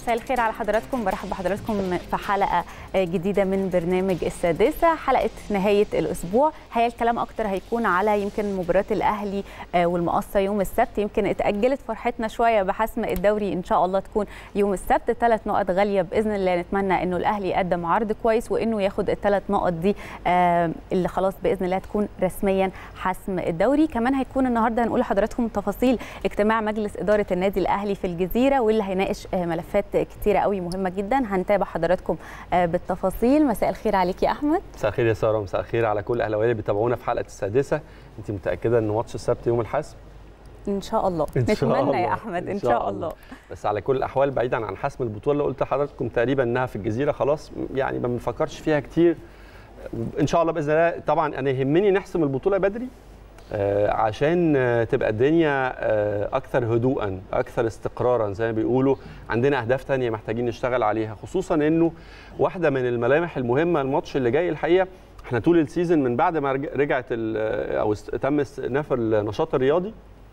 مساء الخير على حضراتكم برحب بحضراتكم في حلقه جديده من برنامج السادسه حلقه نهايه الاسبوع هي الكلام اكتر هيكون على يمكن مباراه الاهلي والمقصه يوم السبت يمكن اتاجلت فرحتنا شويه بحسم الدوري ان شاء الله تكون يوم السبت ثلاث نقط غاليه باذن الله نتمنى انه الاهلي يقدم عرض كويس وانه ياخد الثلاث نقط دي اللي خلاص باذن الله تكون رسميا حسم الدوري كمان هيكون النهارده هنقول لحضراتكم تفاصيل اجتماع مجلس اداره النادي الاهلي في الجزيره واللي هيناقش ملفات كتيره قوي مهمه جدا هنتابع حضراتكم بالتفاصيل مساء الخير عليك يا احمد مساء الخير يا ساره ومساء الخير على كل الاهلاويه اللي بيتابعونا في حلقه السادسه انت متاكده ان ماتش السبت يوم الحسم ان شاء الله إن شاء نتمنى الله. يا احمد ان شاء الله بس على كل الاحوال بعيدا عن حسم البطوله اللي قلت لحضراتكم تقريبا انها في الجزيره خلاص يعني ما بنفكرش فيها كتير ان شاء الله باذن الله طبعا انا يهمني نحسم البطوله بدري آه، عشان آه، تبقى الدنيا آه، اكثر هدوءا اكثر استقرارا زي ما بيقولوا عندنا اهداف تانية محتاجين نشتغل عليها خصوصا انه واحده من الملامح المهمه الماتش اللي جاي الحقيقه احنا طول السيزون من بعد ما رج- رجعت ال- او است- تم استئناف النشاط الرياضي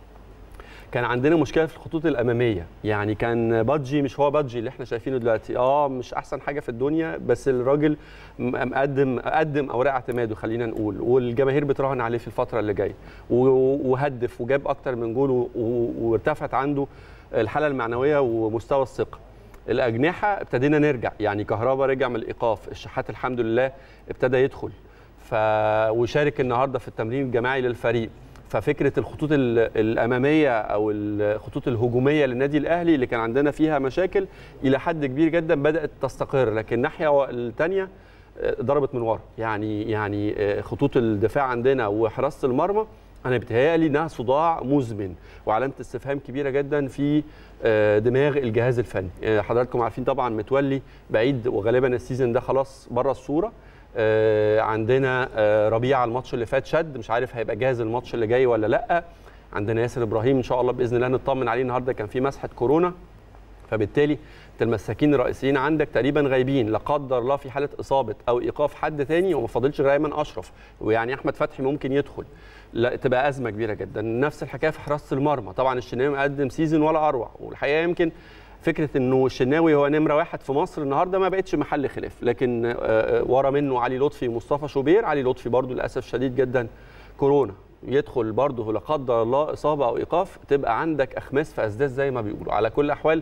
كان عندنا مشكله في الخطوط الاماميه يعني كان بادجي مش هو بادجي اللي احنا شايفينه دلوقتي اه مش احسن حاجه في الدنيا بس الراجل م- مقدم قدم اوراق اعتماده خلينا نقول والجماهير بتراهن عليه في الفتره اللي جايه و- وهدف وجاب اكتر من جول و- و- وارتفعت عنده الحاله المعنويه ومستوى الثقه الاجنحه ابتدينا نرجع يعني كهربا رجع من الايقاف الشحات الحمد لله ابتدى يدخل ف وشارك النهارده في التمرين الجماعي للفريق ففكره الخطوط ال- الاماميه او الخطوط الهجوميه للنادي الاهلي اللي كان عندنا فيها مشاكل الى حد كبير جدا بدات تستقر لكن الناحيه الثانيه ضربت من ورا يعني يعني آه، خطوط الدفاع عندنا وحراسه المرمى انا بيتهيألي انها صداع مزمن وعلامه استفهام كبيره جدا في آه، دماغ الجهاز الفني آه، حضراتكم عارفين طبعا متولي بعيد وغالبا السيزون ده خلاص بره الصوره آه، عندنا آه، ربيعه الماتش اللي فات شد مش عارف هيبقى جاهز الماتش اللي جاي ولا لا عندنا ياسر ابراهيم ان شاء الله باذن الله نطمن عليه النهارده كان في مسحه كورونا فبالتالي انت المساكين الرئيسيين عندك تقريبا غايبين لا قدر الله في حاله اصابه او ايقاف حد تاني وما فاضلش غير ايمن اشرف ويعني احمد فتحي ممكن يدخل لا تبقى ازمه كبيره جدا نفس الحكايه في حراسه المرمى طبعا الشناوي مقدم سيزون ولا اروع والحقيقه يمكن فكره انه الشناوي هو نمره واحد في مصر النهارده ما بقتش محل خلاف لكن آه، آه، ورا منه علي لطفي ومصطفى شوبير علي لطفي برضو للاسف شديد جدا كورونا يدخل برضه لا قدر الله اصابه او ايقاف تبقى عندك اخماس في اسداس زي ما بيقولوا على كل الاحوال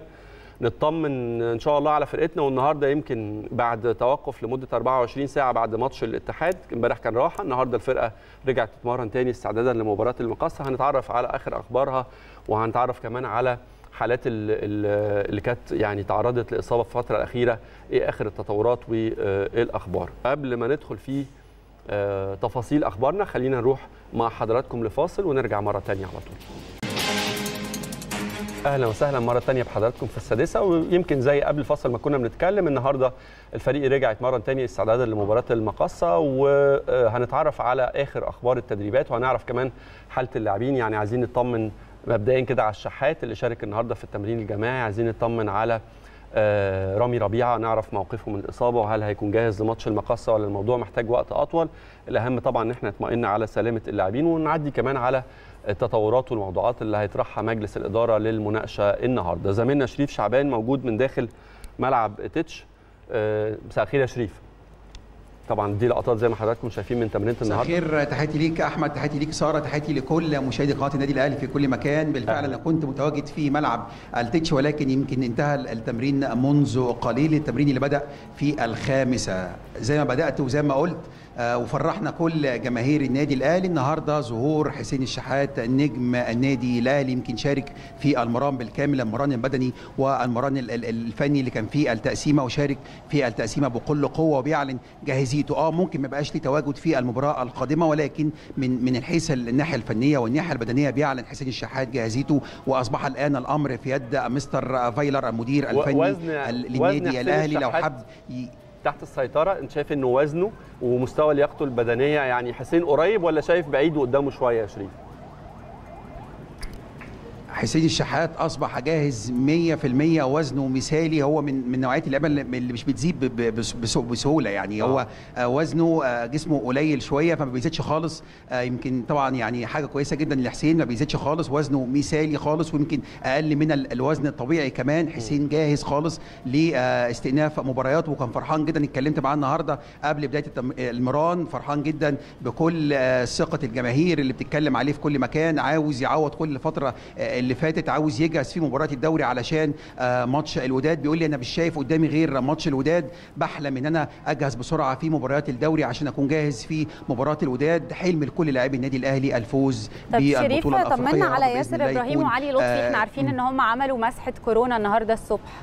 نطمن ان شاء الله على فرقتنا والنهارده يمكن بعد توقف لمده 24 ساعه بعد ماتش الاتحاد امبارح كان راحه النهارده الفرقه رجعت تتمرن تاني استعدادا لمباراه المقصه هنتعرف على اخر اخبارها وهنتعرف كمان على حالات ال- ال- اللي كانت يعني تعرضت لاصابه في الفتره الاخيره ايه اخر التطورات وايه الاخبار قبل ما ندخل في آه، تفاصيل اخبارنا خلينا نروح مع حضراتكم لفاصل ونرجع مره تانية على طول اهلا وسهلا مره تانية بحضراتكم في السادسه ويمكن زي قبل الفصل ما كنا بنتكلم النهارده الفريق رجع يتمرن تاني استعدادا لمباراه المقصه وهنتعرف على اخر اخبار التدريبات وهنعرف كمان حاله اللاعبين يعني عايزين نطمن مبدئيا كده على الشحات اللي شارك النهارده في التمرين الجماعي عايزين نطمن على آه، رامي ربيعه نعرف موقفه من الاصابه وهل هيكون جاهز لماتش المقصه ولا الموضوع محتاج وقت اطول الاهم طبعا ان احنا نطمئن على سلامه اللاعبين ونعدي كمان على التطورات والموضوعات اللي هيطرحها مجلس الاداره للمناقشه النهارده زميلنا شريف شعبان موجود من داخل ملعب تتش آه، مساء الخير يا شريف طبعا دي لقطات زي ما حضراتكم شايفين من تمرينه مساء النهارده الخير تحياتي ليك احمد تحياتي ليك ساره تحياتي لكل مشاهدي قناه النادي الاهلي في كل مكان بالفعل أهلا. انا كنت متواجد في ملعب التتش ولكن يمكن انتهى التمرين منذ قليل التمرين اللي بدا في الخامسه زي ما بدات وزي ما قلت آه، وفرحنا كل جماهير النادي الاهلي النهارده ظهور حسين الشحات نجم النادي الاهلي يمكن شارك في المران بالكامل المران البدني والمران ال- ال- الفني اللي كان فيه التقسيمه وشارك في التقسيمه بكل قوه وبيعلن جاهزيته اه ممكن ما يبقاش ليه تواجد في المباراه القادمه ولكن من من حيث الناحيه الفنيه والناحيه البدنيه بيعلن حسين الشحات جاهزيته واصبح الان الامر في يد مستر فايلر المدير و- الفني وزن- ال- وزن للنادي حسين الاهلي لو الشحات حب ي- تحت السيطره انت شايف انه وزنه ومستوى لياقته البدنيه يعني حسين قريب ولا شايف بعيد وقدامه شويه يا شريف حسين الشحات اصبح جاهز 100% وزنه مثالي هو من من نوعيه اللعيبه اللي مش بتزيد ب- ب- بس- بس- بسهوله يعني آه. هو آه، وزنه آه، جسمه قليل شويه فما بيزيدش خالص آه، يمكن طبعا يعني حاجه كويسه جدا لحسين ما بيزيدش خالص وزنه مثالي خالص ويمكن اقل من ال- الوزن الطبيعي كمان حسين جاهز خالص لاستئناف مبارياته وكان فرحان جدا اتكلمت معاه النهارده قبل بدايه التم- المران فرحان جدا بكل آه، ثقه الجماهير اللي بتتكلم عليه في كل مكان عاوز يعوض كل فتره آه، اللي فاتت عاوز يجهز في مباراه الدوري علشان آه، ماتش الوداد بيقول لي انا مش شايف قدامي غير ماتش الوداد بحلم ان انا اجهز بسرعه في مباريات الدوري عشان اكون جاهز في مباراه الوداد حلم لكل لاعبي النادي الاهلي الفوز طب شريف بالبطوله الافريقيه طمنا يا رب على بإذن ياسر الله ابراهيم يكون، وعلي لطفي آه، احنا عارفين ان هم عملوا مسحه كورونا النهارده الصبح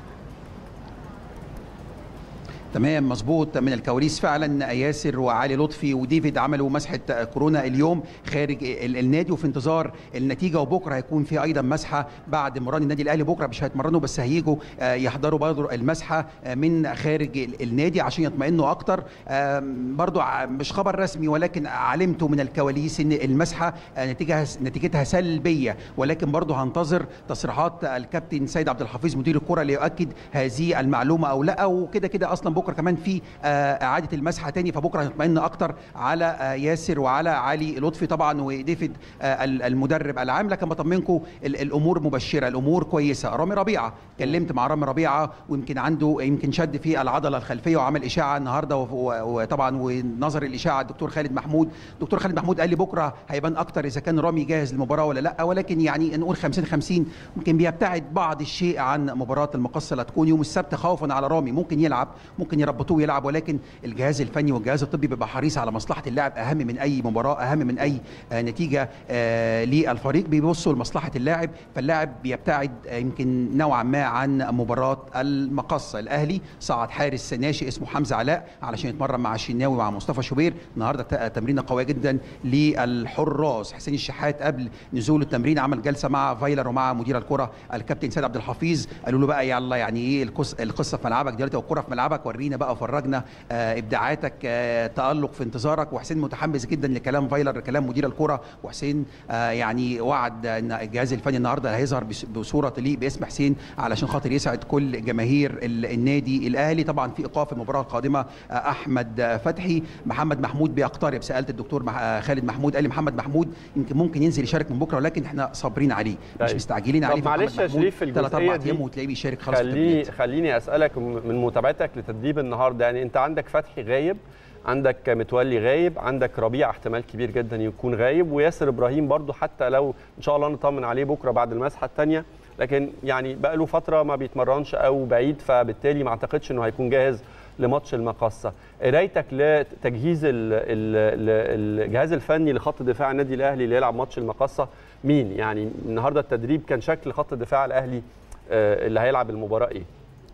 تمام مظبوط من الكواليس فعلا ياسر وعلي لطفي وديفيد عملوا مسحه كورونا اليوم خارج ال- النادي وفي انتظار النتيجه وبكره هيكون في ايضا مسحه بعد مران النادي الاهلي بكره مش هيتمرنوا بس هيجوا آه، يحضروا برضه المسحه آه، من خارج ال- النادي عشان يطمئنوا اكتر آم، برضو ع- مش خبر رسمي ولكن علمت من الكواليس ان المسحه آه، نتيجها نتيجتها سلبيه ولكن برضو هنتظر تصريحات الكابتن سيد عبد الحفيظ مدير الكره ليؤكد هذه المعلومه او لا وكده كده اصلا بكره كمان في آه، اعاده المسحه تاني فبكره هنطمئن اكتر على آه، ياسر وعلى علي لطفي طبعا وديفيد آه، ال- المدرب العام لكن بطمنكم ال- الامور مبشره الامور كويسه رامي ربيعه كلمت مع رامي ربيعه ويمكن عنده يمكن شد في العضله الخلفيه وعمل اشاعه النهارده و- و- وطبعا ونظر الاشاعه الدكتور خالد محمود دكتور خالد محمود قال لي بكره هيبان اكتر اذا كان رامي جاهز للمباراه ولا لا ولكن يعني نقول 50 50 ممكن بيبتعد بعض الشيء عن مباراه المقصه اللي هتكون يوم السبت خوفا على رامي ممكن يلعب ممكن يربطوه يلعب ولكن الجهاز الفني والجهاز الطبي بيبقى حريص على مصلحه اللاعب اهم من اي مباراه اهم من اي آه، نتيجه آه، للفريق بيبصوا لمصلحه اللاعب فاللاعب بيبتعد آه، يمكن نوعا ما عن مباراه المقصه الاهلي صعد حارس ناشئ اسمه حمزه علاء علشان يتمرن مع الشناوي ومع مصطفى شوبير النهارده ت- تمرينه قويه جدا للحراس حسين الشحات قبل نزول التمرين عمل جلسه مع فايلر ومع مدير الكره الكابتن سيد عبد الحفيظ قالوا له بقى يلا يعني ايه القص- القصه في ملعبك دلوقتي والكره في ملعبك ورينا بقى فرجنا آه، ابداعاتك آه، تالق في انتظارك وحسين متحمس جدا لكلام فايلر كلام مدير الكره وحسين آه، يعني وعد ان الجهاز الفني النهارده هيظهر بس- بصوره تليق باسم حسين علشان خاطر يسعد كل جماهير ال- النادي الاهلي طبعا في ايقاف المباراه القادمه آه، احمد آه، فتحي محمد محمود بيقترب سالت الدكتور مح- آه، خالد محمود قال لي محمد محمود يمكن ممكن ينزل يشارك من بكره ولكن احنا صابرين عليه مش طيب. مستعجلين طب عليه معلش يا شريف في ثلاث الجزئية اربع دي ايام وتلاقيه بيشارك خلاص في خليني التدريبات. خليني اسالك من متابعتك لتدريب النهارده يعني انت عندك فتحي غايب عندك متولي غايب عندك ربيع احتمال كبير جدا يكون غايب وياسر ابراهيم برضو حتى لو ان شاء الله نطمن عليه بكره بعد المسحه الثانيه لكن يعني بقى له فتره ما بيتمرنش او بعيد فبالتالي ما اعتقدش انه هيكون جاهز لماتش المقصه قرايتك لتجهيز ال- ال- الجهاز الفني لخط دفاع النادي الاهلي اللي يلعب ماتش المقصه مين يعني النهارده التدريب كان شكل خط دفاع الاهلي آه، اللي هيلعب المباراه ايه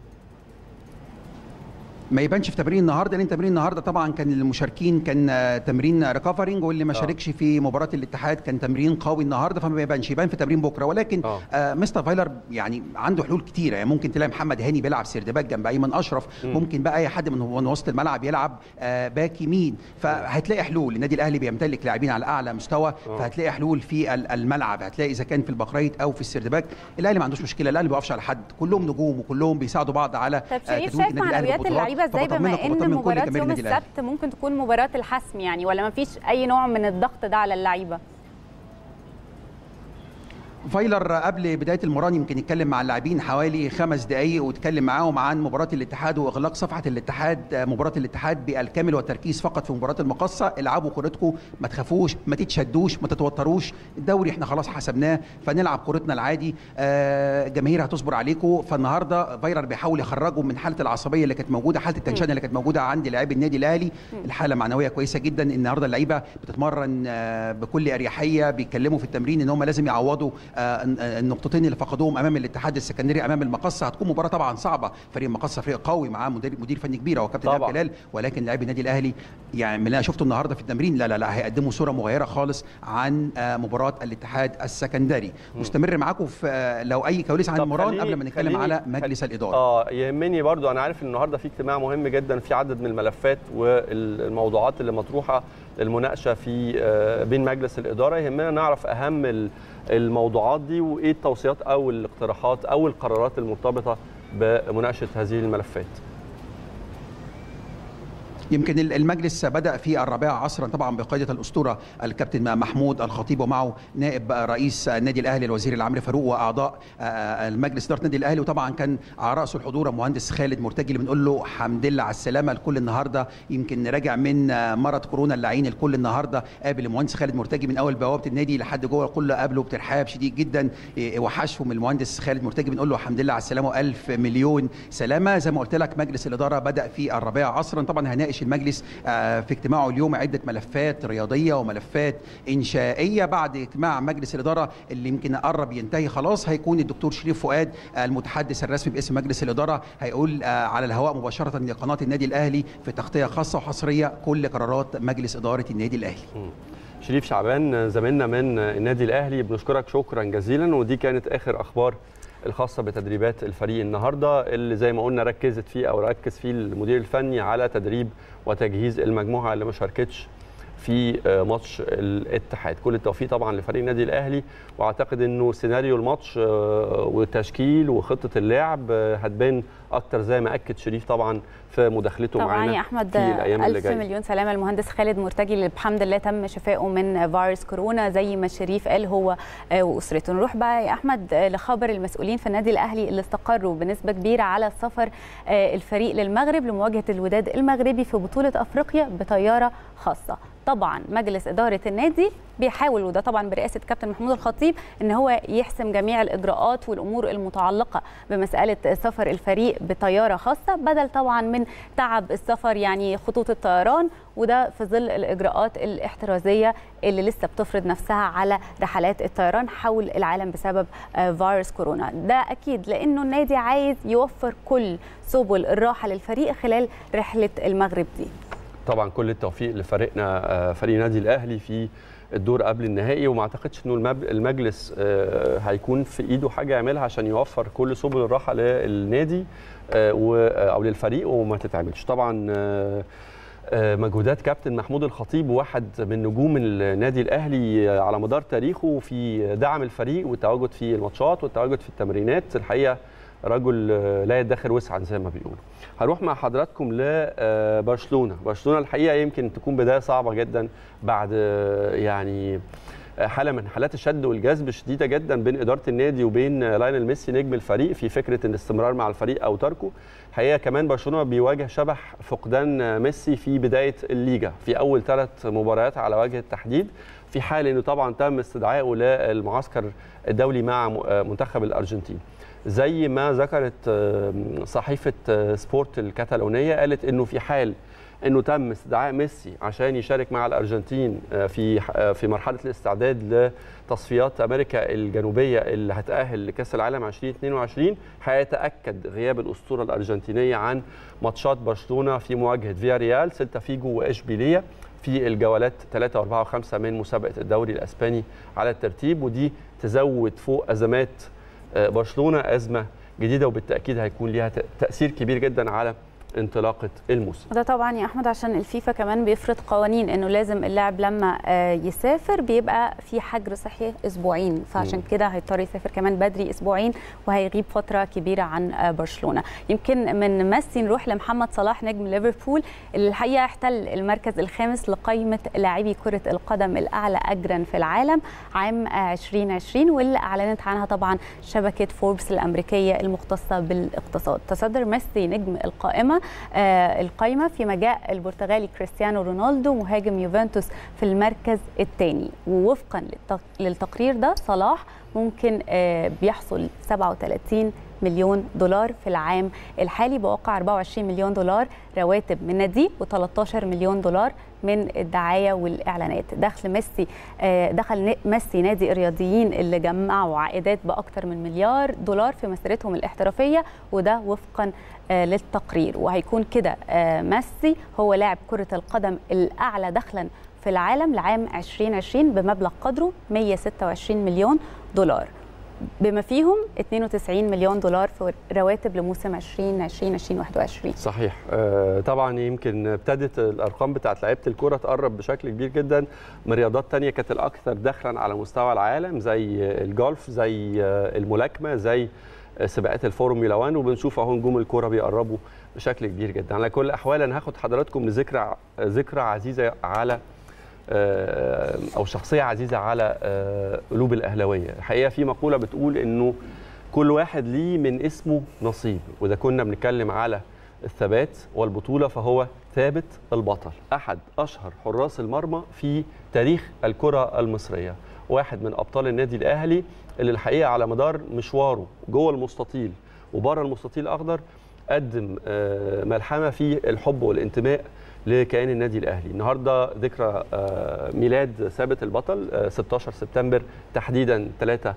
ما يبانش في تمرين النهارده لان تمرين النهارده طبعا كان المشاركين كان آه، تمرين ريكفرنج واللي ما آه. شاركش في مباراه الاتحاد كان تمرين قوي النهارده فما يبانش يبان في تمرين بكره ولكن آه. آه مستر فايلر يعني عنده حلول كتيره يعني ممكن تلاقي محمد هاني بيلعب سيردباك جنب ايمن اشرف مم. ممكن بقى اي حد من من وسط الملعب يلعب آه باك يمين فهتلاقي حلول النادي الاهلي بيمتلك لاعبين على اعلى مستوى آه. فهتلاقي حلول في ال- الملعب هتلاقي اذا كان في البقريت او في السيردباك الاهلي ما عندوش مشكله الاهلي ما بيقفش على حد كلهم نجوم وكلهم بيساعدوا بعض على طيب آه، شريف تتويج شايف النادي الأهلي معنويات بالبطولات. اللعيبه ازاي فبطمنك بما ان وبطمن كل مباراه جماهير يوم النادي الأهلي. السبت ممكن تكون مباراه الحسم يعني ولا ما فيش اي نوع من الضغط ده على اللعيبه فايلر قبل بدايه المران يمكن يتكلم مع اللاعبين حوالي خمس دقائق واتكلم معاهم عن مباراه الاتحاد واغلاق صفحه الاتحاد مباراه الاتحاد بالكامل والتركيز فقط في مباراه المقصه العبوا كورتكم ما تخافوش ما تتشدوش ما تتوتروش الدوري احنا خلاص حسبناه فنلعب كورتنا العادي آه، الجماهير هتصبر عليكم فالنهارده فايلر بيحاول يخرجهم من حاله العصبيه اللي كانت موجوده حاله التنشن اللي كانت موجوده عند لاعبي النادي الاهلي الحاله معنويه كويسه جدا النهارده اللعيبه بتتمرن آه، بكل اريحيه بيتكلموا في التمرين ان هم لازم يعوضوا آه، النقطتين اللي فقدوهم امام الاتحاد السكندري امام المقصه هتكون مباراه طبعا صعبه فريق المقصه فريق قوي معاه مدير مدير فني كبير هو كابتن طبعاً. إيهاب جلال ولكن لاعبي النادي الاهلي يعني من اللي انا شفته النهارده في التمرين لا لا لا هيقدموا صوره مغايره خالص عن آه، مباراه الاتحاد السكندري مستمر معاكم في آه، لو اي كواليس عن طب المران خليني- قبل ما نتكلم خليني- على مجلس الاداره اه يهمني برضو انا عارف ان النهارده في اجتماع مهم جدا في عدد من الملفات والموضوعات اللي مطروحه للمناقشه في آه، بين مجلس الاداره يهمنا نعرف اهم ال- الموضوعات الموضوعات دي وايه التوصيات او الاقتراحات او القرارات المرتبطه بمناقشه هذه الملفات يمكن المجلس بدا في الرابعه عصرا طبعا بقياده الاسطوره الكابتن محمود الخطيب ومعه نائب رئيس النادي الاهلي الوزير العمري فاروق واعضاء المجلس اداره النادي الاهلي وطبعا كان على راسه الحضور المهندس خالد مرتجي اللي بنقول له حمد لله على السلامه الكل النهارده يمكن راجع من مرض كورونا اللعين الكل النهارده قابل المهندس خالد مرتجي من اول بوابه النادي لحد جوه الكل قابله بترحاب شديد جدا وحشهم المهندس خالد مرتجي بنقول له حمد لله على السلامه والف مليون سلامه زي ما قلت لك مجلس الاداره بدا في الرابعه عصرا طبعا هناقش المجلس في اجتماعه اليوم عده ملفات رياضيه وملفات انشائيه بعد اجتماع مجلس الاداره اللي يمكن قرب ينتهي خلاص هيكون الدكتور شريف فؤاد المتحدث الرسمي باسم مجلس الاداره هيقول على الهواء مباشره لقناه النادي الاهلي في تغطيه خاصه وحصريه كل قرارات مجلس اداره النادي الاهلي. شريف شعبان زميلنا من النادي الاهلي بنشكرك شكرا جزيلا ودي كانت اخر اخبار الخاصة بتدريبات الفريق النهاردة اللي زي ما قلنا ركزت فيه أو ركز فيه المدير الفني على تدريب وتجهيز المجموعة اللي ما شاركتش في ماتش الاتحاد كل التوفيق طبعا لفريق النادي الاهلي واعتقد انه سيناريو الماتش والتشكيل وخطه اللعب هتبان اكتر زي ما اكد شريف طبعا في مداخلته طبعا معانا يا احمد في الايام اللي الف جايه مليون سلامه المهندس خالد مرتجي اللي بحمد الله تم شفائه من فيروس كورونا زي ما شريف قال هو واسرته نروح بقى يا احمد لخبر المسؤولين في النادي الاهلي اللي استقروا بنسبه كبيره على سفر الفريق للمغرب لمواجهه الوداد المغربي في بطوله افريقيا بطياره خاصه طبعا مجلس اداره النادي بيحاول وده طبعا برئاسه كابتن محمود الخطيب ان هو يحسم جميع الاجراءات والامور المتعلقه بمساله سفر الفريق بطياره خاصه بدل طبعا من تعب السفر يعني خطوط الطيران وده في ظل الاجراءات الاحترازيه اللي لسه بتفرض نفسها على رحلات الطيران حول العالم بسبب فيروس كورونا ده اكيد لانه النادي عايز يوفر كل سبل الراحه للفريق خلال رحله المغرب دي طبعا كل التوفيق لفريقنا فريق النادي الاهلي في الدور قبل النهائي وما اعتقدش انه المجلس هيكون في ايده حاجه يعملها عشان يوفر كل سبل الراحه للنادي او للفريق وما تتعملش طبعا مجهودات كابتن محمود الخطيب واحد من نجوم النادي الاهلي على مدار تاريخه في دعم الفريق والتواجد في الماتشات والتواجد في التمرينات الحقيقه رجل لا يدخر وسعا زي ما بيقولوا هروح مع حضراتكم لبرشلونه برشلونه الحقيقه يمكن تكون بدايه صعبه جدا بعد يعني حاله من حالات الشد والجذب شديده جدا بين اداره النادي وبين لاينل ميسي نجم الفريق في فكره الاستمرار مع الفريق او تركه الحقيقه كمان برشلونه بيواجه شبح فقدان ميسي في بدايه الليجا في اول ثلاث مباريات على وجه التحديد في حال انه طبعا تم استدعائه للمعسكر الدولي مع منتخب الارجنتين زي ما ذكرت صحيفه سبورت الكتالونيه قالت انه في حال انه تم استدعاء ميسي عشان يشارك مع الارجنتين في في مرحله الاستعداد لتصفيات امريكا الجنوبيه اللي هتاهل لكاس العالم 2022 هيتاكد غياب الاسطوره الارجنتينيه عن ماتشات برشلونه في مواجهه فيا ريال سيلتا فيجو واشبيليه في الجولات 3 و4 و5 من مسابقه الدوري الاسباني على الترتيب ودي تزود فوق ازمات برشلونه ازمه جديده وبالتاكيد هيكون ليها تاثير كبير جدا على انطلاقه الموسم وده طبعا يا احمد عشان الفيفا كمان بيفرض قوانين انه لازم اللاعب لما يسافر بيبقى في حجر صحي اسبوعين فعشان كده هيضطر يسافر كمان بدري اسبوعين وهيغيب فتره كبيره عن برشلونه يمكن من ميسي نروح لمحمد صلاح نجم ليفربول اللي الحقيقه احتل المركز الخامس لقائمه لاعبي كره القدم الاعلى اجرا في العالم عام 2020 واللي اعلنت عنها طبعا شبكه فوربس الامريكيه المختصه بالاقتصاد تصدر ميسي نجم القائمه آه القائمه فيما جاء البرتغالي كريستيانو رونالدو مهاجم يوفنتوس في المركز الثاني ووفقا للتقرير ده صلاح ممكن آه بيحصل 37 مليون دولار في العام الحالي بواقع 24 مليون دولار رواتب من نادي و13 مليون دولار من الدعايه والاعلانات دخل ميسي دخل ميسي نادي الرياضيين اللي جمعوا عائدات باكثر من مليار دولار في مسيرتهم الاحترافيه وده وفقا للتقرير وهيكون كده ميسي هو لاعب كره القدم الاعلى دخلا في العالم لعام 2020 بمبلغ قدره 126 مليون دولار بما فيهم 92 مليون دولار في رواتب لموسم 2020 2021 صحيح آه، طبعا يمكن ابتدت الارقام بتاعت لعيبه الكره تقرب بشكل كبير جدا من رياضات تانية كانت الاكثر دخلا على مستوى العالم زي الجولف زي آه، الملاكمه زي آه، سباقات الفورمولا 1 وبنشوف اهو نجوم الكره بيقربوا بشكل كبير جدا على كل الاحوال انا هاخد حضراتكم لذكرى ذكرى عزيزه على آه، او شخصيه عزيزه على آه، قلوب الاهلاويه الحقيقه في مقوله بتقول انه كل واحد ليه من اسمه نصيب واذا كنا بنتكلم على الثبات والبطوله فهو ثابت البطل احد اشهر حراس المرمى في تاريخ الكره المصريه واحد من ابطال النادي الاهلي اللي الحقيقه على مدار مشواره جوه المستطيل وبره المستطيل الاخضر قدم آه، ملحمه في الحب والانتماء لكيان النادي الاهلي النهارده ذكرى آه، ميلاد ثابت البطل آه، 16 سبتمبر تحديدا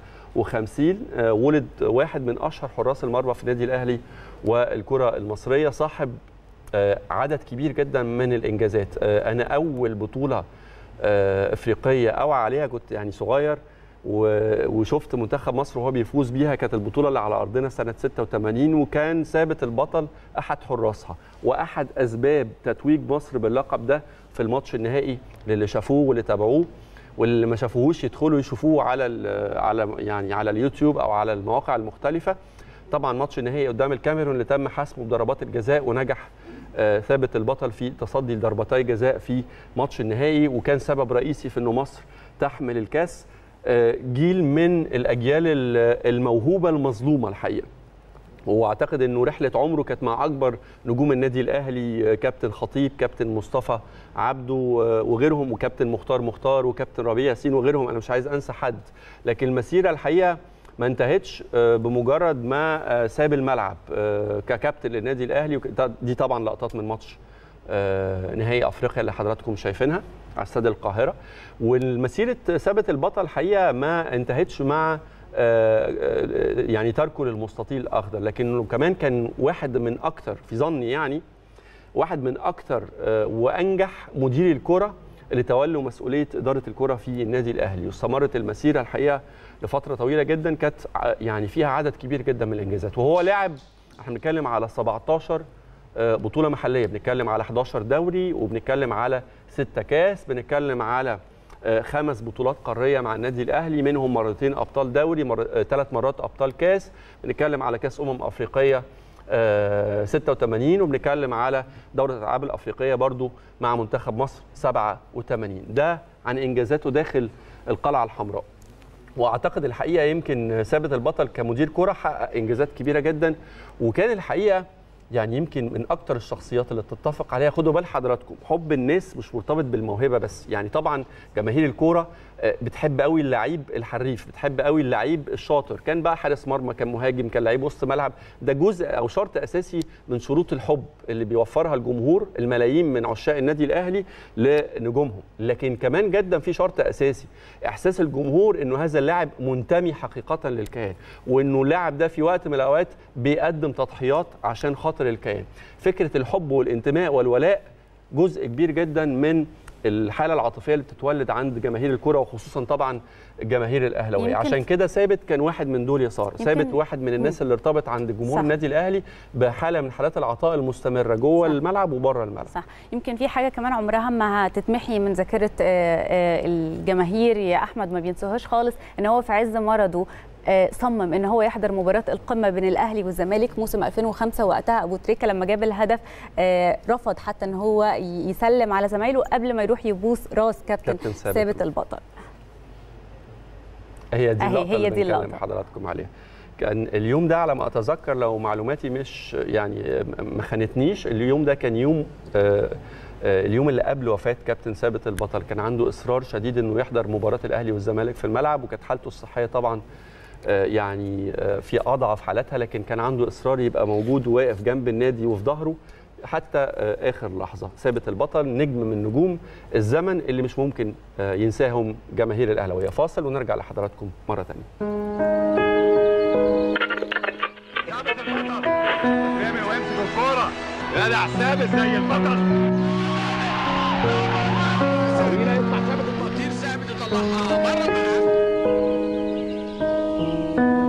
53 آه، ولد واحد من اشهر حراس المرمى في النادي الاهلي والكره المصريه صاحب آه، عدد كبير جدا من الانجازات آه، انا اول بطوله آه، افريقيه اوعى عليها كنت يعني صغير و- وشفت منتخب مصر وهو بيفوز بيها كانت البطوله اللي على ارضنا سنه 86 وكان ثابت البطل احد حراسها واحد اسباب تتويج مصر باللقب ده في الماتش النهائي للي شافوه واللي تابعوه واللي ما شافوهوش يدخلوا يشوفوه على ال- على يعني على اليوتيوب او على المواقع المختلفه طبعا ماتش النهائي قدام الكاميرون اللي تم حسمه بضربات الجزاء ونجح آه، ثابت البطل في تصدي لضربتي جزاء في ماتش النهائي وكان سبب رئيسي في انه مصر تحمل الكاس آه، جيل من الاجيال ال- الموهوبه المظلومه الحقيقه واعتقد انه رحله عمره كانت مع اكبر نجوم النادي الاهلي آه، كابتن خطيب كابتن مصطفى عبده آه، وغيرهم وكابتن مختار مختار وكابتن ربيع ياسين وغيرهم انا مش عايز انسى حد لكن المسيره الحقيقه ما انتهتش آه، بمجرد ما آه، ساب الملعب آه، ككابتن للنادي الاهلي وك- دي طبعا لقطات من ماتش آه، نهائي افريقيا اللي حضراتكم شايفينها على استاد القاهره والمسيره ثابت البطل الحقيقه ما انتهتش مع آه، آه، يعني تركه للمستطيل الاخضر لكنه كمان كان واحد من اكثر في ظني يعني واحد من اكثر آه، وانجح مديري الكره اللي تولوا مسؤوليه اداره الكره في النادي الاهلي واستمرت المسيره الحقيقه لفتره طويله جدا كانت ع- يعني فيها عدد كبير جدا من الانجازات وهو لاعب احنا بنتكلم على 17 آه، بطوله محليه بنتكلم على 11 دوري وبنتكلم على 6 كاس بنتكلم على آه، خمس بطولات قاريه مع النادي الاهلي منهم مرتين ابطال دوري مر... ثلاث مرات ابطال كاس بنتكلم على كاس امم افريقيه آه، 86 وبنتكلم على دوره الالعاب الافريقيه برضو مع منتخب مصر 87 ده عن انجازاته داخل القلعه الحمراء واعتقد الحقيقه يمكن ثابت البطل كمدير كره حقق انجازات كبيره جدا وكان الحقيقه يعني يمكن من اكتر الشخصيات اللي تتفق عليها خدوا بال حضراتكم حب الناس مش مرتبط بالموهبه بس يعني طبعا جماهير الكوره آه، بتحب قوي اللعيب الحريف بتحب قوي اللعيب الشاطر كان بقى حارس مرمى كان مهاجم كان لعيب وسط ملعب ده جزء او شرط اساسي من شروط الحب اللي بيوفرها الجمهور الملايين من عشاق النادي الاهلي لنجومهم لكن كمان جدا في شرط اساسي احساس الجمهور انه هذا اللاعب منتمي حقيقه للكيان وانه اللاعب ده في وقت من الاوقات بيقدم تضحيات عشان خاطر الكيان فكره الحب والانتماء والولاء جزء كبير جدا من الحاله العاطفيه اللي بتتولد عند جماهير الكره وخصوصا طبعا الجماهير الاهلاويه يمكن- عشان كده ثابت كان واحد من دول يسار يمكن- ثابت واحد من الناس اللي ارتبط عند جمهور صح. النادي الاهلي بحاله من حالات العطاء المستمره جوه صح. الملعب وبره الملعب صح يمكن في حاجه كمان عمرها ما هتتمحي من ذاكره آه، آه، الجماهير يا احمد ما بينسوهاش خالص ان هو في عز مرضه آه، صمم ان هو يحضر مباراه القمه بين الاهلي والزمالك موسم 2005 وقتها ابو تريكه لما جاب الهدف آه، رفض حتى ان هو ي- يسلم على زمايله قبل ما يروح يبوس راس كابتن, كابتن ثابت. ثابت البطل هي دي أهي اللقطه هي اللي دي بنكلم اللقطة. حضراتكم عليها كان اليوم ده على ما اتذكر لو معلوماتي مش يعني ما خانتنيش اليوم ده كان يوم آه، آه، اليوم اللي قبل وفاه كابتن ثابت البطل كان عنده اصرار شديد انه يحضر مباراه الاهلي والزمالك في الملعب وكانت حالته الصحيه طبعا آه، يعني آه، في اضعف حالاتها لكن كان عنده اصرار يبقى موجود وواقف جنب النادي وفي ظهره حتى آه، اخر لحظه ثابت البطل نجم من نجوم الزمن اللي مش ممكن آه، ينساهم جماهير الاهلاويه فاصل ونرجع لحضراتكم مره ثانيه رامي ويمسك الكورة جدع ثابت زي البطل سوينا يطلع ثابت التقطير ثابت يطلعها بره الملعب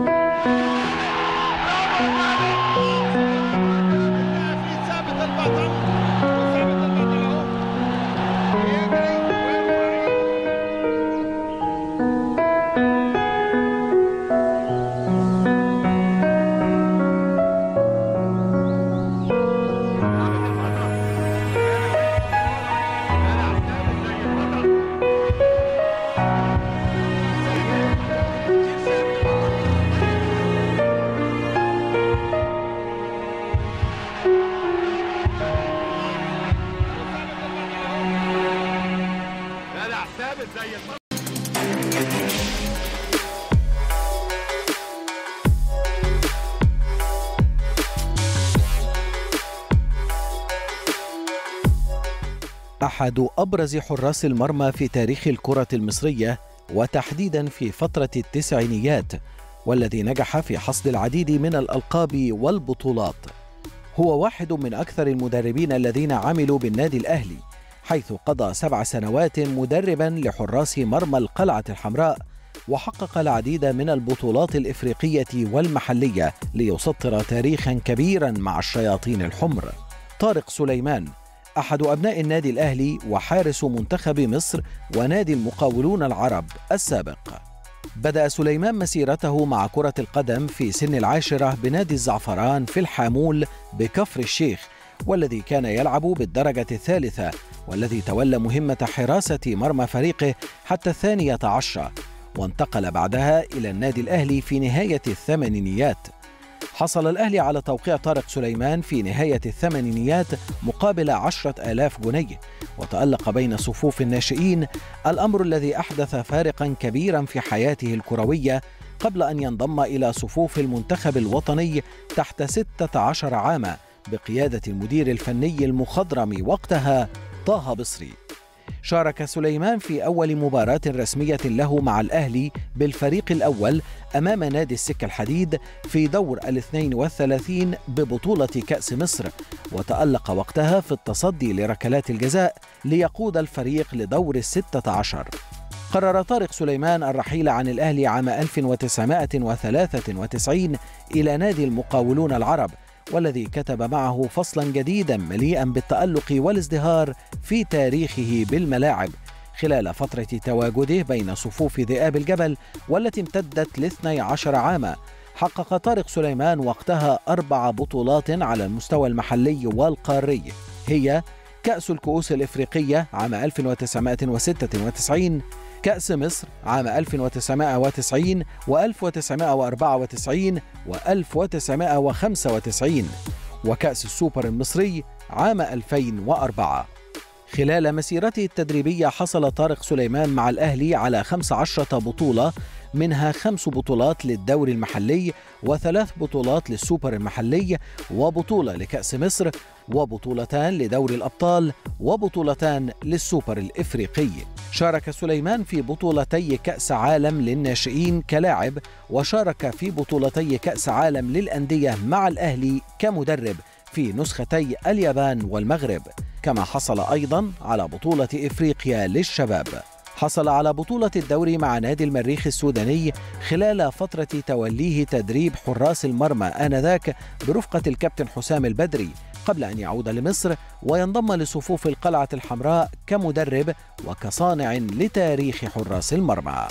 زي الفل أحد أبرز حراس المرمى في تاريخ الكرة المصرية وتحديدا في فترة التسعينيات والذي نجح في حصد العديد من الألقاب والبطولات هو واحد من أكثر المدربين الذين عملوا بالنادي الأهلي حيث قضى سبع سنوات مدربا لحراس مرمى القلعة الحمراء وحقق العديد من البطولات الإفريقية والمحلية ليسطر تاريخا كبيرا مع الشياطين الحمر طارق سليمان أحد أبناء النادي الأهلي وحارس منتخب مصر ونادي المقاولون العرب السابق. بدأ سليمان مسيرته مع كرة القدم في سن العاشرة بنادي الزعفران في الحامول بكفر الشيخ والذي كان يلعب بالدرجة الثالثة والذي تولى مهمة حراسة مرمى فريقه حتى الثانية عشرة وانتقل بعدها إلى النادي الأهلي في نهاية الثمانينيات حصل الأهلي على توقيع طارق سليمان في نهاية الثمانينيات مقابل عشرة آلاف جنيه وتألق بين صفوف الناشئين الأمر الذي أحدث فارقا كبيرا في حياته الكروية قبل أن ينضم إلى صفوف المنتخب الوطني تحت 16 عاما بقيادة المدير الفني المخضرم وقتها طه بصري شارك سليمان في أول مباراة رسمية له مع الأهلي بالفريق الأول أمام نادي السكة الحديد في دور الاثنين والثلاثين ببطولة كأس مصر وتألق وقتها في التصدي لركلات الجزاء ليقود الفريق لدور الستة عشر قرر طارق سليمان الرحيل عن الأهلي عام 1993 إلى نادي المقاولون العرب والذي كتب معه فصلا جديدا مليئا بالتألق والازدهار في تاريخه بالملاعب خلال فترة تواجده بين صفوف ذئاب الجبل والتي امتدت لاثني عشر عاما حقق طارق سليمان وقتها أربع بطولات على المستوى المحلي والقاري هي كأس الكؤوس الإفريقية عام 1996 كأس مصر عام 1990 و1994 و1995 وكأس السوبر المصري عام 2004 خلال مسيرته التدريبية حصل طارق سليمان مع الأهلي على 15 بطولة منها خمس بطولات للدوري المحلي وثلاث بطولات للسوبر المحلي وبطولة لكأس مصر وبطولتان لدوري الأبطال وبطولتان للسوبر الإفريقي شارك سليمان في بطولتي كأس عالم للناشئين كلاعب وشارك في بطولتي كأس عالم للأندية مع الأهلي كمدرب في نسختي اليابان والمغرب كما حصل أيضا على بطولة إفريقيا للشباب حصل على بطولة الدوري مع نادي المريخ السوداني خلال فترة توليه تدريب حراس المرمى آنذاك برفقة الكابتن حسام البدري قبل أن يعود لمصر وينضم لصفوف القلعة الحمراء كمدرب وكصانع لتاريخ حراس المرمى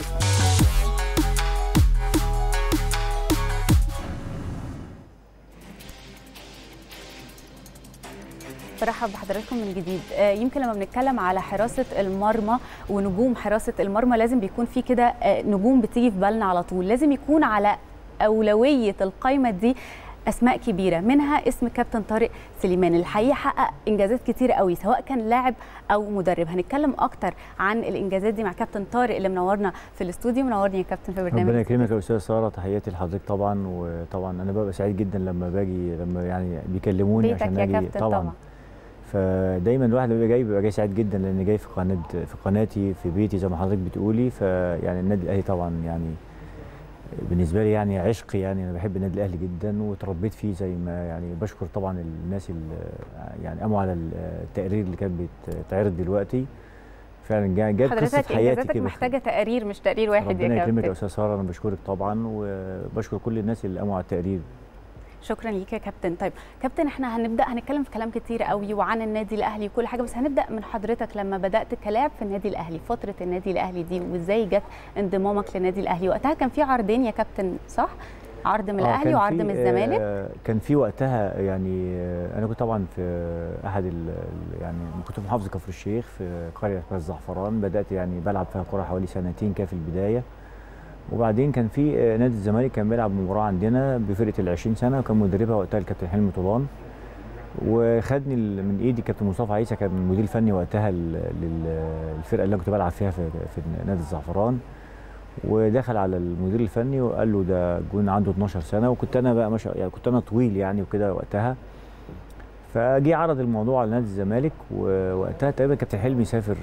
برحب بحضراتكم من جديد آه، يمكن لما بنتكلم على حراسه المرمى ونجوم حراسه المرمى لازم بيكون في كده آه، نجوم بتيجي في بالنا على طول لازم يكون على اولويه القائمه دي اسماء كبيره منها اسم كابتن طارق سليمان الحقيقه حقق انجازات كتيره قوي سواء كان لاعب او مدرب هنتكلم اكتر عن الانجازات دي مع كابتن طارق اللي منورنا في الاستوديو منورني يا كابتن في برنامج ربنا يكرمك يا استاذ ساره تحياتي لحضرتك طبعا وطبعا انا ببقى سعيد جدا لما باجي لما يعني بيكلموني بيتك عشان يا اجي كابتن طبعا فدايما الواحد لما بيبقى جاي بيبقى جاي سعيد جدا لان جاي في قناه في قناتي في بيتي زي ما حضرتك بتقولي فيعني النادي الاهلي طبعا يعني بالنسبه لي يعني عشق يعني انا بحب النادي الاهلي جدا وتربيت فيه زي ما يعني بشكر طبعا الناس اللي يعني قاموا على التقرير اللي كان بيتعرض دلوقتي فعلا جا- جت قصه حضرتك حياتي انجازاتك كده محتاجه تقارير مش تقرير واحد يا ربنا يكرمك يا كابتن استاذ ساره انا بشكرك طبعا وبشكر كل الناس اللي قاموا على التقرير شكرا ليك يا كابتن طيب كابتن احنا هنبدا هنتكلم في كلام كتير قوي وعن النادي الاهلي وكل حاجه بس هنبدا من حضرتك لما بدات كلاعب في النادي الاهلي فتره النادي الاهلي دي وازاي جت انضمامك للنادي الاهلي وقتها كان في عرضين يا كابتن صح عرض من آه، الاهلي كان وعرض في- من الزمالك آه، كان في وقتها يعني آه، انا كنت طبعا في احد ال- ال- يعني كنت في محافظه كفر الشيخ في قريه اسمها الزعفران بدات يعني بلعب فيها كوره حوالي سنتين كده في البدايه وبعدين كان في آه، نادي الزمالك كان بيلعب مباراه عندنا بفرقه ال 20 سنه وكان مدربها وقتها الكابتن حلمي طولان وخدني ال- من ايدي كابتن مصطفى عيسى كان المدير الفني وقتها لل- لل- للفرقه اللي أنا كنت بلعب فيها في, في نادي الزعفران ودخل على المدير الفني وقال له ده جون عنده 12 سنه وكنت انا بقى مش يعني كنت انا طويل يعني وكده وقتها فجي عرض الموضوع على نادي الزمالك ووقتها تقريبا كابتن حلمي سافر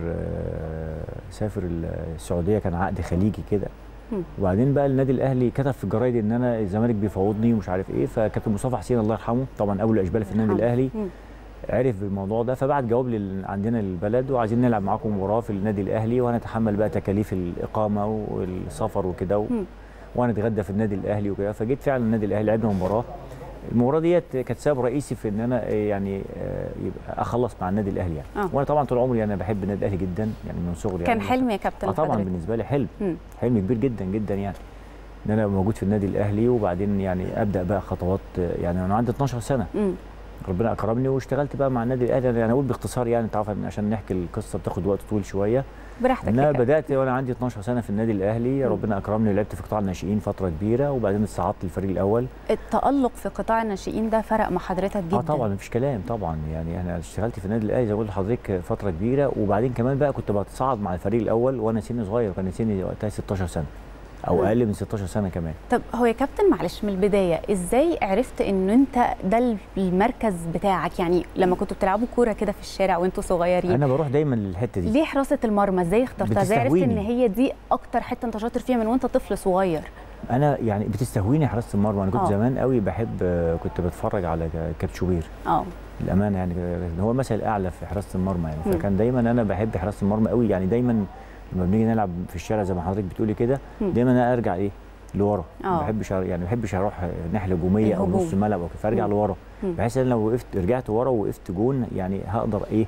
آه، سافر السعوديه كان عقد خليجي كده مم. وبعدين بقى النادي الاهلي كتب في الجرايد ان انا الزمالك بيفاوضني ومش عارف ايه فكابتن مصطفى حسين الله يرحمه طبعا ابو الاشبال في النادي يرحمه. الاهلي مم. عرف بالموضوع ده فبعت جواب لل... عندنا البلد وعايزين نلعب معاكم مباراه في النادي الاهلي وهنتحمل بقى تكاليف الاقامه والسفر وكده و... مم. وهنتغدى في النادي الاهلي وكده فجيت فعلا النادي الاهلي لعبنا مباراه المباراه ديت كانت سبب رئيسي في ان انا يعني آه، يبقى اخلص مع النادي الاهلي يعني آه. وانا طبعا طول عمري انا بحب النادي الاهلي جدا يعني من صغري كان يعني حلم يا كابتن اه طبعا لحضرتك. بالنسبه لي حلم مم. حلم كبير جدا جدا يعني ان انا أبقى موجود في النادي الاهلي وبعدين يعني ابدا بقى خطوات آه، يعني انا عندي 12 سنه مم. ربنا اكرمني واشتغلت بقى مع النادي الاهلي يعني اقول باختصار يعني انت عارف إن عشان نحكي القصه بتاخد وقت طويل شويه براحتك ان يا انا كابتن. بدات وانا عندي 12 سنه في النادي الاهلي مم. ربنا اكرمني ولعبت في قطاع الناشئين فتره كبيره وبعدين اتصعدت للفريق الاول التألق في قطاع الناشئين ده فرق مع حضرتك جدا اه طبعا مفيش كلام طبعا يعني انا اشتغلت في النادي الاهلي زي ما قلت لحضرتك فتره كبيره وبعدين كمان بقى كنت بتصعد مع الفريق الاول وانا سني صغير كان سني وقتها 16 سنه او مم. اقل من 16 سنه كمان طب هو يا كابتن معلش من البدايه ازاي عرفت ان انت ده المركز بتاعك يعني لما كنتوا بتلعبوا كوره كده في الشارع وانتوا صغيرين انا بروح دايما للحته دي ليه حراسه المرمى ازاي اخترتها ازاي عرفت ان بتستهويني. هي دي اكتر حته انت شاطر فيها من وانت طفل صغير انا يعني بتستهويني حراسه المرمى انا كنت آه. زمان قوي بحب آه، كنت بتفرج على كابتن شوبير اه الامانه يعني كان هو المثل الاعلى في حراسه المرمى يعني مم. فكان دايما انا بحب حراسه المرمى قوي يعني دايما لما بنيجي نلعب في الشارع زي ما حضرتك بتقولي كده مم. دايما انا ارجع ايه لورا آه. ما بحبش أر- يعني ما بحبش اروح ناحيه هجوميه او الهجوم. نص ملعب او كده فارجع مم. لورا مم. بحيث ان لو وقفت رجعت ورا ووقفت جون يعني هقدر ايه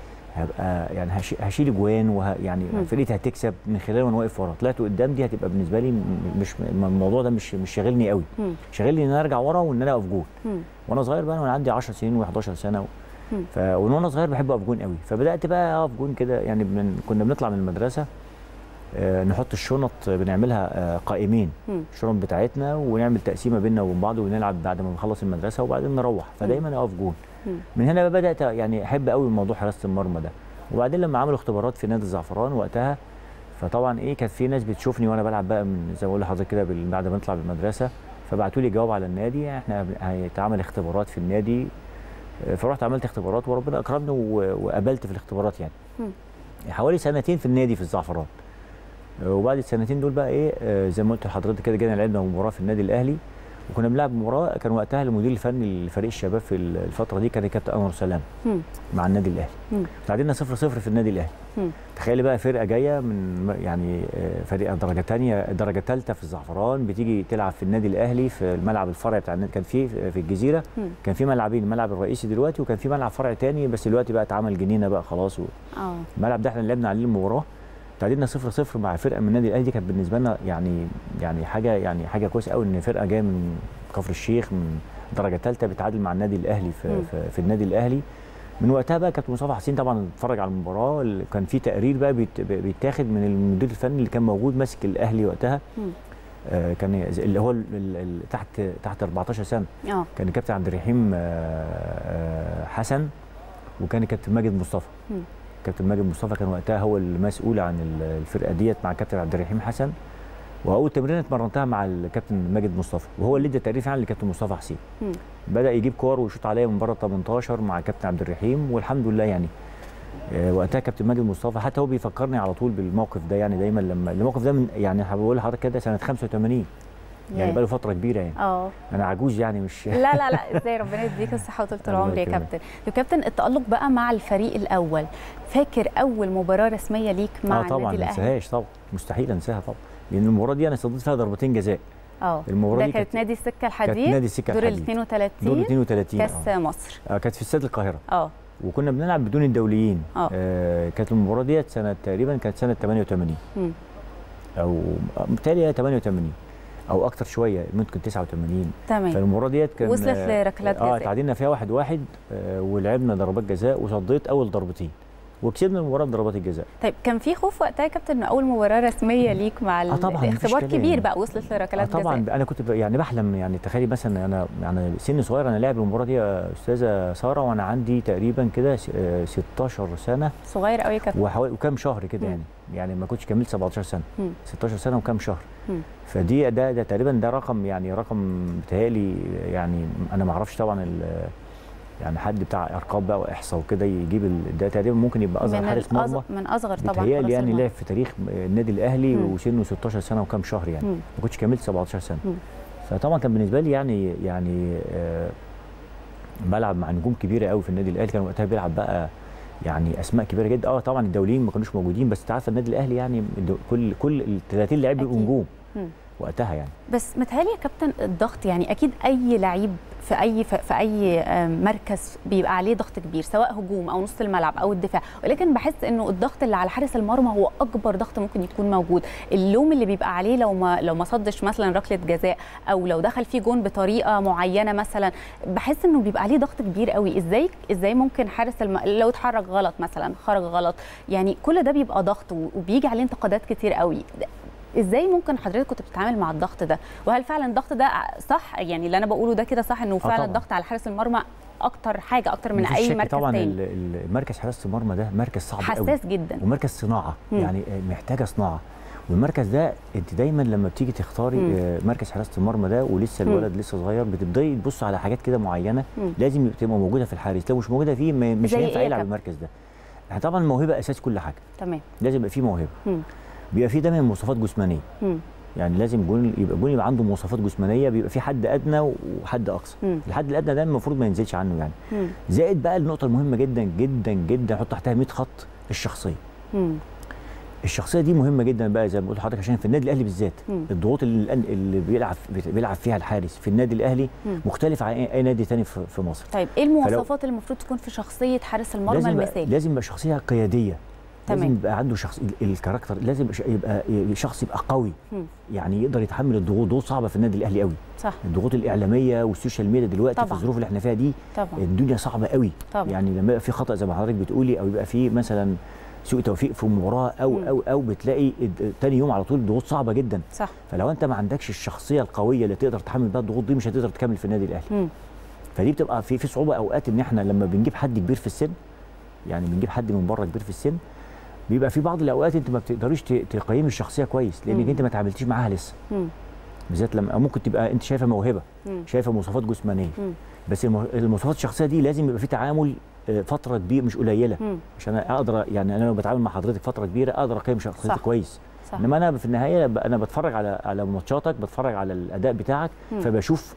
هبقى يعني هش- هشيل جوان وه يعني مم. فرقتي هتكسب من خلال وانا واقف ورا طلعت قدام دي هتبقى بالنسبه لي م- مش الموضوع ده مش مش شاغلني قوي مم. شاغلني ان انا ارجع ورا وان انا اقف جون مم. وانا صغير بقى وانا عندي 10 سنين و11 سنه و... مم. ف... ومن وانا صغير بحب اقف جون قوي فبدات بقى اقف جون كده يعني من... كنا بنطلع من المدرسه آه نحط الشنط بنعملها آه قائمين مم. الشنط بتاعتنا ونعمل تقسيمه بيننا وبين بعض ونلعب بعد ما نخلص المدرسه وبعدين نروح فدايما اقف جون مم. من هنا بقى بدات يعني احب قوي موضوع حراسه المرمى ده وبعدين لما عملوا اختبارات في نادي الزعفران وقتها فطبعا ايه كانت في ناس بتشوفني وانا بلعب بقى من زي ما بقول لحضرتك كده بال- بعد ما نطلع من المدرسه فبعتوا لي جواب على النادي احنا هيتعمل اختبارات في النادي آه، فرحت عملت اختبارات وربنا اكرمني و- وقبلت في الاختبارات يعني مم. حوالي سنتين في النادي في الزعفران آه، وبعد السنتين دول بقى ايه آه، زي ما قلت لحضرتك كده جينا لعبنا مباراه في النادي الاهلي وكنا بنلعب مباراه كان وقتها المدير الفني لفريق الشباب في الفتره دي كان كابتن انور سلام مم. مع النادي الاهلي مم. تعادلنا 0 0 في النادي الاهلي مم. تخيلي بقى فرقه جايه من م- يعني آه، فريق درجه ثانيه درجه ثالثه في الزعفران بتيجي تلعب في النادي الاهلي في الملعب الفرعي بتاع النادي كان في في الجزيره مم. كان في ملعبين الملعب الرئيسي دلوقتي وكان في ملعب فرعي تاني بس دلوقتي بقى اتعمل جنينه بقى خلاص اه الملعب ده احنا اللي لعبنا عليه المباراه تعادلنا 0 0 مع فرقه من النادي الاهلي دي كانت بالنسبه لنا يعني يعني حاجه يعني حاجه كويسه قوي ان فرقه جايه من كفر الشيخ من درجه ثالثه بتعادل مع النادي الاهلي في, مم. في, في النادي الاهلي من وقتها بقى كابتن مصطفى حسين طبعا اتفرج على المباراه اللي كان في تقرير بقى بيت- بيتاخد من المدير الفني اللي كان موجود ماسك الاهلي وقتها مم. آه كان زي- اللي هو ال- ال- ال- تحت تحت 14 سنه اه كان الكابتن عبد الرحيم آه، آه، حسن وكان الكابتن ماجد مصطفى مم. كابتن ماجد مصطفى كان وقتها هو المسؤول عن ال- الفرقه ديت مع الكابتن عبد الرحيم حسن واول تمرين اتمرنتها مع الكابتن ماجد مصطفى وهو اللي ادى التقرير فعلا للكابتن مصطفى حسين مم. بدا يجيب كور ويشوط عليا من بره 18 مع الكابتن عبد الرحيم والحمد لله يعني آه، وقتها كابتن ماجد مصطفى حتى هو بيفكرني على طول بالموقف ده يعني دايما لما الموقف ده من يعني بقول لحضرتك كده سنه 85 يعني ياه. بقاله فتره كبيره يعني اه انا عجوز يعني مش لا لا لا ازاي ربنا يديك الصحه وطول الله العمر يا يكرمك. كابتن يا كابتن التالق بقى مع الفريق الاول فاكر اول مباراه رسميه ليك مع اه طبعا النادي ما الاهلي انساهاش طبعا مستحيل انساها طبعا لان المباراه دي انا صديت فيها ضربتين جزاء اه المباراة ده دي كانت كانت- نادي السكه كانت الحديد نادي السكه دور ال الحديد 32 دور 32 كاس آه. مصر آه كانت في استاد القاهره اه وكنا بنلعب بدون الدوليين آه. آه كانت المباراه ديت سنه تقريبا كانت سنه 88 مم. او بالتالي 88 او اكتر شويه ممكن 89 تمام فالمباراه ديت كان وصلت آه، لركلات اه جزاء. تعادلنا فيها واحد واحد آه ولعبنا ضربات جزاء وصديت اول ضربتين وكسبنا المباراه بضربات الجزاء طيب كان في خوف وقتها يا كابتن إن اول مباراه رسميه ليك مع ال- آه طبعاً، مفيش الاختبار كلام. كبير بقى وصلت آه لركلات طبعا جزاء انا كنت ب- يعني بحلم يعني تخيلي مثلا انا يعني سن صغير انا لاعب المباراه دي يا استاذه ساره وانا عندي تقريبا كده س- آه، 16 سنه صغير قوي يا كابتن وحوالي وكام شهر كده مم. يعني يعني ما كنتش كملت 17 سنه مم. 16 سنه وكام شهر مم. فدي ده ده تقريبا ده رقم يعني رقم بتهيألي يعني انا ما اعرفش طبعا ال- يعني حد بتاع ارقام بقى واحصاء وكده يجيب ال- ده تقريبا ممكن يبقى اصغر من حارس الأصغ- مرمى من اصغر طبعا بتهيألي حراس يعني المرمى. لعب في تاريخ النادي الاهلي مم. وسنه 16 سنه وكام شهر يعني مم. ما كنتش كملت 17 سنه مم. فطبعا كان بالنسبه لي يعني يعني آه بلعب مع نجوم كبيره قوي في النادي الاهلي كان وقتها بيلعب بقى يعني اسماء كبيره جدا اه طبعا الدوليين ما كانوش موجودين بس انت عارف النادي الاهلي يعني الدو- كل كل ال 30 لعيب بيبقوا أكيد. نجوم مم. وقتها يعني بس متهيألي يا كابتن الضغط يعني اكيد اي لعيب في اي في في اي آم، مركز بيبقى عليه ضغط كبير سواء هجوم او نص الملعب او الدفاع ولكن بحس انه الضغط اللي على حارس المرمى هو اكبر ضغط ممكن يكون موجود اللوم اللي بيبقى عليه لو ما لو ما صدش مثلا ركله جزاء او لو دخل فيه جون بطريقه معينه مثلا بحس انه بيبقى عليه ضغط كبير قوي ازاي ازاي ممكن حارس الم... لو اتحرك غلط مثلا خرج غلط يعني كل ده بيبقى ضغط و- وبيجي عليه انتقادات كتير قوي ازاي ممكن حضرتك كنت بتتعامل مع الضغط ده وهل فعلا الضغط ده صح يعني اللي انا بقوله ده كده صح انه فعلا طبعاً. الضغط على حارس المرمى اكتر حاجه اكتر من مفيش اي شك مركز طبعا تاني ال- ال- مركز حراسه المرمى ده مركز صعب قوي حساس جدا ومركز صناعه مم. يعني آه، محتاجه صناعه والمركز ده انت دايما لما بتيجي تختاري مم. آه، مركز حراسه المرمى ده ولسه مم. الولد لسه صغير بتبداي تبص على حاجات كده معينه مم. لازم تبقى موجوده في الحارس لو مش موجوده فيه ما- مش زي هينفع إيه يا يلعب كابتن؟ المركز ده احنا طبعا الموهبه اساس كل حاجه تمام لازم يبقى فيه موهبه مم. بيبقى فيه دايما مواصفات جسمانيه مم. يعني لازم جون يبقى جون يبقى عنده مواصفات جسمانيه بيبقى في حد ادنى وحد اقصى مم. الحد الادنى ده المفروض ما ينزلش عنه يعني مم. زائد بقى النقطه المهمه جدا جدا جدا حط تحتها 100 خط الشخصيه مم. الشخصيه دي مهمه جدا بقى زي ما بقول لحضرتك عشان في النادي الاهلي بالذات مم. الضغوط اللي, اللي بيلعب بيلعب فيها الحارس في النادي الاهلي مم. مختلفه عن اي أي نادي تاني في في مصر طيب ايه المواصفات اللي المفروض تكون في شخصيه حارس المرمى لازم يبقى المثالي لازم يبقى شخصيه قياديه تمام. لازم يبقى عنده شخص ال- الكاركتر لازم يبقى شخص يبقى قوي مم. يعني يقدر يتحمل الضغوط ضغوط صعبه في النادي الاهلي قوي صح الضغوط الاعلاميه والسوشيال ميديا دلوقتي طبعاً. في الظروف اللي احنا فيها دي طبعا الدنيا صعبه قوي طبعاً. يعني لما يبقى في خطا زي ما حضرتك بتقولي او يبقى في مثلا سوء توفيق في مباراه او مم. او او بتلاقي الد- تاني يوم على طول ضغوط صعبه جدا صح فلو انت ما عندكش الشخصيه القويه اللي تقدر تحمل بها الضغوط دي مش هتقدر تكمل في النادي الاهلي مم. فدي بتبقى في في صعوبه اوقات ان احنا لما بنجيب حد كبير في السن يعني بنجيب حد من بره كبير في السن بيبقى في بعض الاوقات انت ما بتقدريش ت- تقيمي الشخصيه كويس لانك مم. انت ما تعاملتيش معاها لسه مم. بالذات لما أو ممكن تبقى انت شايفه موهبه مم. شايفه مواصفات جسمانيه مم. بس المه- المواصفات الشخصيه دي لازم يبقى في تعامل آه، فتره كبيره مش قليله مم. عشان اقدر يعني انا لو بتعامل مع حضرتك فتره كبيره اقدر اقيم شخصيتك صح. كويس صح انما انا في النهايه ب- انا بتفرج على على ماتشاتك بتفرج على الاداء بتاعك مم. فبشوف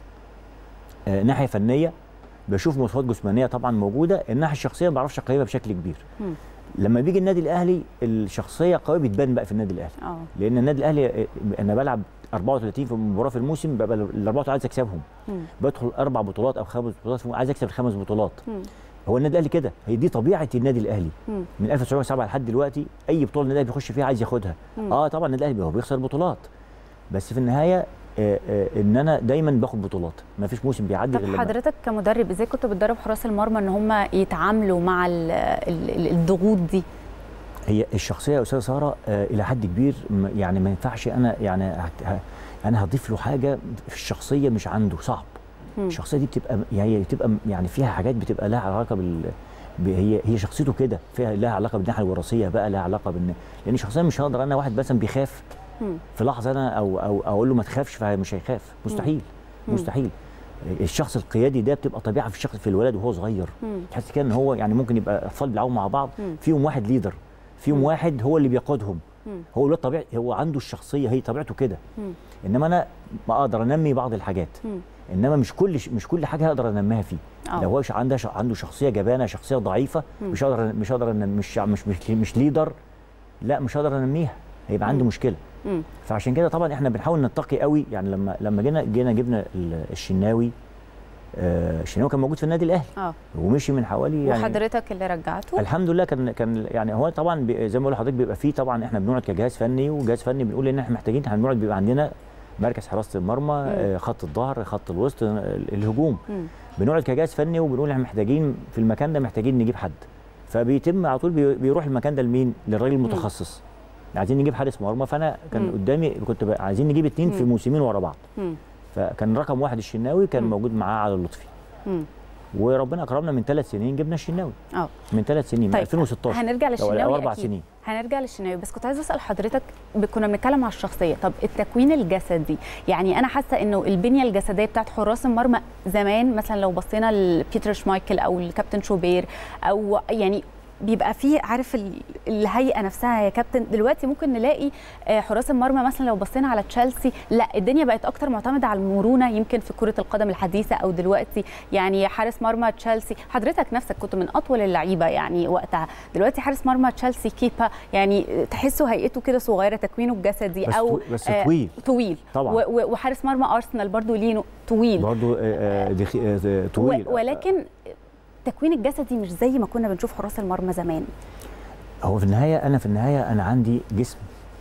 آه، ناحيه فنيه بشوف مواصفات جسمانيه طبعا موجوده الناحيه الشخصيه ما بعرفش اقيمها بشكل كبير مم. لما بيجي النادي الاهلي الشخصيه قويه بتبان بقى في النادي الاهلي اه لان النادي الاهلي آه، انا بلعب 34 في مباراه في الموسم ببقى ال 34 عايز اكسبهم مم. بدخل اربع بطولات او خمس بطولات في- عايز اكسب الخمس بطولات مم. هو النادي الاهلي كده هي دي طبيعه النادي الاهلي مم. من 1907 لحد دلوقتي اي بطوله النادي الاهلي بيخش فيها عايز ياخدها مم. اه طبعا النادي الاهلي هو بيخسر بطولات بس في النهايه آه آه ان انا دايما باخد بطولات ما فيش موسم بيعدي طب غير لما حضرتك كمدرب ازاي كنت بتدرب حراس المرمى ان هم يتعاملوا مع ال- ال- ال- الضغوط دي هي الشخصيه يا استاذه ساره آه الى حد كبير م- يعني ما ينفعش انا يعني هت- ه- انا هضيف له حاجه في الشخصيه مش عنده صعب مم. الشخصيه دي بتبقى يعني بتبقى يعني فيها حاجات بتبقى لها علاقه بال ب- هي هي شخصيته كده فيها لها علاقه بالناحيه الوراثيه بقى لها علاقه بان لان شخصيا مش هقدر انا واحد مثلا بيخاف مم. في لحظه انا او او اقول له ما تخافش فمش هيخاف مستحيل مم. مستحيل الشخص القيادي ده بتبقى طبيعه في الشخص في الولد وهو صغير مم. تحس كده ان هو يعني ممكن يبقى اطفال بيلعبوا مع بعض مم. فيهم واحد ليدر فيهم مم. واحد هو اللي بيقودهم مم. هو الولد طبيعي هو عنده الشخصيه هي طبيعته كده مم. انما انا ما اقدر انمي بعض الحاجات مم. انما مش كل ش- مش كل حاجه هقدر انميها فيه آه. لو هو ش- عنده ش- عنده شخصيه جبانه شخصيه ضعيفه مم. مش هقدر مش هقدر أنم- مش مش مش, مش ليدر لا مش هقدر انميها هيبقى عنده مم. مشكله مم. فعشان كده طبعا احنا بنحاول نتقي قوي يعني لما لما جينا جينا جبنا ال- الشناوي آه الشناوي كان موجود في النادي الاهلي اه ومشي من حوالي يعني وحضرتك اللي رجعته الحمد لله كان كان يعني هو طبعا بي- زي ما بقول لحضرتك بيبقى فيه طبعا احنا بنقعد كجهاز فني وجهاز فني بنقول ان احنا محتاجين احنا بنقعد بيبقى عندنا مركز حراسه المرمى آه، خط الظهر خط الوسط آه، الهجوم مم. بنقعد كجهاز فني وبنقول احنا محتاجين في المكان ده محتاجين نجيب حد فبيتم على طول بي- بيروح المكان ده لمين للراجل المتخصص عايزين نجيب حارس مرمى فانا كان مم. قدامي كنت بقى عايزين نجيب اتنين في مم. موسمين ورا بعض مم. فكان رقم واحد الشناوي كان مم. موجود معاه على اللطفي مم. وربنا اكرمنا من ثلاث سنين جبنا الشناوي اه من ثلاث سنين من طيب 2016 هنرجع أو- للشناوي او اربع أكيد. سنين هنرجع للشناوي بس كنت عايزه اسال حضرتك ب- كنا بنتكلم على الشخصيه طب التكوين الجسدي يعني انا حاسه انه البنيه الجسديه بتاعت حراس المرمى زمان مثلا لو بصينا لبيتر شمايكل او الكابتن شوبير او يعني بيبقى فيه عارف ال- الهيئه نفسها يا كابتن دلوقتي ممكن نلاقي آه، حراس المرمى مثلا لو بصينا على تشيلسي لا الدنيا بقت اكتر معتمده على المرونه يمكن في كره القدم الحديثه او دلوقتي يعني حارس مرمى تشيلسي حضرتك نفسك كنت من اطول اللعيبه يعني وقتها دلوقتي حارس مرمى تشيلسي كيبا يعني تحسه هيئته كده صغيره تكوينه الجسدي بس او طو- بس آه، طويل. طويل طبعاً. و- و- وحارس مرمى ارسنال برضو لينو طويل برضو آه، آه، دخ- آه، طويل و- ولكن التكوين الجسدي مش زي ما كنا بنشوف حراس المرمى زمان هو في النهايه انا في النهايه انا عندي جسم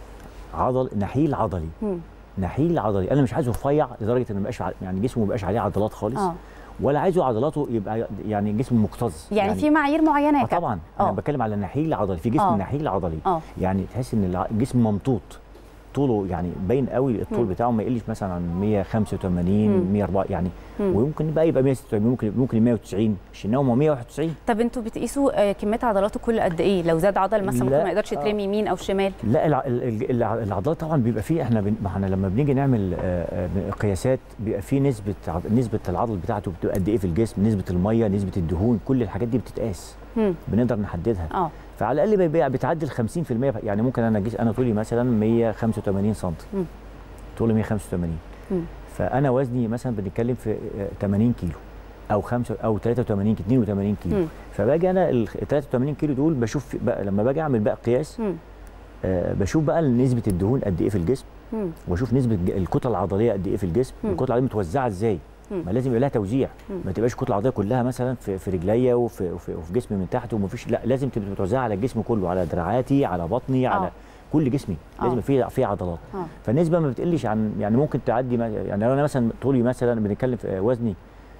عضل نحيل عضلي مم. نحيل عضلي انا مش عايزه رفيع لدرجه ان ما يبقاش ع- يعني جسمه ما يبقاش عليه عضلات خالص اه ولا عايزه عضلاته يبقى يعني جسم مكتظ يعني, في معايير معينه يا آه كابتن طبعا آه. انا بتكلم على النحيل العضلي في جسم آه. نحيل عضلي اه يعني تحس ان الع- الجسم ممطوط طوله يعني باين قوي الطول مم. بتاعه ما يقلش مثلا عن 185 مم. 104 يعني مم. ويمكن بقى يبقى 186 ممكن ممكن 190 الشناوي ما هو 191 طب انتوا بتقيسوا آه، كميه عضلاته كل قد ايه لو زاد عضل مثلا ممكن لا. ما يقدرش يترمي يمين او شمال لا الع- ال- ال- الع- العضلات طبعا بيبقى فيه احنا بن... ما احنا لما بنيجي نعمل آه، آه، قياسات بيبقى فيه نسبه عض- نسبه العضل بتاعته بتبقى قد ايه في الجسم نسبه الميه نسبه الدهون كل الحاجات دي بتتقاس مم. بنقدر نحددها اه فعلى الاقل بيبقى بتعدي ال 50% يعني ممكن انا جيس انا طولي مثلا 185 سم مم. طولي 185 مم. فانا وزني مثلا بنتكلم في آه، 80 كيلو او 5 او 83 كيلو 82 كيلو مم. فباجي انا ال 83 كيلو دول بشوف بقى لما باجي اعمل بقى قياس مم. آه بشوف بقى نسبه الدهون قد ايه في الجسم مم. واشوف نسبه الج- الكتله العضليه قد ايه في الجسم مم. الكتله العضليه متوزعه ازاي مم. ما لازم يبقى لها توزيع مم. ما تبقاش الكتله العضليه كلها مثلا في, في رجليا وفي, وفي, وفي جسمي من تحت ومفيش لا لازم تبقى متوزعه على الجسم كله على دراعاتي على بطني آه. على كل جسمي آه. لازم في في عضلات اه فالنسبه ما بتقلش عن يعني ممكن تعدي ما- يعني لو انا مثلا طولي مثلا بنتكلم في آه، وزني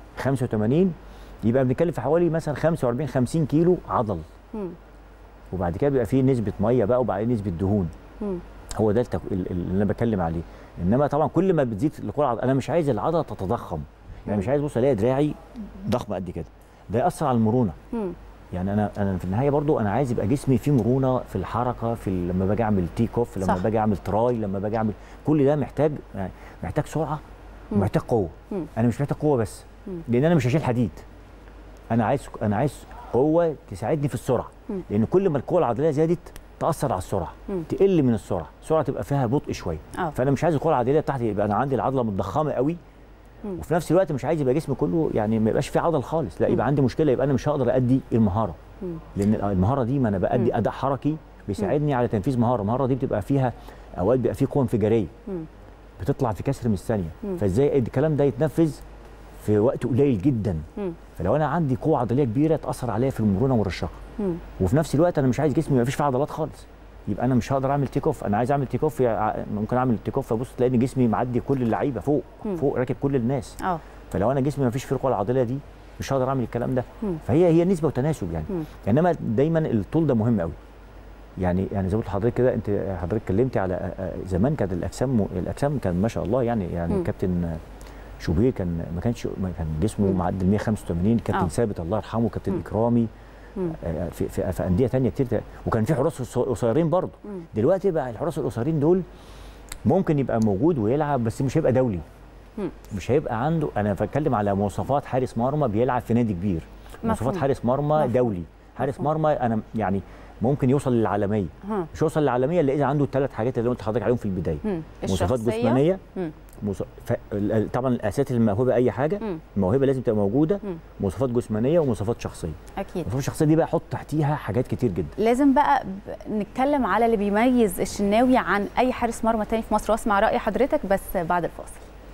85 يبقى بنتكلم في حوالي مثلا 45 50 كيلو عضل مم. وبعد كده بيبقى فيه نسبه ميه بقى وبعدين نسبه دهون مم. هو ده التك... ال- ال- اللي انا بتكلم عليه انما طبعا كل ما بتزيد القوه العض... انا مش عايز العضله تتضخم يعني مش عايز بص الاقي دراعي ضخم قد كده ده ياثر على المرونه مم. يعني انا انا في النهايه برضو انا عايز يبقى جسمي فيه مرونه في الحركه في ال- لما باجي اعمل تيك اوف لما صح. باجي اعمل تراي لما باجي اعمل كل ده محتاج يعني محتاج سرعه مم. ومحتاج قوه مم. انا مش محتاج قوه بس مم. لان انا مش هشيل حديد انا عايز انا عايز قوه تساعدني في السرعه مم. لان كل ما القوه العضليه زادت تاثر على السرعه مم. تقل من السرعه السرعه تبقى فيها بطء شويه اه فانا مش عايز القوه العضليه بتاعتي يبقى انا عندي العضله متضخمه قوي مم. وفي نفس الوقت مش عايز يبقى جسمي كله يعني ما يبقاش فيه عضل خالص لا مم. يبقى عندي مشكله يبقى انا مش هقدر ادي المهاره مم. لان المهاره دي ما انا مم. بادي اداء حركي بيساعدني على تنفيذ مهاره المهاره دي بتبقى فيها اوقات بيبقى فيه قوه انفجاريه مم. بتطلع في كسر من الثانيه مم. فازاي الكلام ده يتنفذ في وقت قليل جدا مم. فلو انا عندي قوه عضليه كبيره تاثر عليا في المرونه والرشاقه مم. وفي نفس الوقت انا مش عايز جسمي ما فيش فيه عضلات خالص يبقى انا مش هقدر اعمل تيك اوف انا عايز اعمل تيك اوف يع- ممكن اعمل تيك اوف ابص تلاقي إن جسمي معدي كل اللعيبه فوق مم. فوق راكب كل الناس اه فلو انا جسمي ما فيش فيه القوه العضليه دي مش هقدر اعمل الكلام ده مم. فهي هي نسبه وتناسب يعني مم. انما دايما الطول ده مهم قوي يعني يعني زي ما قلت لحضرتك كده انت حضرتك اتكلمتي على آه، آه، زمان كانت الاجسام الاجسام كان ما شاء الله يعني يعني مم. كابتن آه، شوبير كان ما كانش ما كان جسمه مم. معدل 185 كابتن آه. ثابت الله يرحمه كابتن مم. اكرامي مم. آه، في في, في انديه ثانيه كتير تا- وكان في حراس قص- قصيرين برضه مم. دلوقتي بقى الحراس القصيرين دول ممكن يبقى موجود ويلعب بس مش هيبقى دولي مم. مش هيبقى عنده انا بتكلم على مواصفات حارس مرمى بيلعب في نادي كبير مواصفات مفهوم. حارس مرمى مفهوم. دولي حارس مفهوم. مرمى انا يعني ممكن يوصل للعالميه ها. مش يوصل للعالميه الا اذا عنده الثلاث حاجات اللي قلت لحضرتك عليهم في البدايه مم. مواصفات الشخصية. جسمانيه مم. مص... ف... ال- طبعا الاساس الموهبه اي حاجه مم. الموهبه لازم تبقى موجوده مم. مواصفات جسمانيه ومواصفات شخصيه اكيد المواصفات الشخصيه دي بقى حط تحتيها حاجات كتير جدا لازم بقى ب- نتكلم على اللي بيميز الشناوي عن اي حارس مرمى تاني في مصر واسمع راي حضرتك بس بعد الفاصل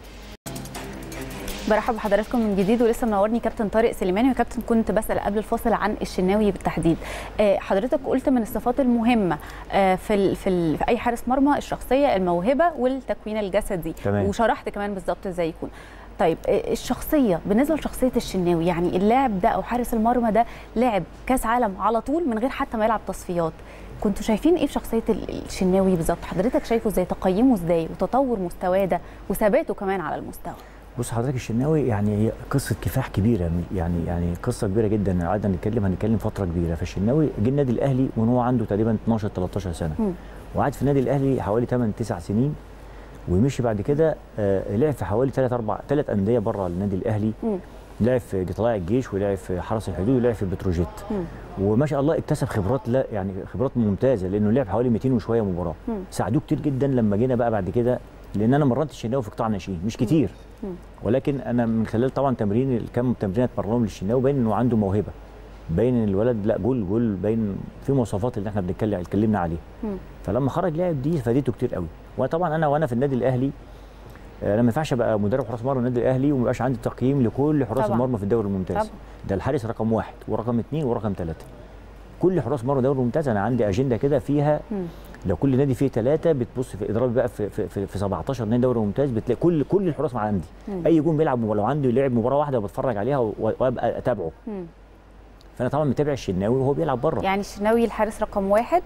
برحب بحضراتكم من جديد ولسه منورني كابتن طارق سليماني وكابتن كنت بسال قبل الفاصل عن الشناوي بالتحديد آه، حضرتك قلت من الصفات المهمه آه، في ال في, ال في اي حارس مرمى الشخصيه الموهبه والتكوين الجسدي تمام. وشرحت كمان بالظبط ازاي يكون طيب آه، الشخصيه بالنسبه لشخصيه الشناوي يعني اللاعب ده او حارس المرمى ده لعب كاس عالم على طول من غير حتى ما يلعب تصفيات كنتوا شايفين ايه في شخصيه ال- الشناوي بالظبط حضرتك شايفه ازاي تقيمه ازاي وتطور مستواه ده وثباته كمان على المستوى بص حضرتك الشناوي يعني هي قصه كفاح كبيره يعني يعني قصه كبيره جدا قعدنا نتكلم هنتكلم فتره كبيره فالشناوي جه النادي الاهلي وان هو عنده تقريبا 12 13 سنه مم. وقعد في النادي الاهلي حوالي 8 9 سنين ومشي بعد كده آه، لعب في حوالي 3 4 3 انديه بره النادي الاهلي مم. لعب في طلائع الجيش ولعب في حرس الحدود ولعب في بتروجيت مم. وما شاء الله اكتسب خبرات لا يعني خبرات ممتازه لانه لعب حوالي 200 وشويه مباراه مم. ساعدوه كتير جدا لما جينا بقى بعد كده لان انا مرنت الشناوي في قطاع الناشئين مش كتير مم. ولكن انا من خلال طبعا تمرين الكم تمرينات اتمرنهم للشناوي باين انه عنده موهبه باين ان الولد لا جول جول باين في مواصفات اللي احنا بنتكلم اتكلمنا عليها مم. فلما خرج لعب دي فادته كتير قوي وطبعا انا وانا في النادي الاهلي آه، انا ما ينفعش ابقى مدرب حراس مرمى النادي الاهلي وما يبقاش عندي تقييم لكل حراس طبعاً. المرمى في الدوري الممتاز طبعاً. ده الحارس رقم واحد ورقم اثنين ورقم ثلاثه كل حراس مرمى دوري ممتاز انا عندي اجنده كده فيها مم. لو كل نادي فيه ثلاثه بتبص في اضراب بقى في في, في, في 17 نادي دوري ممتاز بتلاقي كل كل الحراس مع عندي مم. اي جون بيلعب لو عندي لعب مباراه واحده بتفرج عليها و- وابقى اتابعه مم. فانا طبعا متابع الشناوي وهو بيلعب بره يعني الشناوي الحارس رقم واحد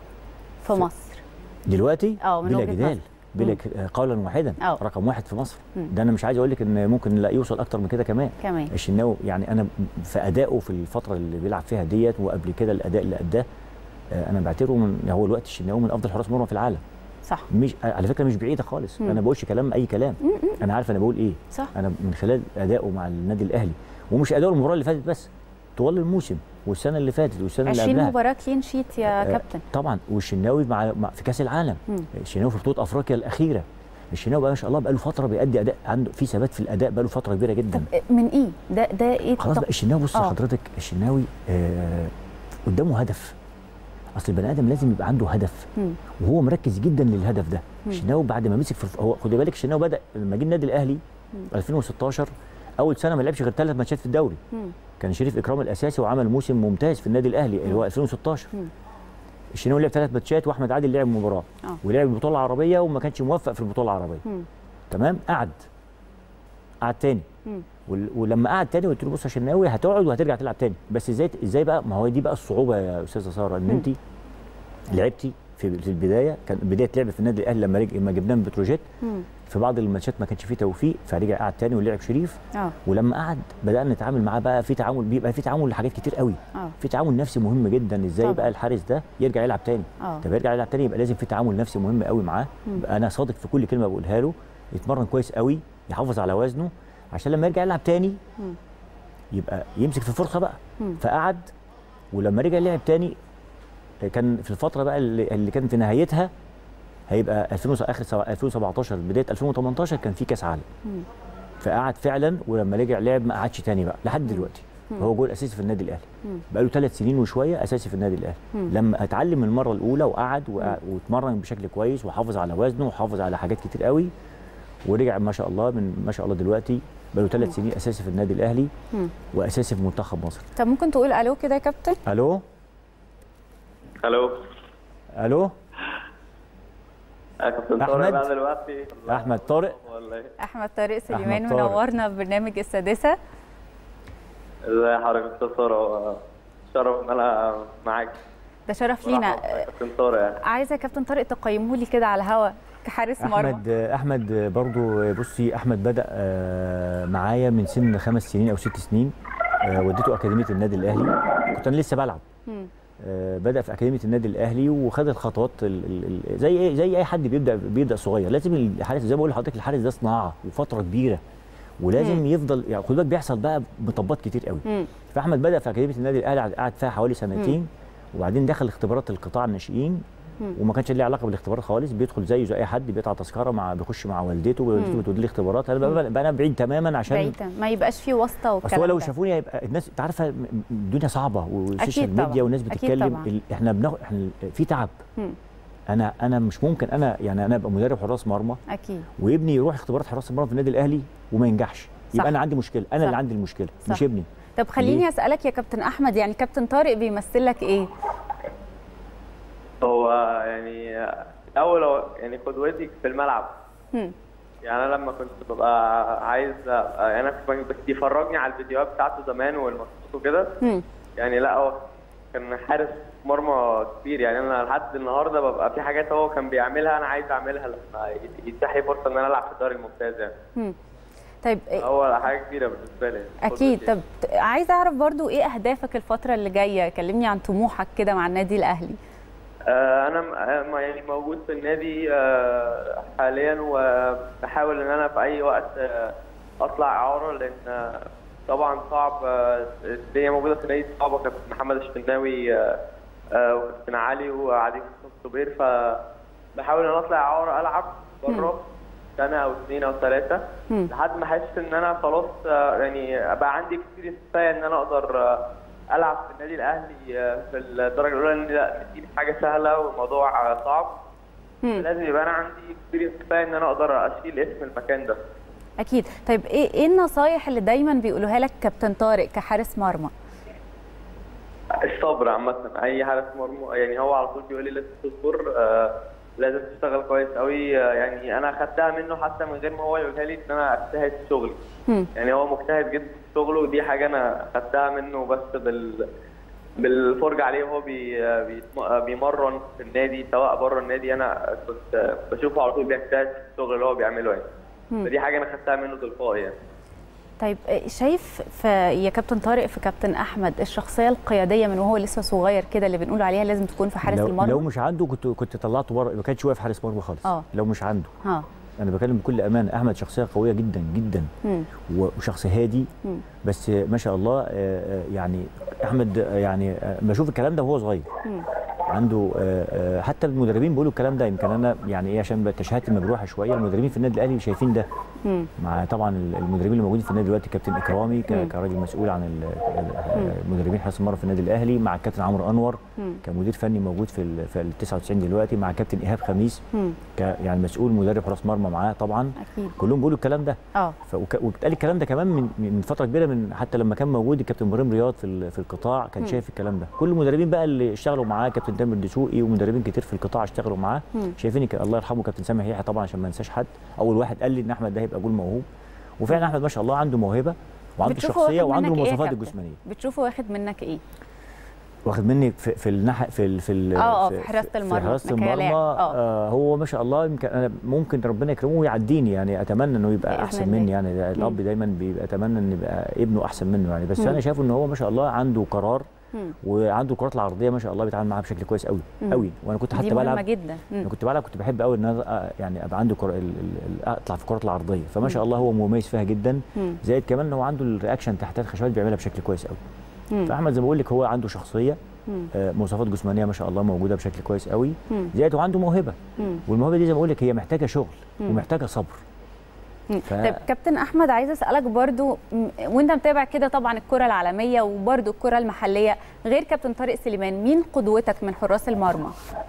في مصر دلوقتي اه من بلا وجهة جدال نظر. بلا ك- قولا واحدا اه. رقم واحد في مصر مم. ده انا مش عايز اقول لك ان ممكن لا يوصل اكتر من كده كمان كمان الشناوي يعني انا في ادائه في الفتره اللي بيلعب فيها ديت وقبل كده الاداء اللي اداه آه، انا بعتبره من هو الوقت الشناوي من افضل حراس مرمى في العالم صح مش على فكره مش بعيده خالص مم. انا ما بقولش كلام اي كلام انا عارف انا بقول ايه صح انا من خلال ادائه مع النادي الاهلي ومش اداؤه المباراه اللي فاتت بس طوال الموسم والسنه اللي فاتت والسنه اللي 20 قبلها مباراه كلين شيت يا آه، كابتن طبعا والشناوي مع, مع في كاس العالم مم. الشناوي في بطوله افريقيا الاخيره الشناوي بقى ما شاء الله بقى له فتره بيأدي اداء عنده في ثبات في الاداء بقى له فتره كبيره جدا طب من ايه ده ده ايه خلاص طب- بقى الشناوي بص آه. حضرتك الشناوي آه قدامه هدف اصل البني ادم لازم يبقى عنده هدف مم. وهو مركز جدا للهدف ده مم. الشناوي بعد ما مسك في الف- هو خدي بالك الشناوي بدا لما جه النادي الاهلي 2016 اول سنه ما لعبش غير ثلاث ماتشات في الدوري مم. كان شريف اكرام الاساسي وعمل موسم ممتاز في النادي الاهلي اللي هو 2016 مم. الشناوي لعب ثلاث ماتشات واحمد عادل لعب مباراه آه. ولعب البطوله العربيه وما كانش موفق في البطوله العربيه مم. تمام قعد قعد تاني مم. وال- ولما قعد تاني قلت له بص يا شناوي هتقعد وهترجع تلعب تاني بس ازاي ازاي بقى ما هو دي بقى الصعوبه يا استاذه ساره ان مم. انت لعبتي في في البدايه كان بدايه لعب في النادي الاهلي لما رج... لما جبناه من بتروجيت مم. في بعض الماتشات ما كانش فيه توفيق فرجع قعد تاني ولعب شريف اه ولما قعد بدانا نتعامل معاه بقى في تعامل بيبقى في تعامل لحاجات كتير قوي اه في تعامل نفسي مهم جدا ازاي طبعا. بقى الحارس ده يرجع يلعب تاني اه طب يرجع يلعب تاني يبقى لازم في تعامل نفسي مهم قوي معاه مم. يبقى انا صادق في كل كلمه بقولها له يتمرن كويس قوي يحافظ على وزنه عشان لما يرجع يلعب تاني مم. يبقى يمسك في فرصه بقى مم. فقعد ولما رجع لعب تاني كان في الفتره بقى اللي, اللي كان في نهايتها هيبقى 2000 اخر سبعة- 2017 بدايه 2018 كان في كاس عالم مم. فقعد فعلا ولما رجع لعب ما قعدش تاني بقى لحد دلوقتي هو جول اساسي في النادي الاهلي مم. بقى له ثلاث سنين وشويه اساسي في النادي الاهلي مم. لما اتعلم المره الاولى وقعد وقع- واتمرن بشكل كويس وحافظ على وزنه وحافظ على حاجات كتير قوي ورجع ما شاء الله من ما شاء الله دلوقتي بقى له ثلاث سنين اساسي في النادي الاهلي مم. واساسي في منتخب مصر طب ممكن تقول الو كده يا كابتن الو الو الو يا كابتن أحمد. طارق بقى دلوقتي احمد طارق ولا ايه؟ احمد طارق سليمان طارق. منورنا في برنامج السادسه ازي حضرتك يا كابتن طارق شرف ان انا معاك ده شرف لينا برحب يا كابتن طارق يعني عايزه يا كابتن طارق تقيمه لي كده على الهوا كحارس مرمى احمد احمد برضو بصي احمد بدا آه، معايا من سن خمس سنين او ست سنين آه، وديته اكاديميه النادي الاهلي كنت انا لسه بلعب مم. آه، بدا في اكاديميه النادي الاهلي وخد الخطوات ال- ال- ال- زي ايه زي اي حد بيبدا بيبدا صغير لازم الحارس زي ما بقول لحضرتك الحارس ده صناعه وفتره كبيره ولازم مم. يفضل يعني خد بالك بيحصل بقى مطبات كتير قوي مم. فاحمد بدا في اكاديميه النادي الاهلي قعد- قعد فيها حوالي سنتين وبعدين دخل اختبارات القطاع الناشئين مم. وما كانش ليه علاقه بالاختبارات خالص بيدخل زيه زي اي حد بيقطع تذكره مع بيخش مع والدته والدته بتودي له اختبارات انا بقى, بقى انا بعيد تماما عشان بعيدا ما يبقاش فيه واسطه اصل والكلام هو لو ده. شافوني هيبقى الناس انت عارفه م- الدنيا صعبه والسوشيال أكيد طبعاً. ميديا والناس أكيد بتتكلم طبعاً. ال- احنا بناخد احنا في تعب مم. انا انا مش ممكن انا يعني انا ابقى مدرب حراس مرمى اكيد وابني يروح اختبارات حراس المرمى في النادي الاهلي وما ينجحش صح. يبقى انا عندي مشكله انا صح. اللي عندي المشكله صح. مش ابني طب خليني ليه؟ اسالك يا كابتن احمد يعني كابتن طارق بيمثل لك ايه هو يعني الاول هو يعني قدوتي في الملعب مم. يعني انا لما كنت ببقى عايز أبقى يعني انا كنت بس يفرجني على الفيديوهات بتاعته زمان والماتشات وكده مم. يعني لا هو كان حارس مرمى كبير يعني انا لحد النهارده ببقى في حاجات هو كان بيعملها انا عايز اعملها لما يت- يتيح لي فرصه ان انا العب في الدوري الممتاز يعني مم. طيب إيه- هو حاجه كبيره بالنسبه لي يعني. اكيد طب ت- عايزه اعرف برضو ايه اهدافك الفتره اللي جايه كلمني عن طموحك كده مع النادي الاهلي آه، انا م- آه، ما يعني موجود في النادي آه، حاليا وبحاول ان انا في اي وقت آه، اطلع اعاره لان آه، طبعا صعب آه، الدنيا موجوده في النادي صعبه كابتن محمد الشناوي آه، آه، وكابتن علي وعدي صبير فبحاول ان انا اطلع اعاره العب بره سنه او اثنين او ثلاثه مم. لحد ما احس ان انا خلاص آه، يعني ابقى عندي اكسبيرينس كفايه ان انا اقدر آه، العب في النادي الاهلي آه، في الدرجه الاولى لان لا دي حاجه سهله والموضوع آه، صعب مم. لازم يبقى انا عندي اكسبيرينس كفايه ان انا اقدر اشيل اسم المكان ده اكيد طيب ايه ايه النصايح اللي دايما بيقولوها لك كابتن طارق كحارس مرمى الصبر عامة أي حارس مرمى يعني هو على طول بيقول لي لازم تصبر آه لازم تشتغل كويس قوي آه يعني أنا خدتها منه حتى من غير ما هو يقولها لي إن أنا أجتهد في شغلي مم. يعني هو مجتهد جدا في شغله ودي حاجة أنا خدتها منه بس بال بالفرجة عليه وهو بي... بيتم- بيمرن في النادي سواء بره النادي أنا كنت بشوفه على طول بيجتهد في الشغل اللي هو بيعمله يعني مم. فدي حاجة أنا خدتها منه تلقائي يعني طيب إيه شايف في يا كابتن طارق في كابتن احمد الشخصيه القياديه من وهو لسه صغير كده اللي بنقول عليها لازم تكون في حارس لو, المرمى لو مش عنده كنت كنت طلعته بره ما كانش واقف حارس مرمى خالص آه. لو مش عنده ها انا بكلم بكل امان احمد شخصيه قويه جدا جدا مم. و- وشخص هادي مم. بس ما شاء الله آه، آه، يعني احمد آه، يعني آه، بشوف الكلام ده وهو صغير مم. عنده آه، آه، حتى المدربين بيقولوا الكلام ده يمكن انا يعني ايه عشان بقى تشهادتي مجروحه شويه المدربين في النادي الاهلي شايفين ده مم. مع طبعا المدربين اللي موجودين في النادي دلوقتي كابتن اكرامي ك- مم. كراجل مسؤول عن ال- ال- المدربين حراس المرمى في النادي الاهلي مع الكابتن عمرو انور مم. كمدير فني موجود في ال في ال 99 دلوقتي مع كابتن ايهاب خميس مم. ك يعني مسؤول مدرب حراس مرمى معاه طبعا اكيد كلهم بيقولوا الكلام ده اه ف- وك- وبتقال الكلام ده كمان من من فتره كبيره من حتى لما كان موجود الكابتن ابراهيم رياض في ال- في القطاع كان مم. شايف الكلام ده كل المدربين بقى اللي اشتغلوا معاه كابتن تامر دسوقي ومدربين كتير في القطاع اشتغلوا معاه مم. شايفين ك- الله يرحمه كابتن سامح يحيى طبعا عشان ما انساش حد اول واحد قال لي ان احمد ده هيبقى جول موهوب وفعلا احمد ما شاء الله عنده موهبه وعنده بتشوفه شخصيه واخد وعنده منك إيه يا المواصفات كابتن؟ الجسمانيه بتشوفه واخد منك ايه واخد مني في, في الناحيه في ال- في ال- آه، آه، في في حراسة المرمى، في حراسه كلاعب. المرمى آه. آه هو ما شاء الله يمكن انا ممكن ربنا يكرمه ويعديني يعني اتمنى انه يبقى بإذن احسن الله. مني يعني ده الاب دايما بيبقى اتمنى ان يبقى ابنه احسن منه يعني بس انا شايف ان هو ما شاء الله عنده قرار مم. وعنده الكرات العرضيه ما شاء الله بيتعامل معاها بشكل كويس قوي قوي وانا كنت دي حتى مهمه بلعب جدا مم. انا كنت بلعب كنت بحب قوي ان أنا أ- يعني ابقى عندي كرة ال- ال- ال- اطلع في الكرات العرضيه فما شاء الله هو مميز فيها جدا مم. زائد كمان ان هو عنده الرياكشن تحت الخشبات بيعملها بشكل كويس قوي مم. فاحمد زي ما بقول لك هو عنده شخصيه مم. آه، مواصفات جسمانيه ما شاء الله موجوده بشكل كويس قوي مم. زائد وعنده موهبه مم. والموهبه دي زي ما بقول لك هي محتاجه شغل مم. ومحتاجه صبر مم. ف- طيب كابتن احمد عايزه اسالك برضو م- وانت متابع كده طبعا الكره العالميه وبرضو الكره المحليه غير كابتن طارق سليمان مين قدوتك من حراس المرمى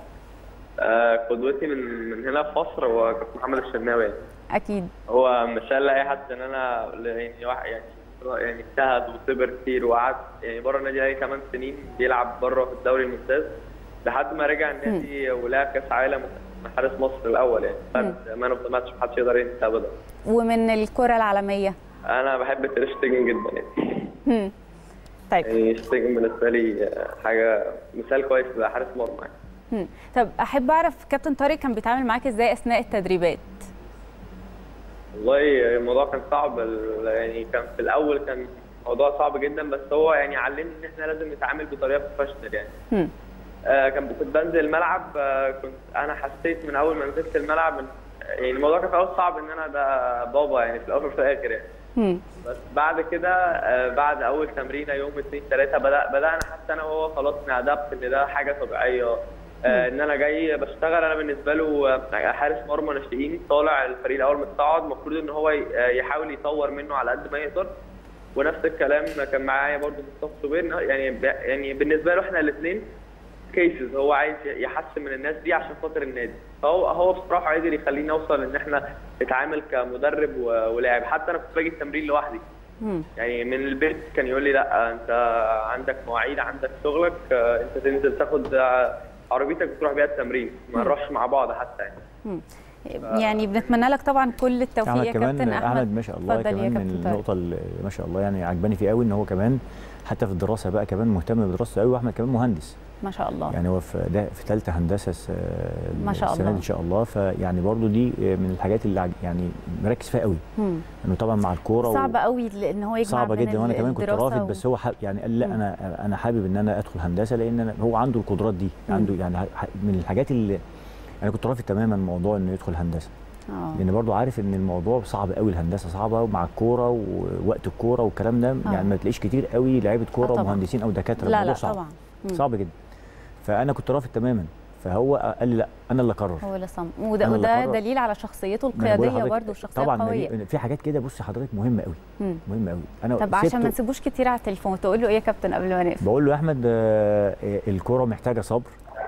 آه قدوتي من من هنا في مصر هو كابتن محمد الشناوي يعني. اكيد هو مثال لاي حد ان انا يعني واحد يعني يعني اجتهد وصبر كتير وقعد يعني بره النادي الاهلي 8 سنين بيلعب بره في الدوري الممتاز لحد ما رجع النادي ولعب كاس عالم من حارس مصر الاول يعني خد مان اوف ذا ماتش محدش يقدر ينسى ابدا ومن الكره العالميه انا بحب تير شتيجن جدا يعني مم. طيب يعني شتيجن بالنسبه لي حاجه مثال كويس لحارس مرمى يعني. مم. طب احب اعرف كابتن طارق كان بيتعامل معاك ازاي اثناء التدريبات والله الموضوع كان صعب ال- يعني كان في الاول كان موضوع صعب جدا بس هو يعني علمني ان احنا لازم نتعامل بطريقه بروفيشنال يعني مم. آه كان كنت بنزل الملعب آه كنت انا حسيت من اول ما نزلت الملعب إن- يعني الموضوع كان في الاول صعب ان انا ده بابا يعني في الاول وفي الاخر يعني مم. بس بعد كده آه بعد اول تمرينه يوم اثنين ثلاثه بدا بدانا حتى انا وهو خلاص نادبت ان ده حاجه طبيعيه آه ان انا جاي بشتغل انا بالنسبه له آه، حارس مرمى ناشئين طالع الفريق الاول متصاعد المفروض ان هو ي- آه، يحاول يطور منه على قد ما يقدر ونفس الكلام كان معايا برضو مصطفى صبير يعني ب- يعني بالنسبه له احنا الاثنين كيسز هو عايز يحسن من الناس دي عشان خاطر النادي فهو هو بصراحه قدر يخليني اوصل ان احنا نتعامل كمدرب و- ولاعب حتى انا كنت باجي التمرين لوحدي مم. يعني من البيت كان يقول لي لا انت عندك مواعيد عندك شغلك آه، انت تنزل تاخد آه، عربيتك وتروح بيها التمرين ما نروحش مع بعض حتى يعني مم. يعني بنتمنى لك طبعا كل التوفيق احمد يا كمان كابتن احمد احمد ما شاء الله اتفضل يا كمان كابتن من طارق. النقطه اللي ما شاء الله يعني عجباني فيه قوي ان هو كمان حتى في الدراسه بقى كمان مهتم بدراسته قوي واحمد كمان مهندس ما شاء الله يعني هو في ده في ثالثه هندسه س- ما شاء السنه دي الله. ان شاء الله فيعني برضو دي من الحاجات اللي عج- يعني مركز فيها قوي مم. انه طبعا مع الكوره و- صعب قوي ان هو يجمع صعبه بين جدا وانا ال- كمان كنت الدراسة رافض و- بس هو حب يعني قال لا مم. انا انا حابب ان انا ادخل هندسه لان أنا هو عنده القدرات دي مم. عنده يعني ح- من الحاجات اللي انا كنت رافض تماما موضوع انه يدخل هندسه آه. لان برضو عارف ان الموضوع صعب قوي الهندسه صعبه مع الكوره ووقت الكوره والكلام ده آه. يعني ما تلاقيش كتير قوي لعيبه آه كوره طبعاً. ومهندسين او دكاتره لا الموضوع لا صعب طبعا مم. صعب جدا فانا كنت رافض تماما فهو قال لي لا انا اللي اقرر هو اللي صم وده أنا اللي وده قرر. دليل على شخصيته ما أنا بقول القياديه لحضرتك برضه الشخصيه طبعا القويه ما دي- في حاجات كده بصي حضرتك مهمه قوي مم. مهمه قوي انا طب عشان ما سبته- نسيبوش كتير على التليفون تقول له ايه يا كابتن قبل ما نقفل بقول له يا احمد آه، آه، الكوره محتاجه صبر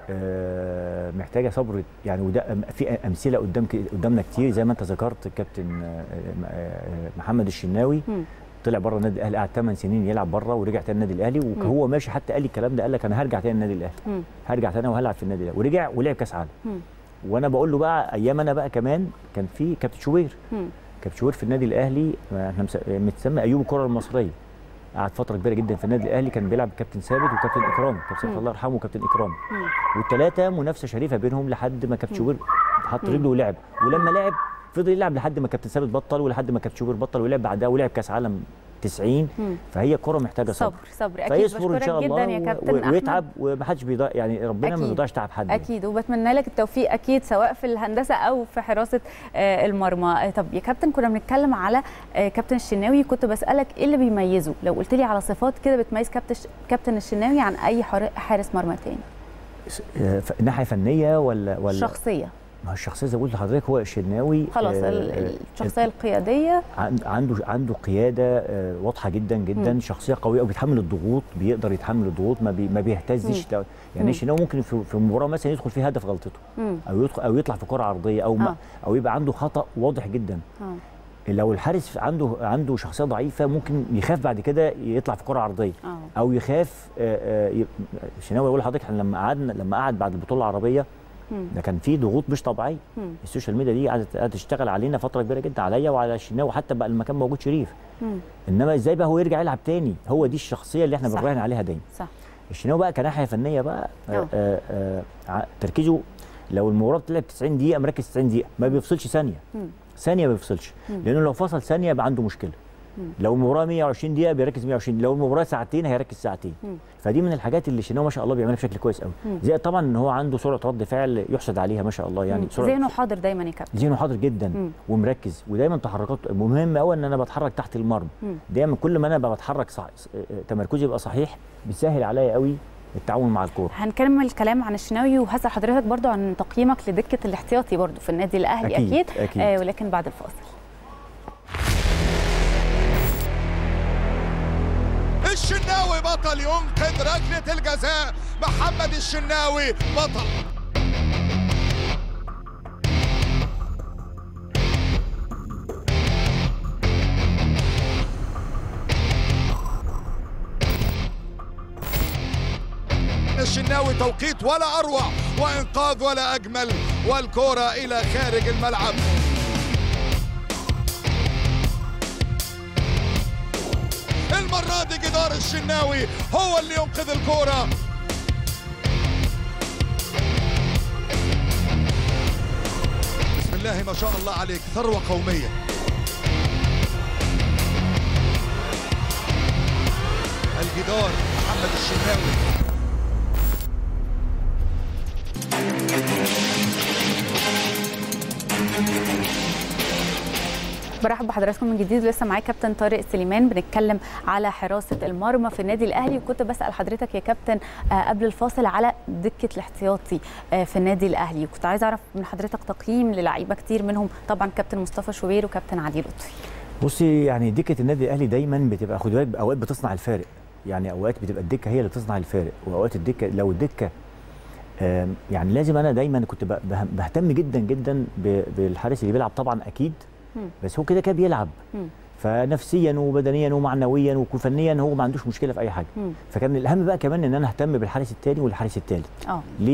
آه، محتاجه صبر يعني وده أم- في امثله قدام ك- قدامنا كتير زي ما انت ذكرت الكابتن آه، آه، آه، محمد الشناوي مم. طلع بره النادي الاهلي قعد 8 سنين يلعب بره ورجع تاني النادي الاهلي وهو ماشي حتى قال لي الكلام ده قال لك انا هرجع تاني النادي الاهلي مم. هرجع تاني وهلعب في النادي الاهلي ورجع ولعب كاس عالم مم. وانا بقول له بقى ايام انا بقى كمان كان في كابتن شوبير مم. كابتن شوبير في النادي الاهلي احنا مس- متسمى ايوب الكره المصريه قعد فتره كبيره جدا في النادي الاهلي كان بيلعب كابتن ثابت وكابتن اكرامي كابتن ثابت مم. الله يرحمه وكابتن اكرامي مم. والثلاثه منافسه شريفه بينهم لحد ما كابتن شوبير حط مم. رجله ولعب ولما لعب فضل يلعب لحد ما كابتن ثابت بطل ولحد ما كابتن شوبير بطل ولعب بعدها ولعب كاس عالم 90 مم. فهي الكره محتاجه صبر صبر صبر اكيد فيصبر ان بشكرك شاء الله جدا يا و- كابتن و- احمد ويتعب ومحدش بيضيع يعني ربنا ما أكيد. بيضيعش تعب حد يعني. اكيد وبتمنى لك التوفيق اكيد سواء في الهندسه او في حراسه آه، المرمى آه، طب يا كابتن كنا بنتكلم على آه، كابتن الشناوي كنت بسالك ايه اللي بيميزه لو قلت لي على صفات كده بتميز كابتن كابتن الشناوي عن اي حار- حارس مرمى تاني آه، ف- ناحيه فنيه ولا ولا شخصيه ما هو الشخصيه زي ما قلت لحضرتك هو الشناوي خلاص آه، ال- آه، الشخصيه القياديه عن- عنده عنده قياده آه، واضحه جدا جدا مم. شخصيه قويه وبيتحمل الضغوط بيقدر يتحمل الضغوط ما, بي ما بيهتزش مم. ده- مم. يعني الشناوي ممكن في, في مباراه مثلا يدخل فيه هدف غلطته مم. او يدخل او يطلع في كره عرضيه او ما آه. او يبقى عنده خطا واضح جدا اه لو الحارس عنده عنده شخصيه ضعيفه ممكن يخاف بعد كده يطلع في كره عرضيه اه او يخاف آه، آه، ي- الشناوي يقول لحضرتك احنا لما قعدنا لما قعد بعد البطوله العربيه مم. ده كان في ضغوط مش طبيعيه مم. السوشيال ميديا دي قعدت قعدت تشتغل علينا فتره كبيره جدا عليا وعلى الشناوي حتى بقى المكان موجود شريف مم. انما ازاي بقى هو يرجع يلعب تاني هو دي الشخصيه اللي احنا صح. بنراهن عليها دايما صح الشناوي بقى كناحيه فنيه بقى آه. آه آه آه ع- تركيزه لو المباراه بتلعب 90 دقيقه مركز 90 دقيقه ما بيفصلش ثانيه مم. ثانيه ما بيفصلش مم. لانه لو فصل ثانيه يبقى عنده مشكله مم. لو المباراه 120 دقيقه بيركز 120 لو المباراه ساعتين هيركز ساعتين مم. فدي من الحاجات اللي الشناوي ما شاء الله بيعملها بشكل كويس قوي مم. زائد طبعا ان هو عنده سرعه رد فعل يحسد عليها ما شاء الله يعني مم. سرعه ذهنه حاضر دايما يا كابتن ذهنه حاضر جدا مم. ومركز ودايما تحركاته مهم قوي ان انا بتحرك تحت المرمى مم. دايما كل ما انا ببقى بتحرك صح تمركزي يبقى صحيح بيسهل عليا قوي التعامل مع الكوره هنكمل الكلام عن الشناوي وهسأل حضرتك برضو عن تقييمك لدكة الاحتياطي برضو في النادي الأهلي أكيد، أكيد, أكيد. آه ولكن بعد الفاصل الشناوي بطل ينقذ ركلة الجزاء محمد الشناوي بطل الشناوي توقيت ولا أروع وإنقاذ ولا أجمل والكرة إلى خارج الملعب المرة دي جدار الشناوي هو اللي ينقذ الكرة بسم الله ما شاء الله عليك ثروة قومية الجدار محمد الشناوي برحب بحضراتكم من جديد لسه معايا كابتن طارق سليمان بنتكلم على حراسة المرمى في النادي الأهلي وكنت بسأل حضرتك يا كابتن آه قبل الفاصل على دكة الاحتياطي آه في النادي الأهلي وكنت عايز أعرف من حضرتك تقييم للعيبة كتير منهم طبعا كابتن مصطفى شوبير وكابتن علي لطفي بصي يعني دكه النادي الاهلي دايما بتبقى خد بالك اوقات بتصنع الفارق يعني اوقات بتبقى الدكه هي اللي تصنع الفارق واوقات الدكه لو الدكه آم، يعني لازم انا دايما كنت ب- به- بهتم جدا جدا ب- بالحارس اللي بيلعب طبعا اكيد مم. بس هو كده كده بيلعب مم. فنفسيا وبدنيا ومعنويا وفنيا هو ما عندوش مشكله في اي حاجه مم. فكان من الاهم بقى كمان ان انا اهتم بالحارس الثاني والحارس الثالث اه ليه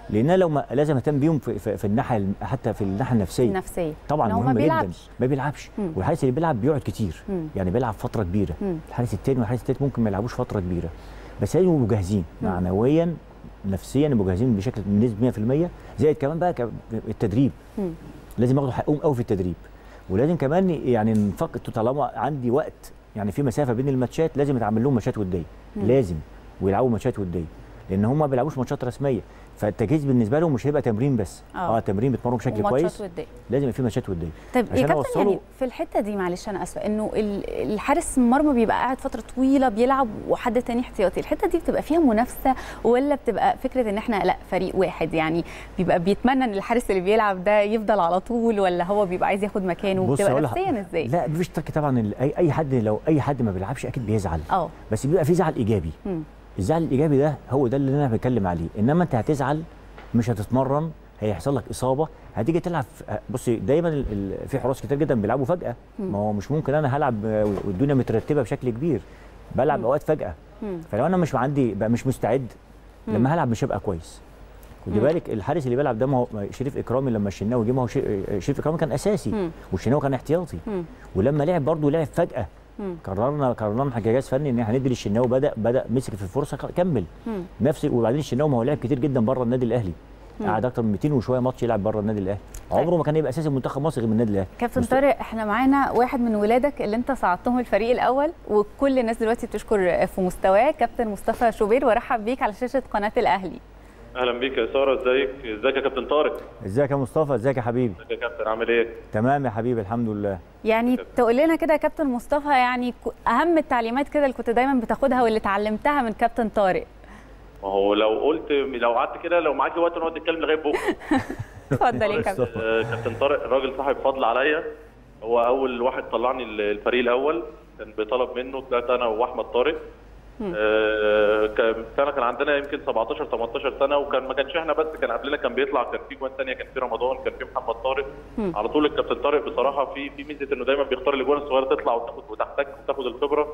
لان أنا لو ما لازم اهتم بيهم في, في, في الناحيه الم- حتى في الناحيه النفسيه النفسيه طبعا إن هو ما مهم جدا بيلعبش. ما بيلعبش مم. والحارس اللي بيلعب بيقعد كتير مم. يعني بيلعب فتره كبيره مم. الحارس التاني والحارس التالت ممكن ما يلعبوش فتره كبيره بس لازم يبقوا جاهزين مم. معنويا نفسيا يبقوا جاهزين بشكل بنسبه 100% زائد كمان بقى ك- التدريب مم. لازم ياخدوا حقهم قوي في التدريب ولازم كمان يعني نفكر طالما عندي وقت يعني في مسافه بين الماتشات لازم يتعمل لهم ماتشات وديه مم. لازم ويلعبوا ماتشات وديه لان هم ما بيلعبوش ماتشات رسميه فالتجهيز بالنسبه لهم مش هيبقى تمرين بس آه. اه, تمرين بيتمرنوا بشكل وماتشات كويس وديه لازم يبقى في ماتشات وديه طيب يا عشان كابتن أوصله- يعني في الحته دي معلش انا اسفه انه ال- الحارس المرمى بيبقى قاعد فتره طويله بيلعب وحد تاني احتياطي الحته دي بتبقى فيها منافسه ولا بتبقى فكره ان احنا لا فريق واحد يعني بيبقى بيتمنى ان الحارس اللي بيلعب ده يفضل على طول ولا هو بيبقى عايز ياخد مكانه بص بتبقى هقول لح- نفسيا ازاي لا مفيش ترك طبعا ال- اي اي حد لو اي حد ما بيلعبش اكيد بيزعل اه بس بيبقى في زعل ايجابي مم. الزعل الايجابي ده هو ده اللي انا بتكلم عليه انما انت هتزعل مش هتتمرن هيحصل لك اصابه هتيجي تلعب في- بصي دايما ال- ال- في حراس كتير جدا بيلعبوا فجاه ما هو مش ممكن انا هلعب آه، والدنيا مترتبه بشكل كبير بلعب اوقات فجاه مم. فلو انا مش عندي بقى مش مستعد لما هلعب مش هبقى كويس خدي مم. بالك الحارس اللي بيلعب ده ما هو ما شريف اكرامي لما الشناوي جه ما هو شي- شريف اكرامي كان اساسي مم. والشناوي كان احتياطي مم. ولما لعب برضه لعب فجاه مم. قررنا قررنا مع جهاز فني ان احنا هندي للشناوي بدا بدا مسك في الفرصه كمل مم. نفس وبعدين الشناوي ما هو لعب كتير جدا بره النادي الاهلي قعد اكتر من 200 وشويه ماتش يلعب بره النادي الاهلي عمره ما كان يبقى اساسي منتخب مصر غير من النادي الاهلي كابتن مست- طارق احنا معانا واحد من ولادك اللي انت صعدتهم الفريق الاول وكل الناس دلوقتي بتشكر في مستواه كابتن مصطفى شوبير وارحب بيك على شاشه قناه الاهلي اهلا بيك يا ساره ازيك ازيك يا كابتن طارق ازيك يا مصطفى ازيك يا حبيبي ازيك يا كابتن عامل ايه تمام يا حبيبي الحمد لله يعني تقول لنا كده يا كابتن مصطفى يعني ك- اهم التعليمات كده اللي كنت دايما بتاخدها واللي اتعلمتها من كابتن طارق ما هو لو قلت لو قعدت كده لو معاكي وقت نقعد نتكلم لغايه بكره اتفضل يا كابتن آه، كابتن طارق راجل صاحب فضل عليا هو اول واحد طلعني ال- الفريق الاول كان بطلب منه طلعت انا واحمد طارق آه، كان سنه كان عندنا يمكن 17 18 سنه وكان ما كانش احنا بس كان قبلنا كان بيطلع كان في جوان ثانيه كان في رمضان كان في محمد طارق على طول الكابتن طارق بصراحه في في ميزه انه دايما بيختار الاجوان الصغيره تطلع وتاخد وتحتك وتاخد الخبره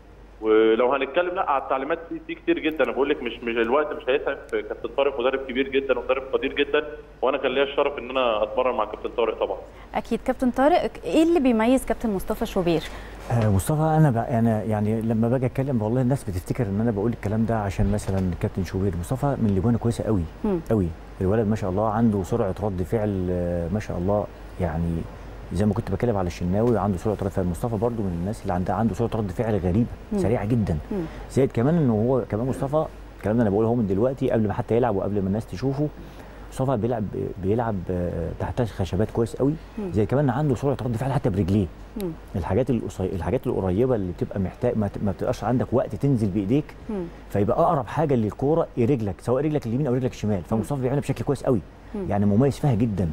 ولو هنتكلم لا على التعليمات في, في كتير جدا انا بقول لك مش مش الوقت مش هيسعف كابتن طارق مدرب كبير جدا ومدرب قدير جدا وانا كان ليا الشرف ان انا اتمرن مع كابتن طارق طبعا اكيد كابتن طارق ايه اللي بيميز كابتن مصطفى شوبير آه مصطفى انا بقى انا يعني لما باجي اتكلم والله الناس بتفتكر ان انا بقول الكلام ده عشان مثلا كابتن شوبير مصطفى من الاجوان كويسه قوي مم. قوي الولد ما شاء الله عنده سرعه رد فعل آه، ما شاء الله يعني زي ما كنت بتكلم على الشناوي عنده سرعه رد فعل مصطفى برضو من الناس اللي عندها عنده سرعه رد فعل غريبه مم. سريعه جدا مم. زائد كمان انه هو كمان مصطفى الكلام ده انا بقوله هو من دلوقتي قبل ما حتى يلعب وقبل ما الناس تشوفه مصطفى بيلعب بيلعب آه، تحت خشبات كويس قوي مم. زي كمان عنده سرعه رد فعل حتى برجليه مم. الحاجات القصي... الحاجات القريبه اللي بتبقى محتاج ما, ت... ما بتبقاش عندك وقت تنزل بايديك مم. فيبقى اقرب حاجه للكوره رجلك سواء رجلك اليمين او رجلك الشمال فمصطفى بيعملها بشكل كويس قوي مم. يعني مميز فيها جدا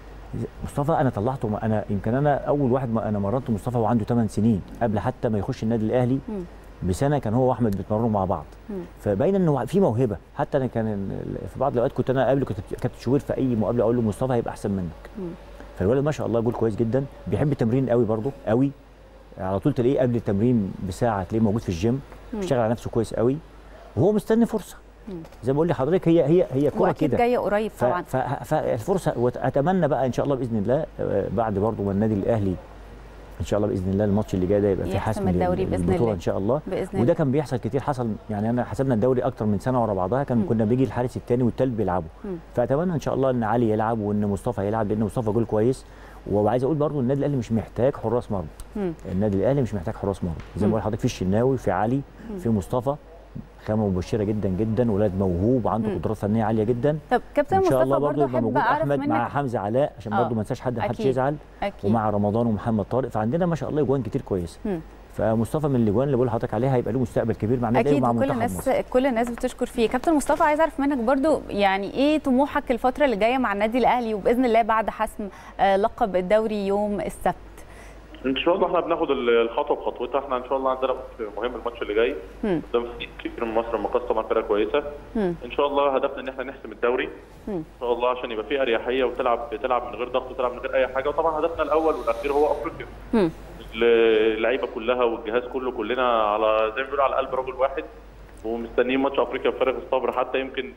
مصطفى انا طلعته ما انا يمكن انا اول واحد ما انا مرنت مصطفى وعنده 8 سنين قبل حتى ما يخش النادي الاهلي مم. بسنه كان هو واحمد بيتمرنوا مع بعض مم. فباين انه في موهبه حتى انا كان ال- في بعض الاوقات كنت انا قبل كنت كابتن شوبير في اي مقابله اقول له مصطفى هيبقى احسن منك مم. فالولد ما شاء الله جول كويس جدا بيحب التمرين قوي برضه قوي على طول تلاقيه قبل التمرين بساعه تلاقيه موجود في الجيم مم. بيشتغل على نفسه كويس قوي وهو مستني فرصه مم. زي ما بقول لحضرتك هي هي هي كوره واكيد كده جايه قريب ف- طبعا ف- فالفرصه واتمنى بقى ان شاء الله باذن الله آه، بعد برضه ما النادي الاهلي ان شاء الله باذن الله الماتش اللي جاي ده يبقى فيه يحسم حسم الدوري لل- بإذن للبطوله الله. ان شاء الله باذن وده الله كان بيحصل كتير حصل يعني انا حسبنا الدوري اكتر من سنه ورا بعضها كان مم. كنا بيجي الحارس الثاني والثالث بيلعبوا مم. فاتمنى ان شاء الله ان علي يلعب وان مصطفى يلعب لان مصطفى جول كويس وعايز اقول برضو النادي الاهلي مش محتاج حراس مرمى مم. النادي الاهلي مش محتاج حراس مرمى زي مم. ما بقول لحضرتك في الشناوي في علي في مصطفى خامه مبشره جدا جدا ولاد موهوب وعنده مم. قدرات فنيه عاليه جدا طب كابتن ان شاء مصطفى الله برضه برضه يبقى احب موجود اعرف احمد مع منك حمزه علاء عشان آه. برضه ما ننساش حد محدش أكيد. يزعل اكيد ومع رمضان ومحمد طارق فعندنا ما شاء الله اجوان كتير كويسه مم. فمصطفى من الاجوان اللي بقول لحضرتك عليها هيبقى له مستقبل كبير مع النادي اكيد ومع وكل منتخب الناس مصر كل الناس بتشكر فيه كابتن مصطفى عايز اعرف منك برضو يعني ايه طموحك الفتره اللي جايه مع النادي الاهلي وباذن الله بعد حسم آه، لقب الدوري يوم السبت ان شاء الله احنا بناخد ال- الخطوه بخطوتها احنا ان شاء الله عندنا ماتش مهم الماتش اللي جاي مم. قدام فريق كبير من مصر المقاصه مع فرقه كويسه مم. ان شاء الله هدفنا ان احنا نحسم الدوري مم. ان شاء الله عشان يبقى في اريحيه وتلعب تلعب من غير ضغط وتلعب من غير اي حاجه وطبعا هدفنا الاول والاخير هو افريقيا مم. اللعيبه كلها والجهاز كله كلنا على زي ما بيقولوا على قلب رجل واحد ومستنيين ماتش افريقيا بفارغ الصبر حتى يمكن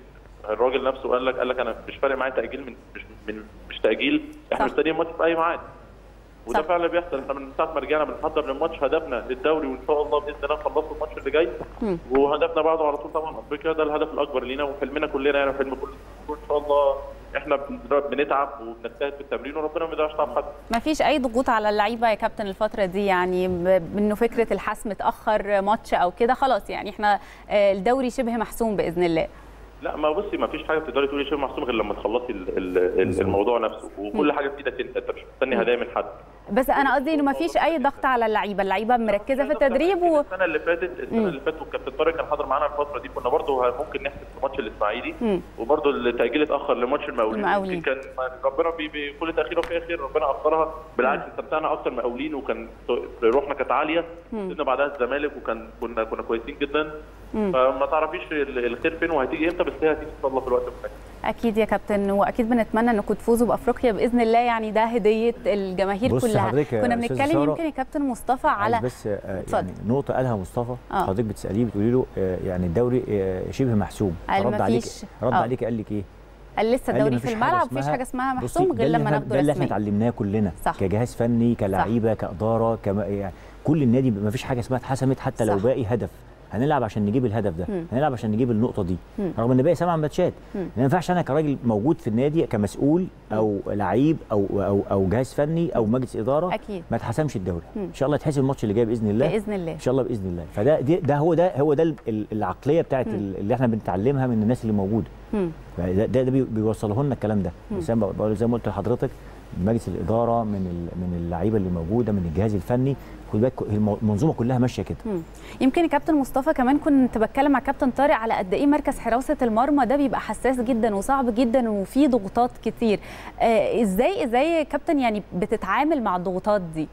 الراجل نفسه قال لك قال لك انا مش فارق معايا تاجيل من مش من مش تاجيل احنا صح. مستنيين الماتش في اي ميعاد وده صح. فعلا بيحصل احنا من ساعه ما رجعنا بنحضر للماتش هدفنا للدوري وان شاء الله باذن الله نخلصه الماتش اللي جاي مم. وهدفنا بعده على طول طبعا افريقيا ده الهدف الاكبر لينا وحلمنا كلنا يعني وحلم كل وان شاء الله احنا بن- بنتعب وبنجتهد في التمرين وربنا ما يضيعش تعب حد ما فيش اي ضغوط على اللعيبه يا كابتن الفتره دي يعني ب- انه فكره الحسم اتاخر ماتش او كده خلاص يعني احنا آه، الدوري شبه محسوم باذن الله لا ما بصي ما فيش حاجه تقدري تقولي شيء محسوم غير لما تخلصي ال- ال- ال- الموضوع نفسه وكل حاجه في ايدك انت انت مش مستني هدايا من حد بس انا قصدي انه ما فيش اي ضغط على اللعيبه اللعيبه مركزه في التدريب و... السنه اللي فاتت السنه اللي فاتت والكابتن طارق كان حاضر معانا الفتره دي كنا برضه ممكن نحسب في ماتش الاسماعيلي مم. وبرضه التاجيل اتاخر لماتش المقاولين المقاولين. يمكن كان ربنا بي- بكل تاخير وفي خير ربنا اخرها بالعكس استمتعنا اكتر مقاولين وكان روحنا كانت عاليه كسبنا بعدها الزمالك وكان كنا كنا كويسين جدا فما تعرفيش ال- الخير فين وهتيجي امتى بس هي هتيجي ان شاء الله في الوقت المناسب اكيد يا كابتن واكيد بنتمنى انكم تفوزوا بافريقيا باذن الله يعني ده هديه الجماهير بص كلها حضرتك يا كنا أستاذة بنتكلم سارة، يمكن يا كابتن مصطفى على عايز بس آه، اتفضل. يعني نقطه قالها مصطفى آه. حضرتك بتساليه بتقولي له آه، يعني الدوري آه، شبه محسوم قال رد عليك مفيش. رد آه. عليك قال لك ايه قال لسه قال لي الدوري مفيش في حاجة الملعب مفيش اسمها- حاجه اسمها بصي، محسوم ده غير اللي لما احنا- ناخده ده اللي احنا رسميا اتعلمناه كلنا صح. كجهاز فني كلعيبه كاداره كما يعني كل النادي ما فيش حاجه اسمها اتحسمت حتى لو صح. باقي هدف هنلعب عشان نجيب الهدف ده مم. هنلعب عشان نجيب النقطه دي مم. رغم ان باقي سبع ماتشات مم. ما ينفعش انا كراجل موجود في النادي كمسؤول او لعيب او او او جهاز فني او مجلس اداره اكيد ما اتحسمش الدوري مم. ان شاء الله يتحسم الماتش اللي جاي باذن الله باذن الله ان شاء الله باذن الله فده دي ده هو ده هو ده ال- ال- العقليه بتاعت ال- اللي احنا بنتعلمها من الناس اللي موجوده مم. فده ده, ده بي- بيوصله لنا الكلام ده مم. زي ما بقول زي ما قلت لحضرتك مجلس الاداره من ال- من اللعيبه اللي موجوده من الجهاز الفني خد بالك المو- المنظومه كلها ماشيه كده مم. يمكن يا كابتن مصطفى كمان كنت بتكلم مع كابتن طارق على قد ايه مركز حراسه المرمى ده بيبقى حساس جدا وصعب جدا وفيه ضغوطات كتير آه ازاي ازاي يا كابتن يعني بتتعامل مع الضغوطات دي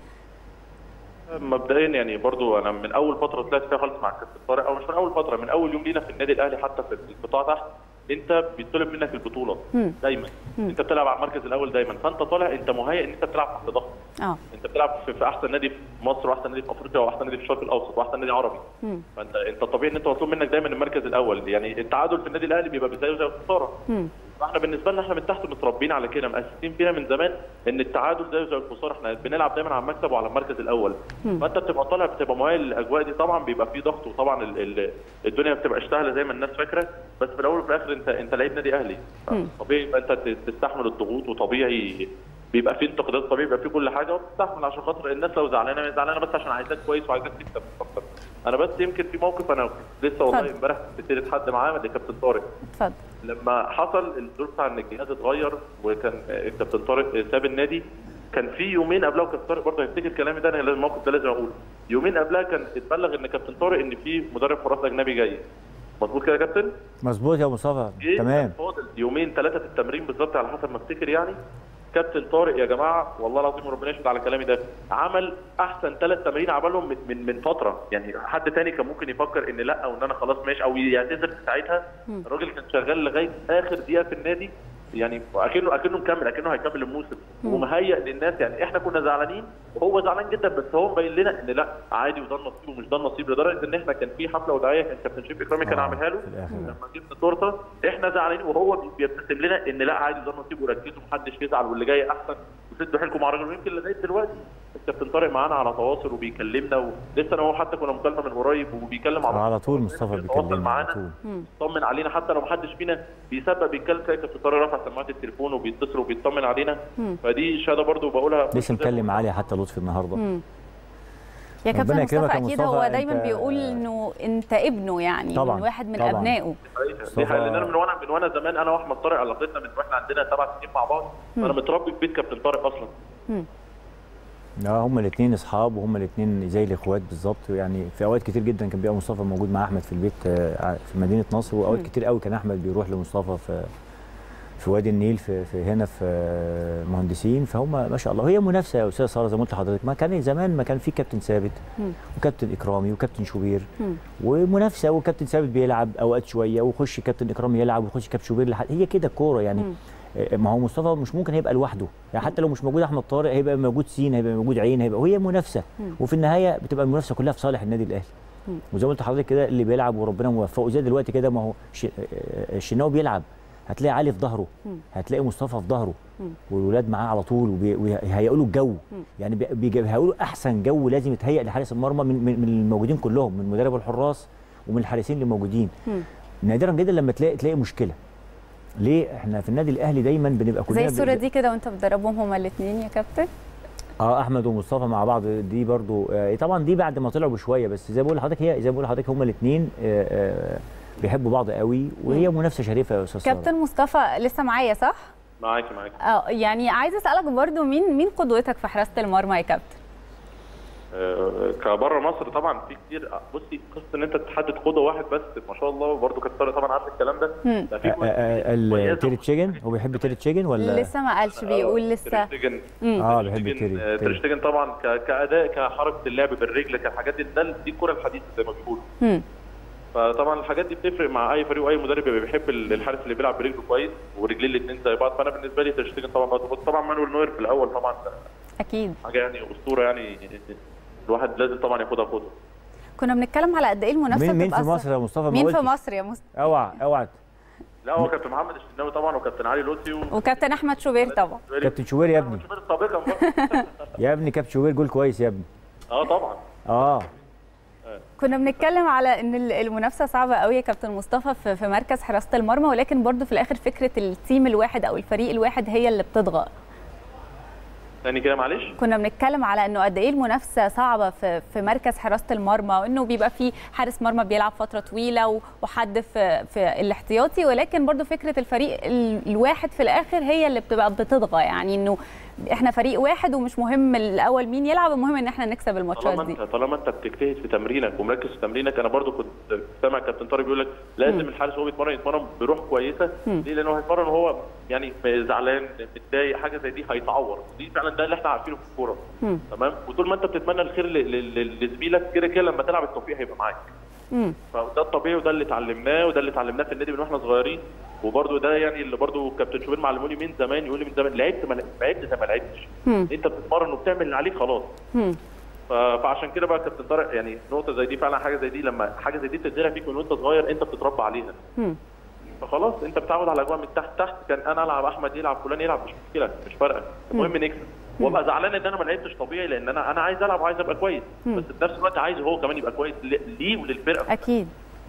مبدئيا يعني برضو انا من اول فتره طلعت فيها خالص مع الكابتن طارق او مش من اول فتره من اول يوم لينا في النادي الاهلي حتى في القطاع تحت انت بيطلب منك البطوله مم. دايما مم. انت بتلعب على المركز الاول دايما فانت طالع انت مهيئ ان انت بتلعب تحت ضغط اه انت بتلعب في, في احسن نادي في مصر واحسن نادي في افريقيا واحسن نادي في الشرق الاوسط واحسن نادي عربي مم. فانت انت طبيعي ان انت مطلوب منك دايما المركز الاول يعني التعادل في النادي الاهلي بيبقى زيه زي الخساره مم. فاحنا بالنسبه لنا احنا من تحت متربيين على كده مأسسين فينا من زمان ان التعادل زيه زي الخساره احنا بنلعب دايما على المكسب وعلى المركز الاول مم. فانت بتبقى طالع بتبقى مهيئ للاجواء دي طبعا بيبقى في ضغط وطبعا ال ال الدنيا ما بتبقاش سهله زي ما الناس فاكره بس في الاول وفي الاخر انت انت لعيب نادي اهلي مم. طبيعي يبقى انت ت- تستحمل الضغوط وطبيعي بيبقى في انتقادات طبيعي بيبقى في كل حاجه وبتستحمل عشان خاطر الناس لو زعلانه هي زعلانه بس عشان عايزاك كويس وعايزاك تكسب مش اكتر انا بس يمكن في موقف انا لسه والله اتفضل. امبارح في سيره حد معاه اللي كابتن طارق اتفضل لما حصل الدور بتاع ان الجهاز اتغير وكان الكابتن طارق ساب النادي كان في يومين قبلها وكابتن طارق برضه هيفتكر كلامي ده انا لازم- الموقف ده لازم اقوله يومين قبلها كان اتبلغ ان كابتن طارق ان في مدرب حراس اجنبي جاي مظبوط كده يا كابتن؟ مظبوط يا مصطفى جه تمام كان فاضل يومين ثلاثه في التمرين بالظبط على حسب ما افتكر يعني كابتن طارق يا جماعه والله العظيم ربنا يشهد على كلامي ده عمل احسن ثلاث تمارين عملهم من, من من فتره يعني حد تاني كان ممكن يفكر ان لا وان انا خلاص ماشي او يعتذر في ساعتها الراجل كان شغال لغايه اخر دقيقه في النادي يعني اكنه اكنه مكمل اكنه هيكمل الموسم ومهيئ للناس يعني احنا كنا زعلانين وهو زعلان جدا بس هو مبين لنا ان لا عادي وده النصيب ومش ده النصيب لدرجه ان احنا كان في حفله وداعيه كان كابتن شريف اكرامي كان آه، عاملها له في الآخر. لما جبنا تورته احنا زعلانين وهو بي- بيبتسم لنا ان لا عادي ده النصيب وركزوا محدش يزعل واللي جاي احسن وسدوا حيلكم مع الراجل ويمكن لغايه دلوقتي الكابتن طارق معانا على تواصل وبيكلمنا ولسه انا وهو حتى كنا مكالمه من قريب وبيكلم على على طول مصطفى بيتواصل بيكلمنا على معانا طول يطمن علينا حتى لو محدش فينا بيسبق بيتكلم تلاقي كابتن طارق رافع سماعه التليفون وبيتصل وبيطمن علينا فدي شهاده برضو بقولها لسه مكلم علي حتى لطفي النهارده مم. يا ربنا كابتن يكرمك مصطفى يا اكيد مصطفى، هو دايما أنت- بيقول انه انت ابنه يعني طبعاً، من واحد من طبعاً. ابنائه دي حقيقة لان انا من وانا من وانا زمان انا واحمد طارق علاقتنا من واحنا عندنا سبع سنين مع بعض انا متربي في بيت كابتن طارق اصلا اه هما الاثنين اصحاب وهما الاثنين زي الاخوات بالظبط يعني في اوقات كتير جدا كان بيبقى مصطفى موجود مع احمد في البيت آه، في مدينه نصر واوقات كتير قوي كان احمد بيروح لمصطفى في في وادي النيل في, في هنا في آه، مهندسين فهم ما شاء الله هي منافسه يا استاذ ساره زي ما قلت لحضرتك ما كان زمان ما كان في كابتن ثابت مم. وكابتن اكرامي وكابتن شوبير مم. ومنافسه وكابتن ثابت بيلعب اوقات شويه ويخش كابتن اكرامي يلعب ويخش كابتن شوبير لحد هي كده الكوره يعني مم. آه، ما هو مصطفى مش ممكن هيبقى لوحده يعني حتى لو مش موجود احمد طارق هيبقى موجود سين هيبقى موجود عين هيبقى وهي منافسه مم. وفي النهايه بتبقى المنافسه كلها في صالح النادي الاهلي مم. وزي ما قلت لحضرتك كده اللي بيلعب وربنا موفقه زي دلوقتي كده ما هو ش- آه، الشناوي بيلعب هتلاقي علي في ظهره هتلاقي مصطفى في ظهره والولاد معاه على طول وبي- وهيهيئوا له الجو يعني بي- بيجي- بيهيئوا له احسن جو لازم يتهيأ لحارس المرمى من, من, من الموجودين كلهم من مدرب الحراس ومن الحارسين اللي موجودين نادرا جدا لما تلاقي تلاقي مشكله ليه احنا في النادي الاهلي دايما بنبقى كلنا زي الصوره ب- دي كده وانت بتدربهم هما الاثنين يا كابتن اه احمد ومصطفى مع بعض دي برضو آه طبعا دي بعد ما طلعوا بشويه بس زي ما بقول لحضرتك هي زي ما بقول لحضرتك هما الاثنين آه آه بيحبوا بعض قوي وهي منافسه شريفه يا استاذ سارة. كابتن مصطفى لسه معايا صح معاكي معاكي اه يعني عايزه اسالك برضو مين مين قدوتك في حراسه المرمى يا كابتن آه، كبره مصر طبعا في كتير بصي قصه ان انت تحدد قدوه واحد بس ما شاء الله برضه كابتن طارق طبعا عارف الكلام ده مم. ده في آه، آه، ال- مميزة. تيري تشيجن هو بيحب تيري تشيجن ولا لسه ما قالش بيقول تير لسه شتيجن اه تير بيحب شتيجن، تيري آه، تير تيري. شتيجن طبعا ك- كاداء كحركه اللعب بالرجل كالحاجات دي ده دي الكره الحديثه زي ما بيقولوا مم. فطبعا الحاجات دي بتفرق مع اي فريق واي مدرب بيبقى بيحب ال- الحارس اللي بيلعب برجله كويس ورجليه الاثنين زي بعض فانا بالنسبه لي تير شتيجن طبعا برضه طبعا مانويل نوير في الاول طبعا اكيد حاجه يعني اسطوره يعني الواحد لازم طبعا ياخدها قدوه كنا بنتكلم على قد ايه المنافسه مين مين بتبقى في ص- مصر يا مصطفى ما مين في قلتش. مصر يا مصطفى اوعى اوعى لا هو كابتن محمد الشناوي طبعا وكابتن علي لوتي و... وكابتن احمد شوبير طبعا كابتن شوبير يا ابني شوبير سابقا بقى. يا ابني كابتن شوبير جول كويس يا ابني اه طبعا اه كنا بنتكلم على ان ال- المنافسه صعبه قوي يا كابتن مصطفى في في مركز حراسه المرمى ولكن برضو في الاخر فكره التيم الواحد او الفريق الواحد هي اللي بتطغى تاني كده معلش كنا بنتكلم على انه قد ايه المنافسه صعبه في في مركز حراسه المرمى وانه بيبقى في حارس مرمى بيلعب فتره طويله و- وحد في في الاحتياطي ولكن برضو فكره الفريق ال- الواحد في الاخر هي اللي بتبقى بتطغى يعني انه احنا فريق واحد ومش مهم الاول مين يلعب المهم ان احنا نكسب الماتشات طالما دي انت طالما انت بتجتهد في تمرينك ومركز في تمرينك انا برضو كنت سامع كابتن طارق بيقول لك لازم الحارس وهو بيتمرن يتمرن بروح كويسه ليه؟ لانه هيتمرن وهو يعني زعلان متضايق حاجه زي دي هيتعور دي فعلا ده اللي احنا عارفينه في الكوره تمام وطول ما انت بتتمنى الخير ل- ل- ل- لزميلك كده كده لما تلعب التوفيق هيبقى معاك مم. فده الطبيعي وده اللي اتعلمناه وده اللي اتعلمناه في النادي من واحنا صغيرين وبرده ده يعني اللي برده كابتن شوبير معلموني من زمان يقول لي من زمان لعبت ما لعبت زي ما لعبتش مم. انت بتتمرن وبتعمل اللي عليك خلاص مم. ف- فعشان كده بقى كابتن طارق يعني نقطه زي دي فعلا حاجه زي دي لما حاجه زي دي بتزرع فيك من وانت صغير انت بتتربى عليها مم. فخلاص انت بتتعود على اجواء من تحت تحت كان انا العب احمد يلعب فلان يلعب مش مشكله مش فارقه المهم نكسب وابقى زعلان ان انا ما لعبتش طبيعي لان انا انا عايز العب وعايز ابقى كويس بس في نفس الوقت عايز هو كمان يبقى كويس ل- ليه وللفرقه اكيد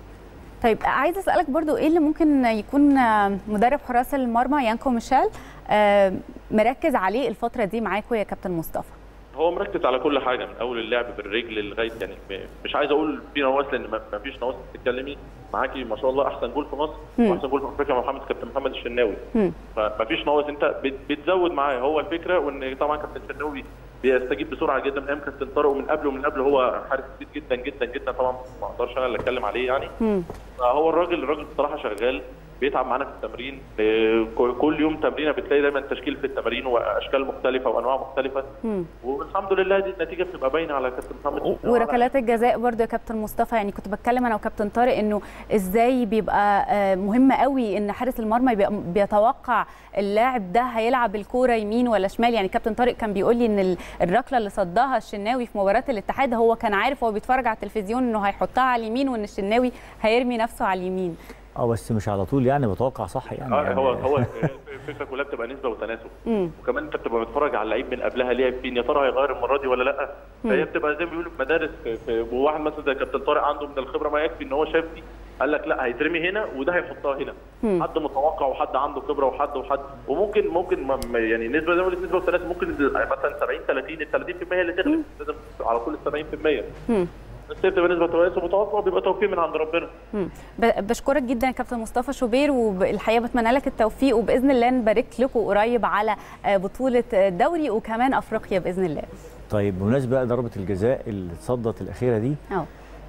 طيب عايزه اسالك برضو ايه اللي ممكن يكون آه، مدرب حراس المرمى يانكو ميشيل آه، مركز عليه الفتره دي معاكم يا كابتن مصطفى هو مركز على كل حاجه من اول اللعب بالرجل لغايه يعني م- مش عايز اقول في نواس لان ما ما فيش نواس تتكلمي معاكي ما شاء الله احسن جول في مصر مم. واحسن جول في افريقيا مع محمد كابتن محمد الشناوي مم. فما فيش نواقص انت بت- بتزود معاه هو الفكره وان طبعا كابتن الشناوي بيستجيب بسرعه جدا من ايام كابتن طارق ومن قبله ومن قبله هو حارس كتير جدا جدا جدا طبعا ما اقدرش انا اللي اتكلم عليه يعني مم. فهو الراجل الراجل بصراحه شغال بيتعب معانا في التمرين ب- ك- كل يوم تمرينه بتلاقي دايما تشكيل في التمارين واشكال مختلفه وانواع مختلفه مم. والحمد لله دي النتيجه بتبقى باينه على كابتن محمد و- وركلات الجزاء برضو يا كابتن مصطفى يعني كنت بتكلم انا وكابتن طارق انه ازاي بيبقى آه، مهم قوي ان حارس المرمى يبقى بيتوقع اللاعب ده هيلعب الكوره يمين ولا شمال يعني كابتن طارق كان بيقول لي ان ال- الركله اللي صدها الشناوي في مباراه الاتحاد هو كان عارف وهو بيتفرج على التلفزيون انه هيحطها على اليمين وان الشناوي هيرمي نفسه على اليمين اه بس مش على طول يعني بتوقع صح يعني, اه يعني هو هو الفكره كلها بتبقى نسبه وتناسب مم. وكمان انت بتبقى متفرج على اللعيب من قبلها لعب فين يا ترى هيغير المره دي ولا لا فهي بتبقى زي ما بيقولوا في مدارس في- في وواحد مثلا زي كابتن طارق عنده من الخبره ما يكفي ان هو شاف دي قال لك لا هيترمي هنا وده هيحطها هنا مم. حد متوقع وحد عنده خبره وحد وحد وممكن ممكن ما- ما- يعني نسبه زي ما قلت نسبه وتناسب ممكن مثلا 70 30 ال 30% هي اللي تغلب لازم على طول ال 70% مم. بس هي بتبقى نسبه تناسب متوقع بيبقى توفيق من عند ربنا مم. ب- بشكرك جدا يا كابتن مصطفى شوبير والحقيقه بتمنى لك التوفيق وباذن الله نبارك لكم قريب على آه، بطوله الدوري وكمان افريقيا باذن الله طيب بمناسبه بقى ضربه الجزاء اللي اتصدت الاخيره دي اه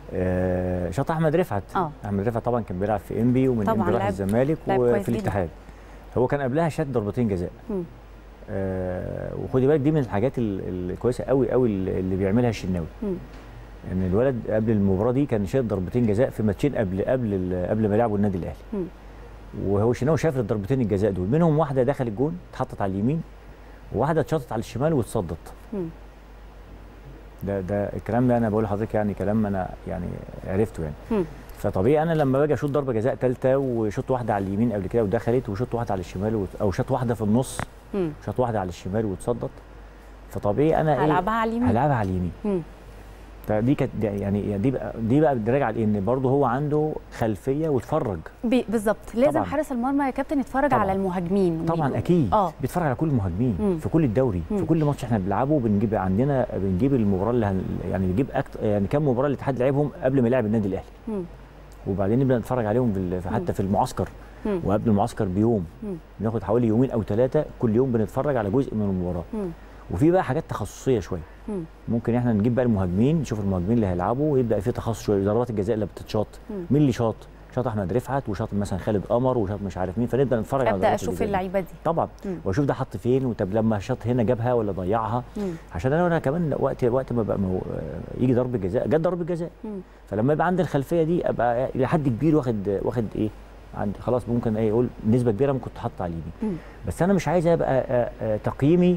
آه شاط احمد رفعت اه. احمد رفعت طبعا كان بيلعب في انبي ومن طبعاً انبي راح لعب- الزمالك لعب كويس وفي جداً. الاتحاد هو كان قبلها شات ضربتين جزاء مم. آه وخدي بالك دي من الحاجات ال- الكويسه قوي قوي اللي اللي بيعملها الشناوي مم. ان الولد قبل المباراه دي كان شاط ضربتين جزاء في ماتشين قبل قبل ال- قبل ما يلعبوا النادي الاهلي مم. وهو الشناوي شاف الضربتين الجزاء دول منهم واحده دخل الجون اتحطت على اليمين وواحده اتشاطت على الشمال واتصدت مم. ده ده الكلام ده انا بقول لحضرتك يعني كلام انا يعني عرفته يعني مم. فطبيعي انا لما باجي اشوط ضربه جزاء ثالثه وشوط واحده على اليمين قبل كده ودخلت وشوط واحده على الشمال وت- او شوط واحده في النص مم. شوط واحده على الشمال وتصدت فطبيعي انا ايه هلعبها على اليمين هلعبها على اليمين مم. فدي كانت دي- يعني دي بقى دي بقى راجعه لان برضه هو عنده خلفيه واتفرج بي- بالظبط لازم طبعاً. حارس المرمى يا كابتن يتفرج طبعاً. على المهاجمين طبعا وي- اكيد اه بيتفرج على كل المهاجمين مم. في كل الدوري مم. في كل ماتش احنا بنلعبه بنجيب عندنا بنجيب المباراه اللي هن يعني بنجيب أكت... يعني كم مباراه الاتحاد لعبهم قبل ما يلعب النادي الاهلي مم. وبعدين نبدا نتفرج عليهم في ال- في- حتى في المعسكر مم. وقبل المعسكر بيوم مم. بناخد حوالي يومين او ثلاثه كل يوم بنتفرج على جزء من المباراه مم. وفي بقى حاجات تخصصيه شويه مم. ممكن احنا نجيب بقى المهاجمين نشوف المهاجمين اللي هيلعبوا ويبدا في تخصص شويه ضربات الجزاء اللي بتتشاط مم. مين اللي شاط شاط احمد رفعت وشاط مثلا خالد قمر وشاط مش عارف مين فنبدا نتفرج على ابدا ضربات اشوف الجزاء دي. اللعيبه دي طبعا مم. واشوف ده حط فين وطب لما شاط هنا جابها ولا ضيعها مم. عشان انا انا كمان وقت وقت ما بقى مو... يجي ضربه جزاء جت ضربه جزاء مم. فلما يبقى عندي الخلفيه دي ابقى الى حد كبير واخد واخد ايه عندي خلاص ممكن ايه اقول نسبه كبيره ممكن تحط على اليمين مم. بس انا مش عايز ابقى آه، آه، تقييمي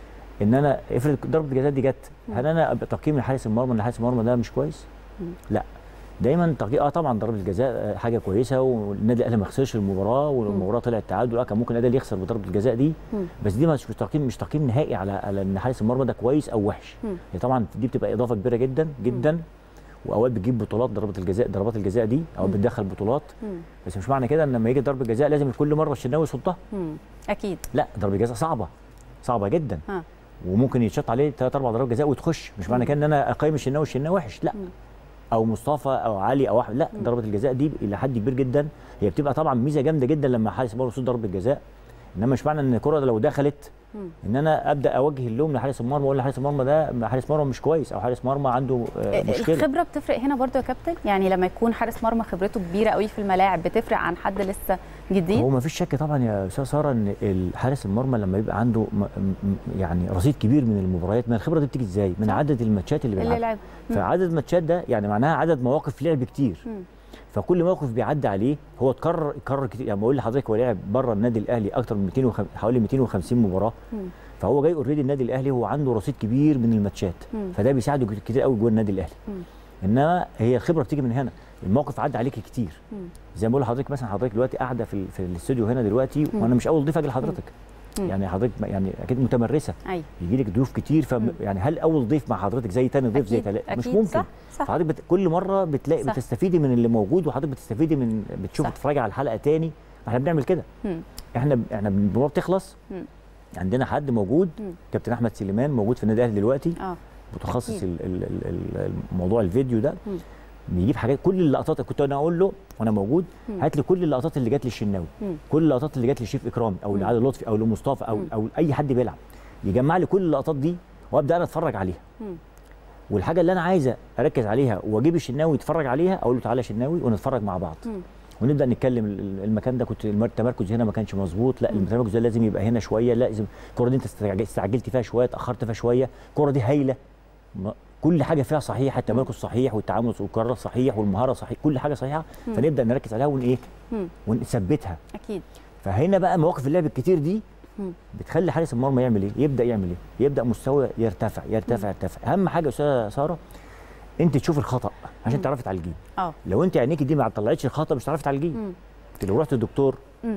ان انا افرض ضربه الجزاء دي جت هل انا ابقى تقييم لحارس المرمى ان حارس المرمى ده مش كويس؟ مم. لا دايما تقييم اه طبعا ضربه الجزاء آه، حاجه كويسه والنادي الاهلي ما خسرش المباراه والمباراه طلعت تعادل اه كان ممكن النادي يخسر بضربه الجزاء دي مم. بس دي مش مش تقييم مش تقييم نهائي على على ان حارس المرمى ده كويس او وحش مم. هي طبعا دي بتبقى اضافه كبيره جدا جدا واوقات بتجيب بطولات ضربات الجزاء ضربات الجزاء دي او مم. بتدخل بطولات مم. بس مش معنى كده ان لما يجي ضربه جزاء لازم كل مره الشناوي يصدها مم. اكيد لا ضربه جزاء صعبه صعبه جدا ها. وممكن يتشط عليه ثلاث اربع ضربات جزاء وتخش مش معنى كده ان انا اقيم الشناوي الشناوي وحش لا مم. او مصطفى او علي او احمد لا ضربه الجزاء دي الى حد كبير جدا هي بتبقى طبعا ميزه جامده جدا لما حارس المرمى يصد ضربه جزاء انما مش معنى ان الكره لو دخلت مم. ان انا ابدا اوجه اللوم لحارس المرمى واقول لحارس المرمى ده حارس مرمى مش كويس او حارس مرمى عنده آه، مشكله الخبره بتفرق هنا برضو يا كابتن يعني لما يكون حارس مرمى خبرته كبيره قوي في الملاعب بتفرق عن حد لسه جديد هو ما فيش شك طبعا يا استاذ ساره ان الحارس المرمى لما يبقى عنده م- م- يعني رصيد كبير من المباريات من الخبره دي بتيجي ازاي؟ من صح. عدد الماتشات اللي اللي بيلعبها لعب مم. فعدد الماتشات ده يعني معناها عدد مواقف لعب كتير مم. فكل موقف بيعدي عليه هو اتكرر اتكرر كتير يعني بقول لحضرتك هو لعب بره النادي الاهلي اكتر من 200 حوالي 250 مباراه مم. فهو جاي اوريدي النادي الاهلي هو عنده رصيد كبير من الماتشات مم. فده بيساعده كتير قوي جوه النادي الاهلي مم. انما هي الخبره بتيجي من هنا الموقف عدى عليك كتير مم. زي ما بقول لحضرتك مثلا حضرتك دلوقتي قاعده في ال- في الاستوديو هنا دلوقتي مم. وانا مش اول ضيف اجي لحضرتك مم. يعني حضرتك م- يعني اكيد متمرسه ايوه يجي لك ضيوف كتير ف مم. يعني هل اول ضيف مع حضرتك زي تاني ضيف زي أكيد، تلاته مش أكيد، ممكن صح صح فحضرتك بت... كل مره بتلاقي صح. بتستفيدي من اللي موجود وحضرتك بتستفيدي من بتشوف صح. تتفرجي على الحلقه تاني ما احنا بنعمل كده مم. احنا احنا المباراه بتخلص مم. عندنا حد موجود مم. كابتن احمد سليمان موجود في النادي الاهلي دلوقتي اه متخصص أكيد. ال- ال- ال- ال- الموضوع الفيديو ده مم. بيجيب حاجات كل اللقطات كنت انا اقول له وانا موجود مم. هات لي كل اللقطات اللي جات للشناوي مم. كل اللقطات اللي جات لشريف اكرام او مم. لعلي لطفي او لمصطفى او مم. او اي حد بيلعب يجمع لي كل اللقطات دي وابدا انا اتفرج عليها مم. والحاجه اللي انا عايزه اركز عليها واجيب الشناوي يتفرج عليها اقول له تعالى يا شناوي ونتفرج مع بعض مم. ونبدا نتكلم ال- ال- المكان ده كنت الم- التمركز هنا ما كانش مظبوط لا التمركز ده لازم يبقى هنا شويه لازم الكره دي انت استعج- استعجلت فيها شويه اتاخرت فيها شويه الكره دي هايله ما- كل حاجه فيها صحيحه التمركز صحيح والتعامل والقرار صحيح والمهاره صحيح كل حاجه صحيحه فنبدا نركز عليها ون ايه مم. ونثبتها اكيد فهنا بقى مواقف اللعب الكتير دي مم. بتخلي حارس المرمى يعمل ايه؟ يبدا يعمل ايه؟ يبدا مستوى يرتفع يرتفع يرتفع اهم حاجه يا استاذه ساره انت تشوف الخطا عشان تعرفي تعالجيه اه لو انت عينيكي دي ما طلعتش الخطا مش هتعرفي تعالجيه مم. انت لو رحت الدكتور مم.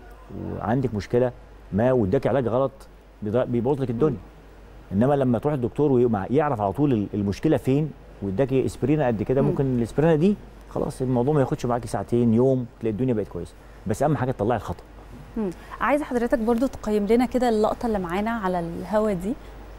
وعندك مشكله ما واداك علاج غلط بيض- بيبوظ لك الدنيا انما لما تروح الدكتور ويعرف على طول ال- المشكله فين واداكي اسبرينا قد كده مم. ممكن الاسبرينا دي خلاص الموضوع ما ياخدش معاكي ساعتين يوم تلاقي الدنيا بقت كويسه بس اهم حاجه تطلعي الخطا مم. عايزه حضرتك برضو تقيم لنا كده اللقطه اللي معانا على الهوا دي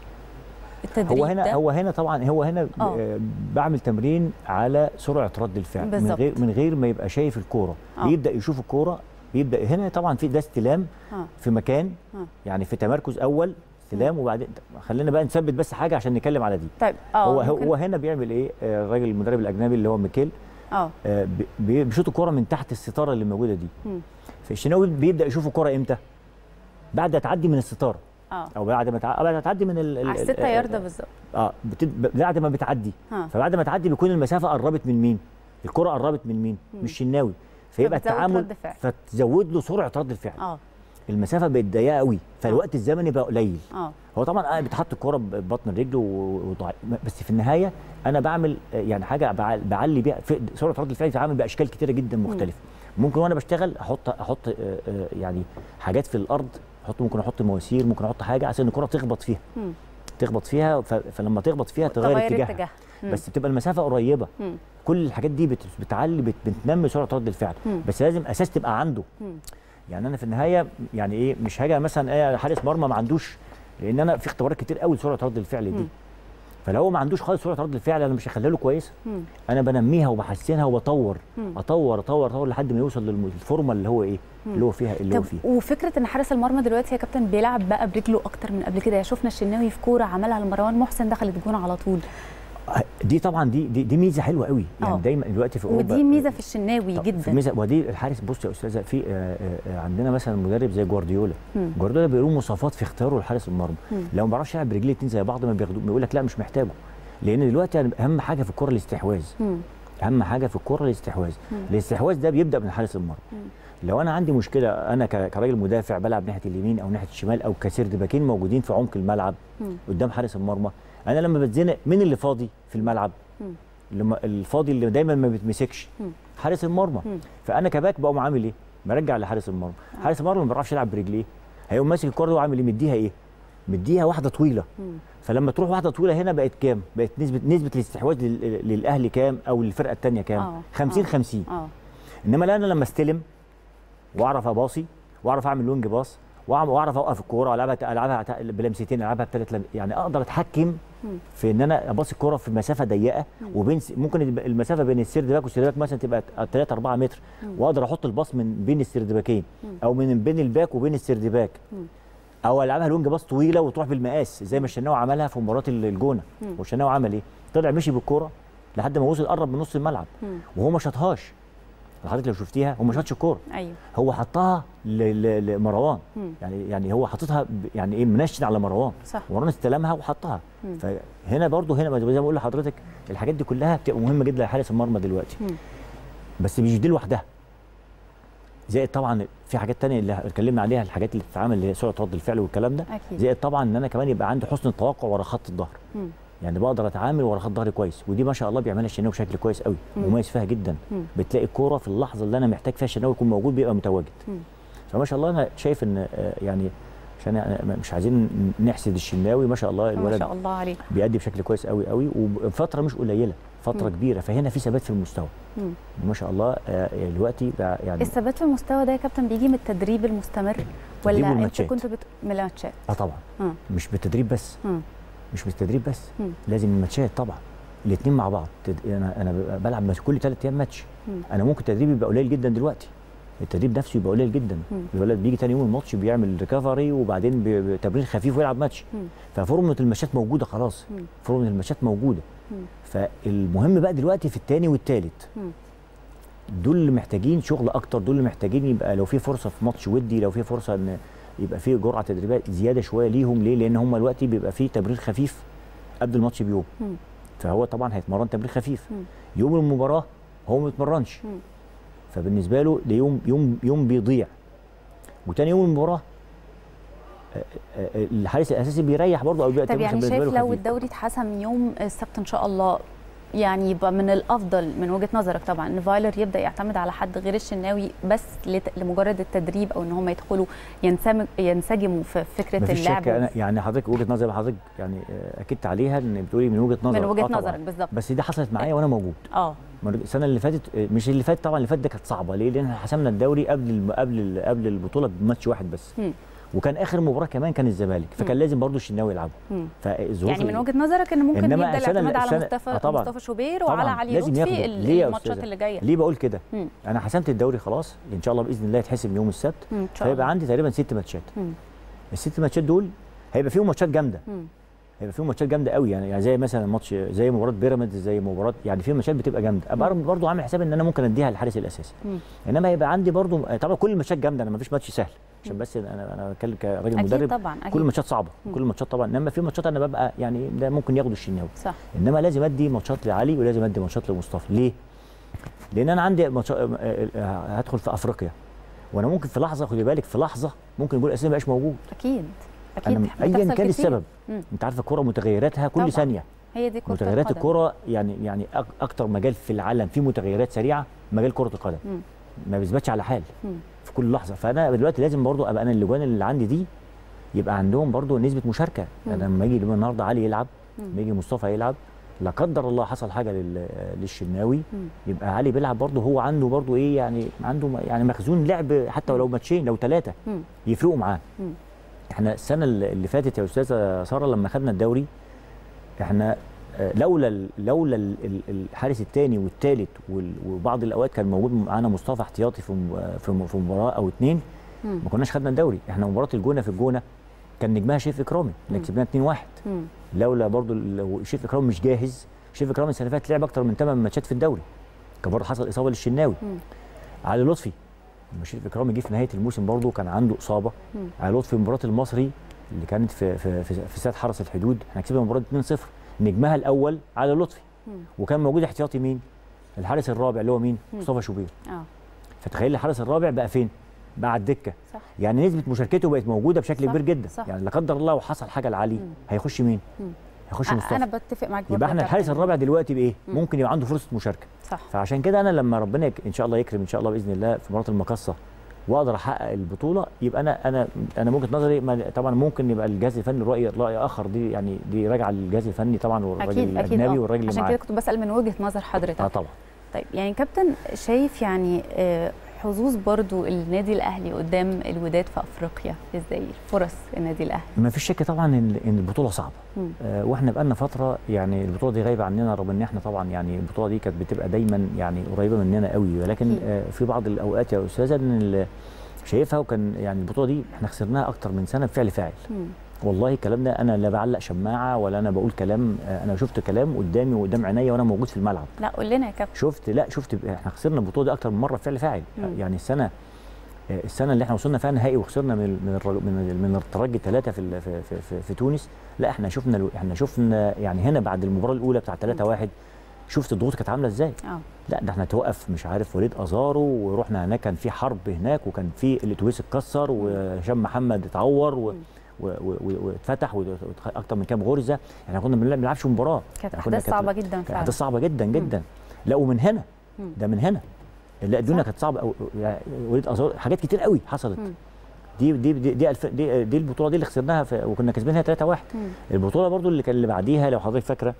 التدريب هو هنا ده. هو هنا طبعا هو هنا آه. آه، بعمل تمرين على سرعه رد الفعل من بالظبط. غير من غير ما يبقى شايف الكوره آه. بيبدا يشوف الكوره بيبدا هنا طبعا في ده استلام آه. في مكان آه. يعني في تمركز اول استلام وبعدين خلينا بقى نثبت بس حاجه عشان نتكلم على دي طيب اه هو هو ممكن- هو هنا بيعمل ايه آه، الراجل المدرب الاجنبي اللي هو ميكيل اه آه، بي- بي- بيشوط الكوره من تحت الستاره اللي موجوده دي مم. فالشناوي بيبدا يشوف الكوره امتى بعد ما تعدي من الستاره اه او بعد ما تع- بعد ما تعدي من ال- ال- على ال- الستة آه، ياردة بالظبط اه بت- ب- بعد ما بتعدي ها. فبعد ما تعدي بيكون المسافه قربت من مين الكره قربت من مين من الشناوي فيبقى فبتزود التعامل رد فعل. فتزود له سرعه رد الفعل اه المسافه بقت ضيقه قوي فالوقت الزمني بقى قليل اه هو طبعا انا بتحط الكوره ببطن الرجل و- وضع... بس في النهايه انا بعمل آه، يعني حاجه بع- بعلي بيها في سرعه رد الفعل بتتعامل باشكال كتيره جدا مختلفه ممكن وانا بشتغل احط احط آه، آه، يعني حاجات في الارض احط ممكن احط مواسير ممكن احط حاجه عشان الكوره تخبط فيها مم. تخبط فيها ف... فلما تخبط فيها تغير تغير اتجاهها اتجاه مم. بس بتبقى المسافه قريبه مم. كل الحاجات دي بت... بتعلي بت... بتنمي سرعه رد الفعل مم. بس لازم اساس تبقى عنده مم. يعني انا في النهايه يعني ايه مش هاجي مثلا ايه حارس مرمى ما عندوش لان انا في اختبارات كتير قوي لسرعه رد الفعل دي مم. فلو هو ما عندوش خالص سرعه رد الفعل انا مش هخليها له كويسه مم. انا بنميها وبحسنها وبطور مم. اطور اطور اطور لحد ما يوصل للفورمه اللي هو ايه اللي هو فيها اللي هو طب فيها وفكره ان حارس المرمى دلوقتي يا كابتن بيلعب بقى برجله اكتر من قبل كده يعني شفنا الشناوي في كوره عملها لمروان محسن دخلت جون على طول دي طبعا دي دي, دي ميزه حلوه قوي يعني آه. دايما دلوقتي في اوروبا ودي ميزه في الشناوي طب جدا في ميزه ودي الحارس بص يا استاذه في آه، آه، عندنا مثلا مدرب زي جوارديولا مم. جوارديولا بيقولوا مواصفات في اختياره لحارس المرمى مم. لو ما بيعرفش يلعب برجليه اتنين زي بعض ما بياخدوه بيقول لك لا مش محتاجه لان دلوقتي يعني اهم حاجه في الكره الاستحواذ مم. اهم حاجه في الكره الاستحواذ مم. الاستحواذ ده بيبدا من حارس المرمى لو انا عندي مشكله انا ك- كراجل مدافع بلعب ناحيه اليمين او ناحيه الشمال او كسرد باكين موجودين في عمق الملعب مم. قدام حارس المرمى انا لما بتزنق مين اللي فاضي في الملعب مم. اللي ما- الفاضي اللي دايما ما بيتمسكش مم. حارس المرمى مم. فانا كباك بقوم عامل ايه برجع لحارس المرمى حارس المرمى ما بيعرفش يلعب برجليه هيقوم ماسك الكره دي وعامل ايه مديها ايه مديها واحده طويله مم. فلما تروح واحده طويله هنا بقت كام بقت نسبه نسبه الاستحواذ لل- للاهلي كام او للفرقه الثانيه كام آه. 50 آه. 50 اه انما لا انا لما استلم واعرف اباصي واعرف اعمل لونج باص وأعم- واعرف اوقف الكوره والعبها العبها ت- بلمستين العبها بثلاث لم... يعني اقدر اتحكم مم. في ان انا اباصي الكوره في مسافه ضيقه وبين س- ممكن يبقى المسافه بين السيرد باك والسيرد باك مثلا تبقى 3 4 متر واقدر احط الباص من بين السيرد باكين او من بين الباك وبين السيرد باك مم. او العبها لونج باص طويله وتروح بالمقاس زي ما الشناوي عملها في مباراه ال- الجونه مم. والشناوي عمل ايه؟ طلع مشي بالكوره لحد ما وصل قرب من نص الملعب مم. وهو ما شاطهاش حضرتك لو شفتيها هو ما شاطش الكوره ايوه هو حطها ل- ل- لمروان مم. يعني يعني هو حاططها ب- يعني ايه منشن على مروان صح. مروان استلمها وحطها مم. فهنا برضو هنا زي ما بقول لحضرتك الحاجات دي كلها بتبقى مهمه جدا لحارس المرمى دلوقتي مم. بس مش دي لوحدها زائد طبعا في حاجات تانية اللي اتكلمنا عليها الحاجات اللي بتتعامل اللي هي سرعه رد الفعل والكلام ده اكيد زائد طبعا ان انا كمان يبقى عندي حسن التوقع ورا خط الظهر مم. يعني بقدر اتعامل ورا خط ظهري كويس ودي ما شاء الله بيعملها الشناوي بشكل كويس قوي مم. مميز فيها جدا مم. بتلاقي الكوره في اللحظه اللي انا محتاج فيها الشناوي يكون موجود بيبقى متواجد مم. فما شاء الله انا شايف ان آه، يعني عشان يعني مش عايزين نحسد الشناوي ما شاء الله ما الولد شاء الله عليه بيأدي بشكل كويس قوي قوي وفتره مش قليله فتره مم. كبيره فهنا في ثبات في المستوى مم. ما شاء الله آه، دلوقتي بقى يعني الثبات في المستوى ده يا كابتن بيجي من التدريب المستمر ولا انت والماتشات. كنت بت... من الماتشات اه طبعا مم. مش بالتدريب بس مم. مش بالتدريب بس مم. لازم الماتشات طبعا الاثنين مع بعض تد... انا انا ببقى بلعب ماتش- كل ثلاث ايام ماتش مم. انا ممكن تدريبي يبقى قليل جدا دلوقتي التدريب نفسه يبقى قليل جدا مم. الولد بيجي تاني يوم الماتش بيعمل ريكفري وبعدين بي- بي- تمرين خفيف ويلعب ماتش مم. ففورمه الماتشات موجوده خلاص مم. فورمه الماتشات موجوده مم. فالمهم بقى دلوقتي في الثاني والثالث مم. دول اللي محتاجين شغل اكتر دول اللي محتاجين يبقى لو في فرصه في ماتش ودي لو في فرصه ان يبقى في جرعه تدريبات زياده شويه ليهم ليه لان هم دلوقتي بيبقى في تمرين خفيف قبل الماتش بيوم مم. فهو طبعا هيتمرن تمرين خفيف مم. يوم المباراه هو ما بيتمرنش مم. فبالنسبه له ده يوم يوم يوم بيضيع وتاني يوم المباراه آه، آه، آه، الحارس الاساسي بيريح برضه او بيبقى طب تمرين يعني بالنسبة شايف له لو خفيف. الدوري اتحسم يوم السبت ان شاء الله يعني يبقى من الافضل من وجهه نظرك طبعا ان فايلر يبدا يعتمد على حد غير الشناوي بس لت- لمجرد التدريب او ان هم يدخلوا ينسمج ينسجموا في فكره مفيش اللعب شك انا يعني حضرتك وجهه نظر حضرتك يعني آه، اكدت عليها ان بتقولي من وجهه نظر من وجهه آه طبعاً. نظرك بالظبط بس دي حصلت معايا وانا موجود اه مر- السنه اللي فاتت آه، مش اللي فات طبعا اللي فات ده كانت صعبه ليه؟ لان احنا حسمنا الدوري قبل الم- قبل ال- قبل البطوله بماتش واحد بس مم. وكان اخر مباراه كمان كان الزمالك فكان لازم برضو الشناوي يلعبه مم. فالظروف يعني من وجهه نظرك ان ممكن إنما يبدا السنة الاعتماد اللي- على السنة- مصطفى آه طبعاً. مصطفى شوبير طبعاً وعلى علي لازم لطفي ياخده. ال- ليه يا الماتشات أستاذة؟ اللي جايه ليه بقول كده؟ مم. انا حسمت الدوري خلاص ان شاء الله باذن الله يتحسم يوم السبت مم، ان شاء فيبقى الله عندي تقريبا ست ماتشات مم. الست ماتشات دول هيبقى فيهم ماتشات جامده مم. هيبقى فيهم ماتشات جامده قوي يعني يعني زي مثلا ماتش زي مباراه بيراميدز زي مباراه يعني في ماتشات بتبقى جامده ابقى برضو عامل حساب ان انا ممكن اديها للحارس الاساسي مم. انما يبقى عندي برضو طبعا كل الماتشات جامده انا ما فيش ماتش سهل عشان بس انا انا بتكلم كراجل اكيد مدرب طبعا اكيد كل الماتشات صعبه مم. كل الماتشات طبعا انما في ماتشات انا ببقى يعني ده ممكن ياخدوا الشناوي صح انما لازم ادي ماتشات لعلي ولازم ادي ماتشات لمصطفى ليه؟ لان انا عندي ماتشات هدخل في افريقيا وانا ممكن في لحظه خدي بالك في لحظه ممكن الجول الاساسي ما يبقاش موجود اكيد اكيد انا ايا بتحصل كان كتير. السبب مم. انت عارفه الكوره متغيراتها كل طبعاً. ثانيه هي دي كره متغيرات القدم. الكوره يعني يعني أك- اكتر مجال في العالم فيه متغيرات سريعه مجال كره القدم مم. ما بيثبتش على حال مم. في كل لحظه فانا دلوقتي لازم برضو ابقى انا اللجان اللي عندي دي يبقى عندهم برضو نسبه مشاركه مم. انا لما يجي النهارده علي يلعب مم. لما يجي مصطفى يلعب لا قدر الله حصل حاجه لل- للشناوي مم. يبقى علي بيلعب برضه هو عنده برضه ايه يعني عنده م- يعني مخزون لعب حتى ولو ماتشين لو ثلاثه مم. يفرقوا معاه مم. احنا السنه اللي اللي فاتت يا استاذه ساره لما خدنا الدوري احنا آه، لولا ال- لولا ال- ال- الحارس الثاني والثالث وبعض الاوقات كان موجود معانا مصطفى احتياطي في م- في م- في مباراه او اثنين مم. ما كناش خدنا الدوري احنا مباراه الجونه في الجونه كان نجمها شريف اكرامي اللي مم. كسبناها 2-1 مم. لولا برضو لو شريف اكرامي مش جاهز شريف اكرامي السنه اللي فاتت لعب اكتر من 8 ماتشات في الدوري كان برضه حصل اصابه للشناوي مم. علي لطفي لما شريف اكرامي جه في نهايه الموسم برضه كان عنده اصابه مم. علي لطفي مباراه المصري اللي كانت في في في, في استاد حرس الحدود احنا كسبنا المباراه 2-0 نجمها الاول علي لطفي مم. وكان موجود احتياطي مين؟ الحارس الرابع اللي هو مين؟ مم. مصطفى شوبير اه فتخيل الحارس الرابع بقى فين؟ بقى على الدكه صح يعني نسبه مشاركته بقت موجوده بشكل صح، كبير جدا صح. يعني لا قدر الله وحصل حاجه لعلي مم. هيخش مين؟ مم. هيخش أ- مصطفى انا بتفق معاك برضه يبقى احنا يا الحارس كابتن. الرابع دلوقتي بايه؟ مم. ممكن يبقى عنده فرصه مشاركه صح فعشان كده انا لما ربنا يك... ان شاء الله يكرم ان شاء الله باذن الله في مباراه المقصه واقدر احقق البطوله يبقى انا انا انا من وجهه نظري ما- طبعا ممكن يبقى الجهاز الفني راي راي اخر دي يعني دي راجعه للجهاز الفني طبعا والراجل اكيد اكيد الاجنبي آه. والراجل اللي عشان معاه كده كنت بسال من وجهه نظر حضرتك اه طبعا طيب يعني كابتن شايف يعني آه، حظوظ برضو النادي الاهلي قدام الوداد في افريقيا ازاي فرص النادي الاهلي ما فيش شك طبعا ان إن البطوله صعبه مم. آه واحنا بقالنا فتره يعني البطوله دي غايبه عننا رغم ان احنا طبعا يعني البطوله دي كانت بتبقى دايما يعني قريبه مننا قوي ولكن أكيد. آه في بعض الاوقات يا استاذه ان ال- شايفها وكان يعني البطوله دي احنا خسرناها اكتر من سنه بفعل فاعل مم. والله الكلام ده انا لا بعلق شماعه ولا انا بقول كلام آه، انا شفت كلام قدامي وقدام عينيا وانا موجود في الملعب لا قول لنا يا كابتن شفت لا شفت احنا خسرنا البطوله دي اكتر من مره بفعل فاعل مم. يعني السنه آه، السنه اللي احنا وصلنا فيها نهائي وخسرنا من من الر- من من الترجي ثلاثه في ال- في, في, في, في تونس لا احنا شفنا الو- احنا شفنا يعني هنا بعد المباراه الاولى بتاع 3 1 شفت الضغوط كانت عامله ازاي اه لا ده احنا توقف مش عارف وليد ازارو ورحنا هناك كان في حرب هناك وكان في الاتوبيس اتكسر وهشام محمد اتعور و- و- و- و- واتفتح واكتر من كام غرزه احنا كنا ما بنلعبش مباراه كانت يعني كنا- احداث صعبه جدا كانت فعلا احداث صعبه جدا جدا لا ومن هنا مم. ده من هنا لا الدنيا صح. كانت صعبه أو يعني وليد ازار حاجات كتير قوي حصلت مم. دي دي دي دي, الف دي, دي البطوله دي اللي خسرناها في وكنا كسبانها 3 1 مم. البطوله برضو اللي كان اللي بعديها لو حضرتك فاكره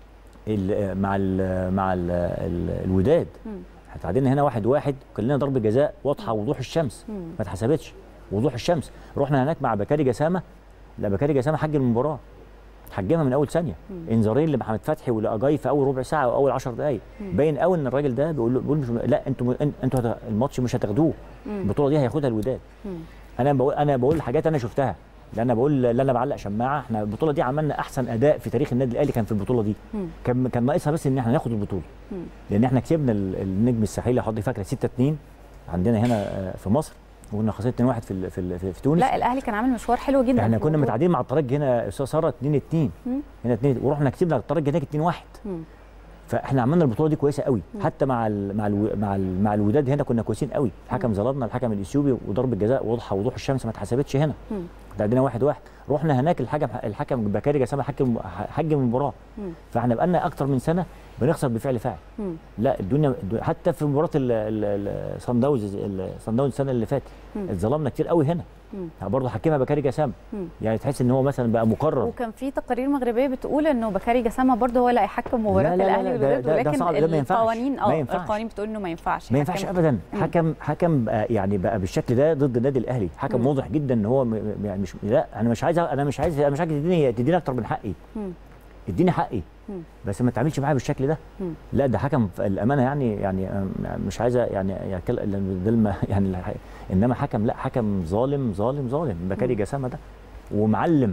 ال- مع ال مع ال ال الوداد مم. احنا تعادلنا هنا واحد واحد وكان لنا ضربه جزاء واضحه وضوح الشمس مم. ما اتحسبتش وضوح الشمس رحنا هناك مع بكاري جسامه لا بكاري جسامه حج المباراه حجمها من اول ثانيه مم. انذارين لمحمد فتحي ولاجاي في اول ربع ساعه او اول 10 دقائق مم. باين قوي ان الراجل ده بيقول له بيقول مش لا انتوا انتوا هت- الماتش مش هتاخدوه مم. البطوله دي هياخدها الوداد مم. انا بقول انا بقول حاجات انا شفتها لا انا بقول لا انا بعلق شماعه احنا البطوله دي عملنا احسن اداء في تاريخ النادي الاهلي كان في البطوله دي مم. كان كان ناقصها بس ان احنا ناخد البطوله مم. لان احنا كسبنا ال- النجم الساحلي حضرتك فاكره 6 2 عندنا هنا آه، في مصر وكنا خسرنا 2 1 في ال- في ال- في, في تونس لا الاهلي كان عامل مشوار حلو جدا احنا في كنا البطولة. متعادلين مع الترجي هنا يا استاذ ساره 2 2 مم. هنا 2 ورحنا كسبنا الترجي هناك 2 1 مم. فاحنا عملنا البطوله دي كويسه قوي حتى مع ال مع ال مع ال مع الوداد هنا كنا كويسين قوي الحكم ظلمنا الحكم الاثيوبي وضربه جزاء واضحه وضوح الشمس ما اتحسبتش هنا مم. تعدينا واحد واحد رحنا هناك الحكم الحكم بكاري جسامه حكم حجم المباراه مم. فاحنا بقالنا اكتر من سنه بنخسر بفعل فاعل مم. لا الدنيا الدنيا- حتى في مباراه الصن داونز الصن داونز السنه اللي فاتت مم. اتظلمنا كتير قوي هنا مم. برضه حكمها بكاري جسام مم. يعني تحس ان هو مثلا بقى مقرر وكان في تقارير مغربيه بتقول انه بكاري جسامه برضه هو اللي هيحكم مباراه لا لا لا الاهلي لا، والوداد ده- ده ولكن صعب، ده ما ينفعش. القوانين ما اه ينفعش. القوانين بتقول انه ما ينفعش ما ينفعش يحكم. ابدا مم. حكم حكم بقى يعني بقى بالشكل ده ضد النادي الاهلي حكم مم. واضح جدا ان هو م- م- يعني مش لا انا مش عايز انا مش عايز انا مش عايز تديني تديني اكتر من حقي مم. اديني حقي مم. بس ما تعملش معايا بالشكل ده مم. لا ده حكم ف- الامانه يعني يعني أم- مش عايزه يعني يعني كل- لأن ده الم- يعني الح- انما حكم لا حكم ظالم ظالم ظالم بكاري مم. جسامه ده ومعلم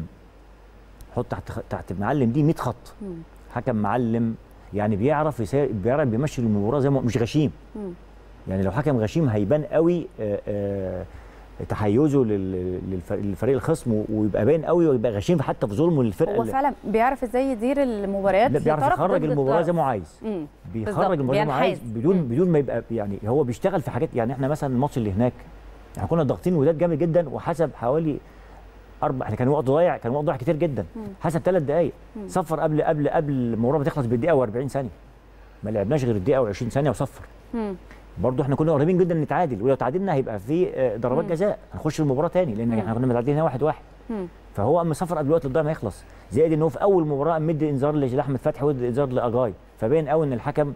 حط تحت خ- تحت معلم دي 100 خط مم. حكم معلم يعني بيعرف يسا- بيعرف بيمشي المباراه زي ما مش غشيم مم. يعني لو حكم غشيم هيبان قوي آه، آه، تحيزه لل- للف- للفريق الخصم و- ويبقى باين قوي ويبقى غشيم حتى في ظلمه للفرقه هو اللي- فعلا بيعرف ازاي يدير المباريات لا، بيعرف لطرف يخرج ضد المباراه زي طرف. ما هو عايز مم. بيخرج بالظبط، المباراه زي ما هو عايز بينحاز. بدون مم. بدون ما يبقى يعني هو بيشتغل في حاجات يعني احنا مثلا الماتش اللي هناك احنا كنا ضاغطين الوداد جامد جدا وحسب حوالي اربع احنا كان وقت ضايع كان وقت ضايع كتير جدا حسب ثلاث دقائق صفر قبل قبل قبل المباراه ما تخلص بالدقيقه و40 ثانيه ما لعبناش غير الدقيقه و20 ثانيه وصفر مم. برضه احنا كنا قريبين جدا نتعادل ولو تعادلنا هيبقى في آه، ضربات جزاء هنخش المباراه تاني لان احنا كنا متعادلين هنا واحد واحد مم. فهو اما سفر قبل الوقت الضايع ما يخلص زائد ان هو في اول مباراه مدي انذار لاحمد فتحي وادي انذار لاجاي فباين قوي ان الحكم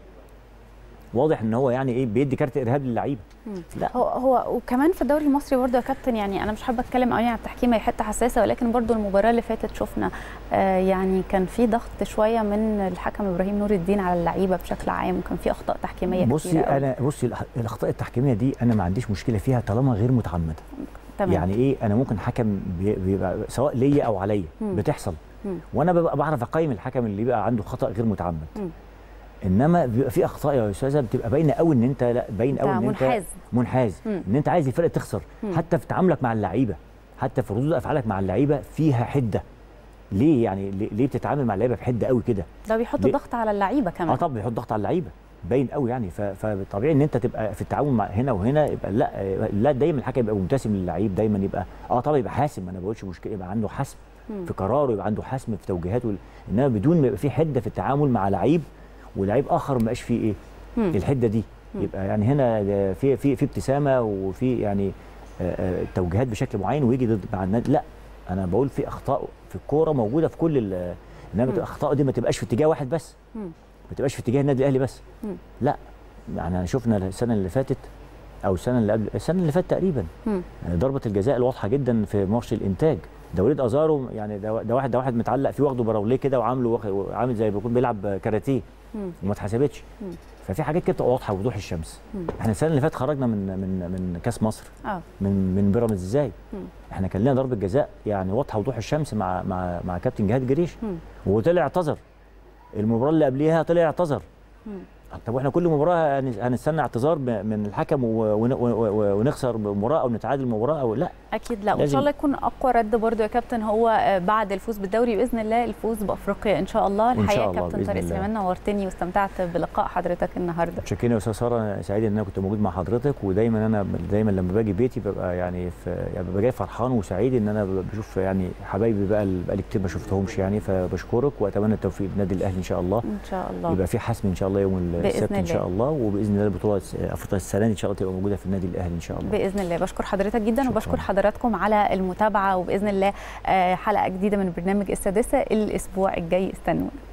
واضح ان هو يعني ايه بيدي كارت ارهاب للعيبه لا هو هو وكمان في الدوري المصري برضه يا كابتن يعني انا مش حابه اتكلم قوي عن التحكيم هي حته حساسه ولكن برضه المباراه اللي فاتت شفنا آه يعني كان في ضغط شويه من الحكم ابراهيم نور الدين على اللعيبه بشكل عام وكان في اخطاء تحكيميه بصي كتيره قوي. انا بصي الأخ- الاخطاء التحكيميه دي انا ما عنديش مشكله فيها طالما غير متعمده تمام. يعني ايه انا ممكن حكم بي- بيبقى سواء ليا او عليا مم. بتحصل مم. وانا ببقى بعرف اقيم الحكم اللي بيبقى عنده خطا غير متعمد مم. انما بيبقى في اخطاء يا استاذه بتبقى باينه قوي ان انت لا باين أنت قوي ان انت منحاز. منحاز مم. ان انت عايز الفرقه تخسر مم. حتى في تعاملك مع اللعيبه حتى في ردود افعالك مع اللعيبه فيها حده ليه يعني ليه ليه بتتعامل مع اللعيبه بحده قوي كده ده بيحط ليه؟ ضغط على اللعيبه كمان اه طبعا بيحط ضغط على اللعيبه باين قوي يعني ف- فطبيعي ان انت تبقى في التعامل مع هنا وهنا يبقى لا لا دايما الحكم يبقى مبتسم للعيب دايما يبقى اه طبعا يبقى حاسم انا ما بقولش مشكله يبقى عنده حسم مم. في قراره يبقى عنده حسم في توجيهاته انما بدون ما يبقى في حده في التعامل مع لعيب ولعيب اخر ما بقاش فيه ايه مم. الحده دي يبقى يعني هنا ده في في في ابتسامه وفي يعني آه، آه، توجيهات بشكل معين ويجي ضد مع النادي لا انا بقول في اخطاء في الكوره موجوده في كل ال- انما الاخطاء دي ما تبقاش في اتجاه واحد بس مم. ما تبقاش في اتجاه النادي الاهلي بس مم. لا يعني شفنا السنه اللي فاتت او السنه اللي قبل السنه اللي فاتت تقريبا مم. يعني ضربه الجزاء الواضحه جدا في ماتش الانتاج ده وليد ازارو يعني ده, ده واحد ده واحد متعلق فيه واخده براوليه كده وعامله واخ- عامل زي ما بيكون بيلعب كاراتيه مم. وما اتحسبتش مم. ففي حاجات كده بتبقى واضحه وضوح الشمس مم. احنا السنه اللي فاتت خرجنا من من من كاس مصر اه من من بيراميدز ازاي مم. احنا كان لنا ضربه جزاء يعني واضحه وضوح الشمس مع مع مع كابتن جهاد جريش مم. وطلع اعتذر المباراه اللي قبليها طلع اعتذر مم. طب واحنا كل مباراه هن- هنستنى اعتذار ب- من الحكم و- ون- و- و- ونخسر مباراه او نتعادل مباراه او لا اكيد لا وان لازم- شاء الله يكون اقوى رد برضو يا كابتن هو آه، بعد الفوز بالدوري باذن الله الفوز بافريقيا ان شاء الله إن شاء الحقيقه الله كابتن بإذن طارق الله. سليمان نورتني واستمتعت بلقاء حضرتك النهارده متشكرين يا استاذ ساره أنا سعيد ان انا كنت موجود مع حضرتك ودايما انا دايما لما باجي بيتي ببقى يعني في يعني ببقى جاي فرحان وسعيد ان انا بشوف يعني حبايبي بقى اللي بقالي كتير ما شفتهمش يعني فبشكرك واتمنى التوفيق للنادي الاهلي ان شاء الله ان شاء الله يبقى في حسم ان شاء الله يوم بإذن السبت ان الله. شاء الله وباذن الله البطوله افريقيا السنه دي ان شاء الله تبقى موجوده في النادي الاهلي ان شاء الله باذن الله بشكر حضرتك جدا شكراً. وبشكر حضراتكم على المتابعه وباذن الله آه، حلقه جديده من برنامج السادسه الاسبوع الجاي استنونا